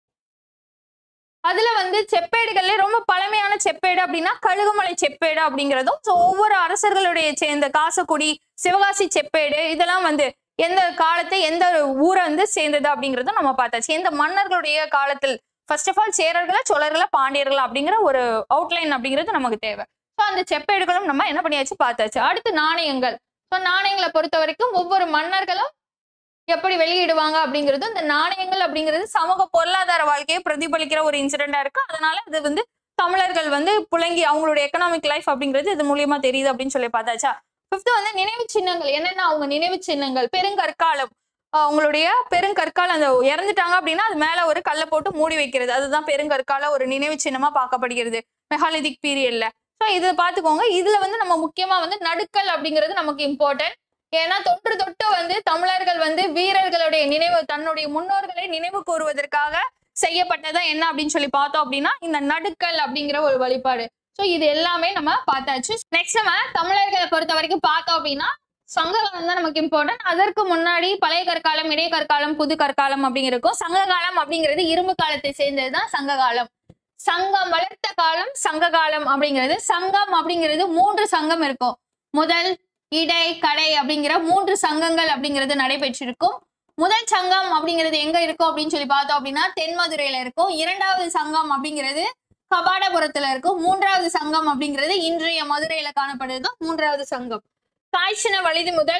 அதுல வந்து செப்பேடுகள்ல ரொம்ப பழமையான செப்பேடு அப்படின்னா கழுகுமலை செப்பேடு அப்படிங்கிறதும் ஸோ ஒவ்வொரு அரசர்களுடைய சேர்ந்த காசக்குடி சிவகாசி செப்பேடு இதெல்லாம் வந்து எந்த காலத்தை எந்த ஊரை வந்து சேர்ந்தது அப்படிங்கறதும் நம்ம பார்த்தாச்சு எந்த மன்னர்களுடைய காலத்தில் ஃபர்ஸ்ட் ஆஃப் ஆல் சேரர்களா சோழர்களா பாண்டியர்களா அப்படிங்கிற ஒரு அவுட்லைன் அப்படிங்கிறது நமக்கு தேவை ஸோ அந்த செப்பேடுகளும் நம்ம என்ன பண்ணியாச்சு பார்த்தாச்சு அடுத்து நாணயங்கள் ஸோ நாணயங்களை பொறுத்த வரைக்கும் ஒவ்வொரு மன்னர்களும் எப்படி வெளியிடுவாங்க அப்படிங்கிறது இந்த நாணயங்கள் அப்படிங்கிறது சமூக பொருளாதார வாழ்க்கையை பிரதிபலிக்கிற ஒரு இன்சிடென்டா இருக்கு அதனால இது வந்து தமிழர்கள் வந்து புழங்கி அவங்களுடைய எக்கனாமிக் லைஃப் அப்படிங்கிறது இது மூலியமா தெரியுது அப்படின்னு சொல்லி பார்த்தாச்சா ஃபிஃப்த் வந்து நினைவு சின்னங்கள் என்னென்ன அவங்க நினைவு சின்னங்கள் பெருங்கற்காலம் ஆஹ் அவங்களுடைய பெருங்கற்கால அந்த இறந்துட்டாங்க அப்படின்னா அது மேல ஒரு கல்லை போட்டு மூடி வைக்கிறது அதுதான் பெருங்கற்கால ஒரு நினைவு சின்னமா பார்க்கப்படுகிறது மெகாலிதிக் பீரியட்ல ஸோ இதை பார்த்துக்கோங்க இதுல வந்து நம்ம முக்கியமா வந்து நடுக்கல் அப்படிங்கிறது நமக்கு இம்பார்ட்டன்ட் ஏன்னா தொன்று தொட்டு வந்து தமிழர்கள் வந்து வீரர்களுடைய நினைவு தன்னுடைய முன்னோர்களை நினைவு கூறுவதற்காக செய்யப்பட்டதா என்ன அப்படின்னு சொல்லி பார்த்தோம் அப்படின்னா இந்த நடுக்கல் அப்படிங்கிற ஒரு வழிபாடு ஸோ இது எல்லாமே நம்ம பார்த்தாச்சு நெக்ஸ்ட் நம்ம தமிழர்களை பொறுத்த வரைக்கும் பார்த்தோம் அப்படின்னா சங்ககாலம் தான் நமக்கு இம்பார்ட்டன்ட் அதற்கு முன்னாடி பழைய கற்காலம் இடைய கற்காலம் புது கற்காலம் அப்படிங்கிறக்கும் சங்க காலம் அப்படிங்கிறது இரும்பு காலத்தை சேர்ந்தது தான் சங்க காலம் சங்கம் வளர்த்த காலம் சங்க காலம் அப்படிங்கிறது சங்கம் அப்படிங்கிறது மூன்று சங்கம் இருக்கும் முதல் இடை கடை அப்படிங்கிற மூன்று சங்கங்கள் அப்படிங்கிறது நடைபெற்றிருக்கும் முதல் சங்கம் அப்படிங்கிறது எங்க இருக்கும் அப்படின்னு சொல்லி பார்த்தோம் அப்படின்னா தென்மதுரையில இருக்கும் இரண்டாவது சங்கம் அப்படிங்கிறது கபாடபுரத்துல இருக்கும் மூன்றாவது சங்கம் அப்படிங்கிறது இன்றைய மதுரையில காணப்படுறது மூன்றாவது சங்கம் காய்ச்சின வலிது முதல்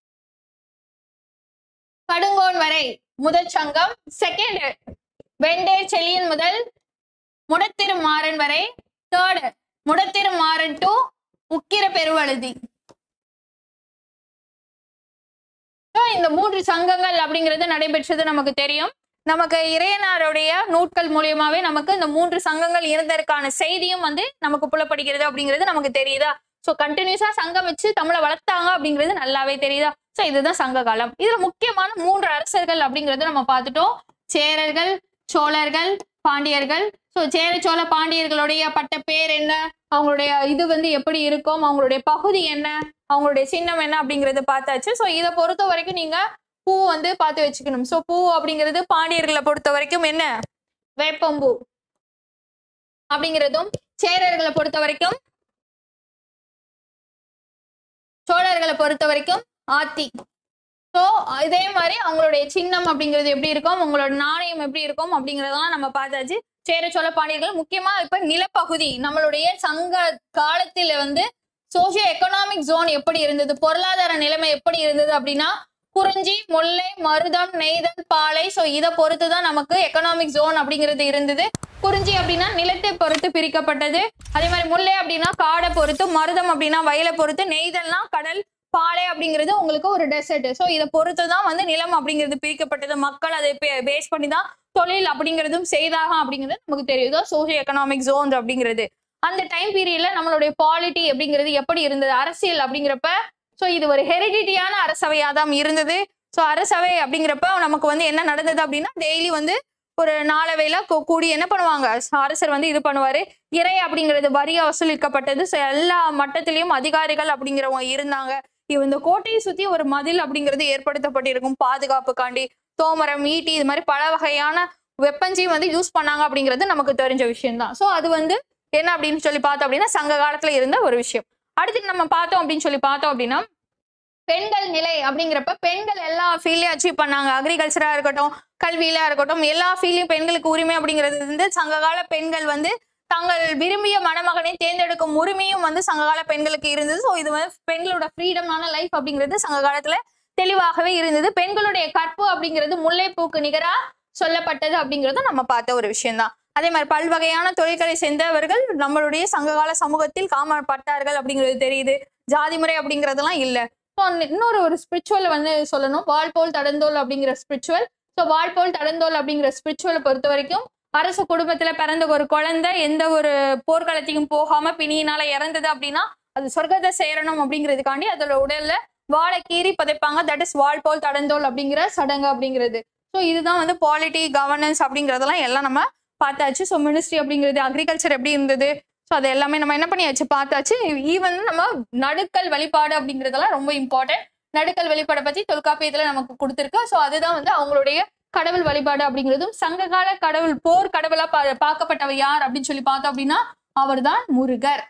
கடுங்கோன் வரை முதல் சங்கம் செகண்ட் வெண்டேர் செலியன் முதல் முடத்திரு மாறன் வரை தேர்டு முடத்திரு மாறன் டு உக்கிர பெருவழுதி So, இந்த மூன்று சங்கங்கள் அப்படிங்கிறது நடைபெற்றது நமக்கு தெரியும் நமக்கு இறையனாருடைய நூட்கள் மூலியமாவே நமக்கு இந்த மூன்று சங்கங்கள் இருந்ததற்கான செய்தியும் வந்து நமக்கு புலப்படுகிறது அப்படிங்கிறது நமக்கு தெரியுதா ஸோ கண்டினியூஸா சங்கம் வச்சு தமிழை வளர்த்தாங்க அப்படிங்கிறது நல்லாவே தெரியுதா ஸோ இதுதான் சங்க காலம் இதுல முக்கியமான மூன்று அரசர்கள் அப்படிங்கறத நம்ம பார்த்துட்டோம் சேரர்கள் சோழர்கள் பாண்டியர்கள் ஸோ சேர சோழ பாண்டியர்களுடைய பட்ட பேர் என்ன அவங்களுடைய இது வந்து எப்படி இருக்கும் அவங்களுடைய பகுதி என்ன அவங்களுடைய சின்னம் என்ன அப்படிங்கறத பார்த்தாச்சு ஸோ இதை பொறுத்த வரைக்கும் நீங்க பூ வந்து பார்த்து வச்சுக்கணும் ஸோ பூ அப்படிங்கிறது பாண்டியர்களை பொறுத்த வரைக்கும் என்ன வேப்பம்பூ அப்படிங்கிறதும் சேரர்களை பொறுத்த வரைக்கும் சோழர்களை பொறுத்த வரைக்கும் ஆத்தி ஸோ இதே மாதிரி அவங்களுடைய சின்னம் அப்படிங்கிறது எப்படி இருக்கும் உங்களோட நாணயம் எப்படி இருக்கும் அப்படிங்கறதெல்லாம் நம்ம பார்த்தாச்சு சேர சோழ பாண்டியர்கள் முக்கியமா இப்ப நிலப்பகுதி நம்மளுடைய சங்க காலத்துல வந்து சோசியோ எக்கனாமிக் ஜோன் எப்படி இருந்தது பொருளாதார நிலைமை எப்படி இருந்தது அப்படின்னா குறிஞ்சி முல்லை மருதம் நெய்தல் பாலை ஸோ இதை பொறுத்து தான் நமக்கு எக்கனாமிக் ஜோன் அப்படிங்கிறது இருந்தது குறிஞ்சி அப்படின்னா நிலத்தை பொறுத்து பிரிக்கப்பட்டது அதே மாதிரி முல்லை அப்படின்னா காடை பொறுத்து மருதம் அப்படின்னா வயலை பொறுத்து நெய்தல்னா கடல் பாலை அப்படிங்கிறது உங்களுக்கு ஒரு டெசர்ட் ஸோ இதை பொறுத்து தான் வந்து நிலம் அப்படிங்கிறது பிரிக்கப்பட்டது மக்கள் அதை பேஸ் பண்ணி தான் தொழில் அப்படிங்கிறதும் செய்தாக அப்படிங்கிறது நமக்கு தெரியுதோ சோசியோ எக்கனாமிக் ஜோன் அப்படிங்கிறது அந்த டைம் பீரியட்ல நம்மளுடைய பாலிட்டி அப்படிங்கிறது எப்படி இருந்தது அரசியல் அப்படிங்கிறப்ப ஸோ இது ஒரு ஹெரிடிட்டியான அரசவையா தான் இருந்தது ஸோ அரசவை அப்படிங்கிறப்ப நமக்கு வந்து என்ன நடந்தது அப்படின்னா டெய்லி வந்து ஒரு நாளவையில கூ- கூடி என்ன பண்ணுவாங்க அரசர் வந்து இது பண்ணுவாரு இறை அப்படிங்கிறது வரியா வசூலிக்கப்பட்டது ஸோ எல்லா மட்டத்திலையும் அதிகாரிகள் அப்படிங்கிறவங்க இருந்தாங்க இவ இந்த கோட்டையை சுத்தி ஒரு மதில் அப்படிங்கிறது ஏற்படுத்தப்பட்டிருக்கும் பாதுகாப்புக்காண்டி தோமரம் ஈட்டி இது மாதிரி பல வகையான வெப்பன்ஸையும் வந்து யூஸ் பண்ணாங்க அப்படிங்கிறது நமக்கு தெரிஞ்ச விஷயம் தான் ஸோ அது வந்து என்ன அப்படின்னு சொல்லி பார்த்தோம் அப்படின்னா சங்க காலத்துல இருந்த ஒரு விஷயம் அடுத்து நம்ம பார்த்தோம் அப்படின்னு சொல்லி பார்த்தோம் அப்படின்னா பெண்கள் நிலை அப்படிங்கிறப்ப பெண்கள் எல்லா ஃபீல்டையும் அச்சீவ் பண்ணாங்க அக்ரிகல்ச்சரா இருக்கட்டும் கல்வியில இருக்கட்டும் எல்லா ஃபீல்டையும் பெண்களுக்கு உரிமை அப்படிங்கிறது வந்து சங்ககால பெண்கள் வந்து தங்கள் விரும்பிய மணமகனை தேர்ந்தெடுக்கும் உரிமையும் வந்து சங்ககால பெண்களுக்கு இருந்தது ஸோ இது வந்து பெண்களோட ஃப்ரீடமான லைஃப் அப்படிங்கிறது சங்க காலத்துல தெளிவாகவே இருந்தது பெண்களுடைய கற்பு அப்படிங்கிறது முல்லைப்பூக்கு நிகரா சொல்லப்பட்டது அப்படிங்கிறது நம்ம பார்த்த ஒரு விஷயம்தான் அதே மாதிரி பல்வகையான தொழில்களை சேர்ந்தவர்கள் நம்மளுடைய சங்ககால சமூகத்தில் காமப்பட்டார்கள் அப்படிங்கிறது தெரியுது ஜாதி முறை அப்படிங்கிறதெல்லாம் இல்லை ஸோ இன்னொரு ஒரு ஸ்பிரிச்சுவல் வந்து சொல்லணும் வாழ்போல் தடந்தோல் அப்படிங்கிற ஸ்பிரிச்சுவல் ஸோ வாழ்போல் தடந்தோல் அப்படிங்கிற ஸ்பிரிச்சுவலை பொறுத்த வரைக்கும் அரச குடும்பத்துல பிறந்த ஒரு குழந்தை எந்த ஒரு போர்க்களத்தையும் போகாம பிணியினால இறந்தது அப்படின்னா அது சொர்க்கத்தை சேரணும் அப்படிங்கிறதுக்காண்டி அதோட உடல்ல வாழை கீறி புதைப்பாங்க தட் இஸ் வால் போல் தடந்தோல் அப்படிங்கிற சடங்கு அப்படிங்கிறது ஸோ இதுதான் வந்து பாலிட்டி கவர்னன்ஸ் அப்படிங்கிறதெல்லாம் எல்லாம் நம்ம பார்த்தாச்சு ஸோ மினிஸ்ட்ரி அப்படிங்கிறது அக்ரிகல்ச்சர் எப்படி இருந்தது ஸோ அது எல்லாமே நம்ம என்ன பண்ணியாச்சு பார்த்தாச்சு ஈவன் நம்ம நடுக்கல் வழிபாடு அப்படிங்கிறதெல்லாம் ரொம்ப இம்பார்ட்டன்ட் நடுக்கல் வழிபாடை பத்தி தொல்காப்பியத்துல நமக்கு கொடுத்துருக்கு ஸோ அதுதான் வந்து அவங்களுடைய கடவுள் வழிபாடு அப்படிங்கிறதும் சங்ககால கடவுள் போர் கடவுளா பா பார்க்கப்பட்டவர் யார் அப்படின்னு சொல்லி பார்த்தோம் அப்படின்னா அவர்தான் முருகர்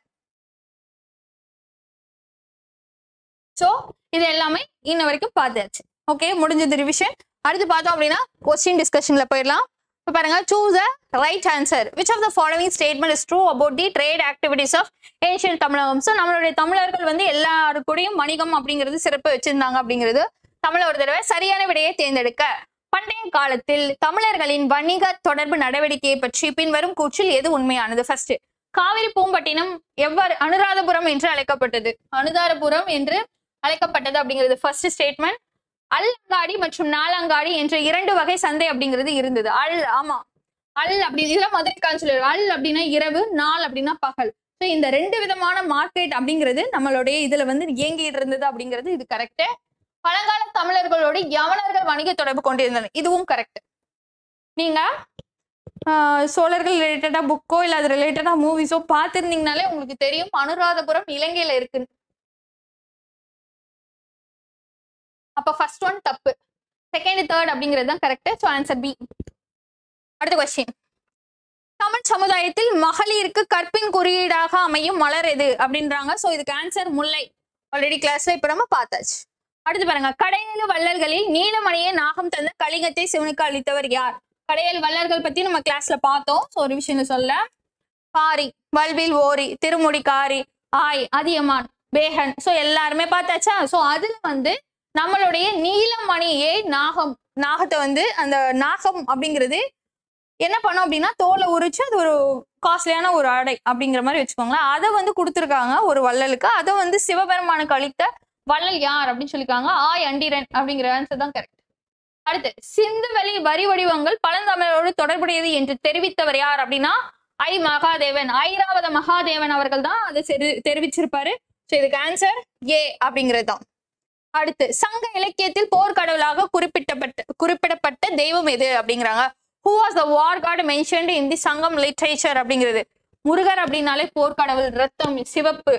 ஸோ இது எல்லாமே இன்ன வரைக்கும் பார்த்தாச்சு ஓகே முடிஞ்சது ரிவிஷன் அடுத்து பார்த்தோம் அப்படின்னா கொஸ்டின் டிஸ்கஷன்ல போயிடலாம் இப்போ பாருங்க choose a right answer which of the following statement is true about the trade activities of ancient Tamilakam so நம்மளுடைய தமிழர்கள் வந்து எல்லாருக்கூடையும் வணிகம் அப்படிங்கிறது சிறப்பு வச்சிருந்தாங்க அப்படிங்கிறது தமிழ ஒரு தடவை சரியான விடையை தேர்ந்தெடுக்க பண்டைய காலத்தில் தமிழர்களின் வணிக தொடர்பு நடவடிக்கையை பற்றி பின்வரும் கூற்றில் எது உண்மையானது ஃபர்ஸ்ட் காவிரி பூம்பட்டினம் எவ்வாறு அனுராதபுரம் என்று அழைக்கப்பட்டது அனுதாரபுரம் என்று அழைக்கப்பட்டது அப்படிங்கிறது ஃபர்ஸ்ட் ஸ்டேட்மெண்ட் அல்லாங்காடி மற்றும் நாலாங்காடி என்ற இரண்டு வகை சந்தை அப்படிங்கிறது இருந்தது அல் ஆமா அல் அப்படி இதெல்லாம் மதுரைக்கான்னு சொல்லி அல் அப்படின்னா இரவு நாள் அப்படின்னா பகல் ஸோ இந்த ரெண்டு விதமான மார்க்கெட் அப்படிங்கிறது நம்மளுடைய இதுல வந்து இயங்கிட்டு இருந்தது அப்படிங்கிறது இது கரெக்ட் பழங்கால தமிழர்களோடு யவனர்கள் வணிக தொடர்பு கொண்டிருந்தனர் இதுவும் கரெக்ட் நீங்க ஆஹ், சோழர்கள் ரிலேட்டடா புக்கோ இல்ல அது ரிலேட்டடா மூவிஸோ பார்த்திருந்தீங்கனாலே உங்களுக்கு தெரியும் அனுராதபுரம் இலங்கையில இருக்கு அப்ப ஃபர்ஸ்ட் ஒன் தப்பு செகண்ட் தேர்ட் அப்படிங்கிறது தான் கரெக்ட் ஸோ ஆன்சர் பி அடுத்த கொஸ்டின் தமிழ் சமுதாயத்தில் மகளிருக்கு கற்பின் குறியீடாக அமையும் மலர் எது அப்படின்றாங்க ஸோ இதுக்கு ஆன்சர் முல்லை ஆல்ரெடி கிளாஸ்ல இப்ப நம்ம பார்த்தாச்சு அடுத்து பாருங்க கடையேழு வள்ளல்களில் நீலமணியை நாகம் தந்த கலிங்கத்தை சிவனுக்கு அளித்தவர் யார் கடையேழு வள்ளல்கள் பத்தி நம்ம கிளாஸ்ல பார்த்தோம் ஸோ ஒரு விஷயம் சொல்ல காரி வல்வில் ஓரி திருமுடி காரி ஆய் அதியமான் பேகன் ஸோ எல்லாருமே பார்த்தாச்சா ஸோ அதுல வந்து நம்மளுடைய நீலமணியை நாகம் நாகத்தை வந்து அந்த நாகம் அப்படிங்கிறது என்ன பண்ணோம் அப்படின்னா தோலை உரிச்சு அது ஒரு காஸ்ட்லியான ஒரு ஆடை அப்படிங்கிற மாதிரி வச்சுக்கோங்களேன் அதை வந்து கொடுத்துருக்காங்க ஒரு வள்ளலுக்கு அதை வந்து சிவபெருமானுக்கு அளித்த வள்ளல் யார் அப்படின்னு சொல்லியிருக்காங்க ஆய் அண்டிரன் அப்படிங்கிற ஆன்சர் தான் கரெக்ட் அடுத்து சிந்துவெளி வரி வடிவங்கள் பழந்தமிழரோடு தொடர்புடையது என்று தெரிவித்தவர் யார் அப்படின்னா ஐ மகாதேவன் ஐராவத மகாதேவன் அவர்கள் தான் அதை செரு- தெரிவிச்சிருப்பாரு ஸோ இதுக்கு ஆன்சர் ஏ அப்படிங்கிறது தான் அடுத்து சங்க இலக்கியத்தில் போர்க்கடவுளாக குறிப்பிட்டப்பட்ட குறிப்பிடப்பட்ட தெய்வம் எது அப்படிங்கிறாங்க who was the war god mentioned in the Sangam literature அப்படிங்கிறது முருகர் அப்படின்னாலே போர்க்கடவுள் ரத்தம் சிவப்பு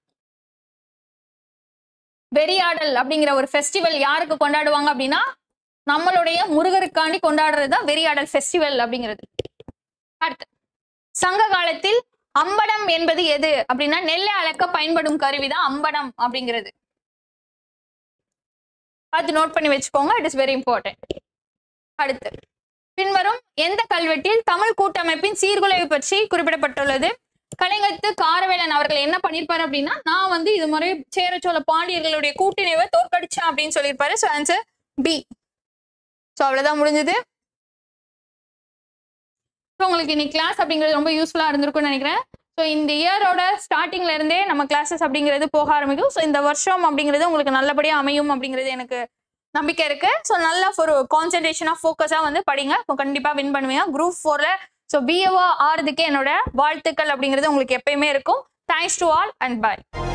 வெறியாடல் அப்படிங்கிற ஒரு ஃபெஸ்டிவல் யாருக்கு கொண்டாடுவாங்க அப்படின்னா நம்மளுடைய முருகருக்காண்டி கொண்டாடுறது தான் வெறியாடல் ஃபெஸ்டிவல் அப்படிங்கிறது அடுத்து சங்க காலத்தில் அம்படம் என்பது எது அப்படின்னா நெல்லை அளக்க பயன்படும் கருவிதான் அம்படம் அப்படிங்கிறது அது நோட் பண்ணி வச்சுக்கோங்க இட் இஸ் வெரி இம்பார்ட்டன்ட் அடுத்து பின்வரும் எந்த கல்வெட்டில் தமிழ் கூட்டமைப்பின் சீர்குலைவு பற்றி குறிப்பிடப்பட்டுள்ளது கலிங்கத்து காரவேலன் அவர்கள் என்ன பண்ணிருப்பாரு அப்படின்னா நான் வந்து இது மாதிரி சேரச்சோழ பாண்டியர்களுடைய கூட்டிணைவை தோற்கடிச்சேன் அப்படின்னு சொல்லியிருப்பாரு ஸோ ஆன்சர் பி ஸோ அவ்வளவுதான் முடிஞ்சது ஸோ உங்களுக்கு இன்னைக்கு கிளாஸ் அப்படிங்கிறது ரொம்ப யூஸ்ஃபுல்லாக இருந்திருக்கும்னு நினைக்கிறேன் ஸோ இந்த இயரோட ஸ்டார்டிங்ல இருந்தே நம்ம கிளாஸஸ் அப்படிங்கிறது போக ஆரம்பிக்கும் ஸோ இந்த வருஷம் அப்படிங்கிறது உங்களுக்கு நல்லபடியாக அமையும் அப்படிங்கிறது எனக்கு நம்பிக்கை இருக்கு ஸோ நல்லா ஒரு கான்சென்ட்ரேஷனாக ஃபோக்கஸாக வந்து படிங்க இப்போ கண்டிப்பாக வின் பண்ணுவீங்க குரூப் ஃபோரில் ஸோ பிஏஓ ஆறதுக்கு என்னோட வாழ்த்துக்கள் அப்படிங்கிறது உங்களுக்கு எப்பயுமே இருக்கும் thanks to all and bye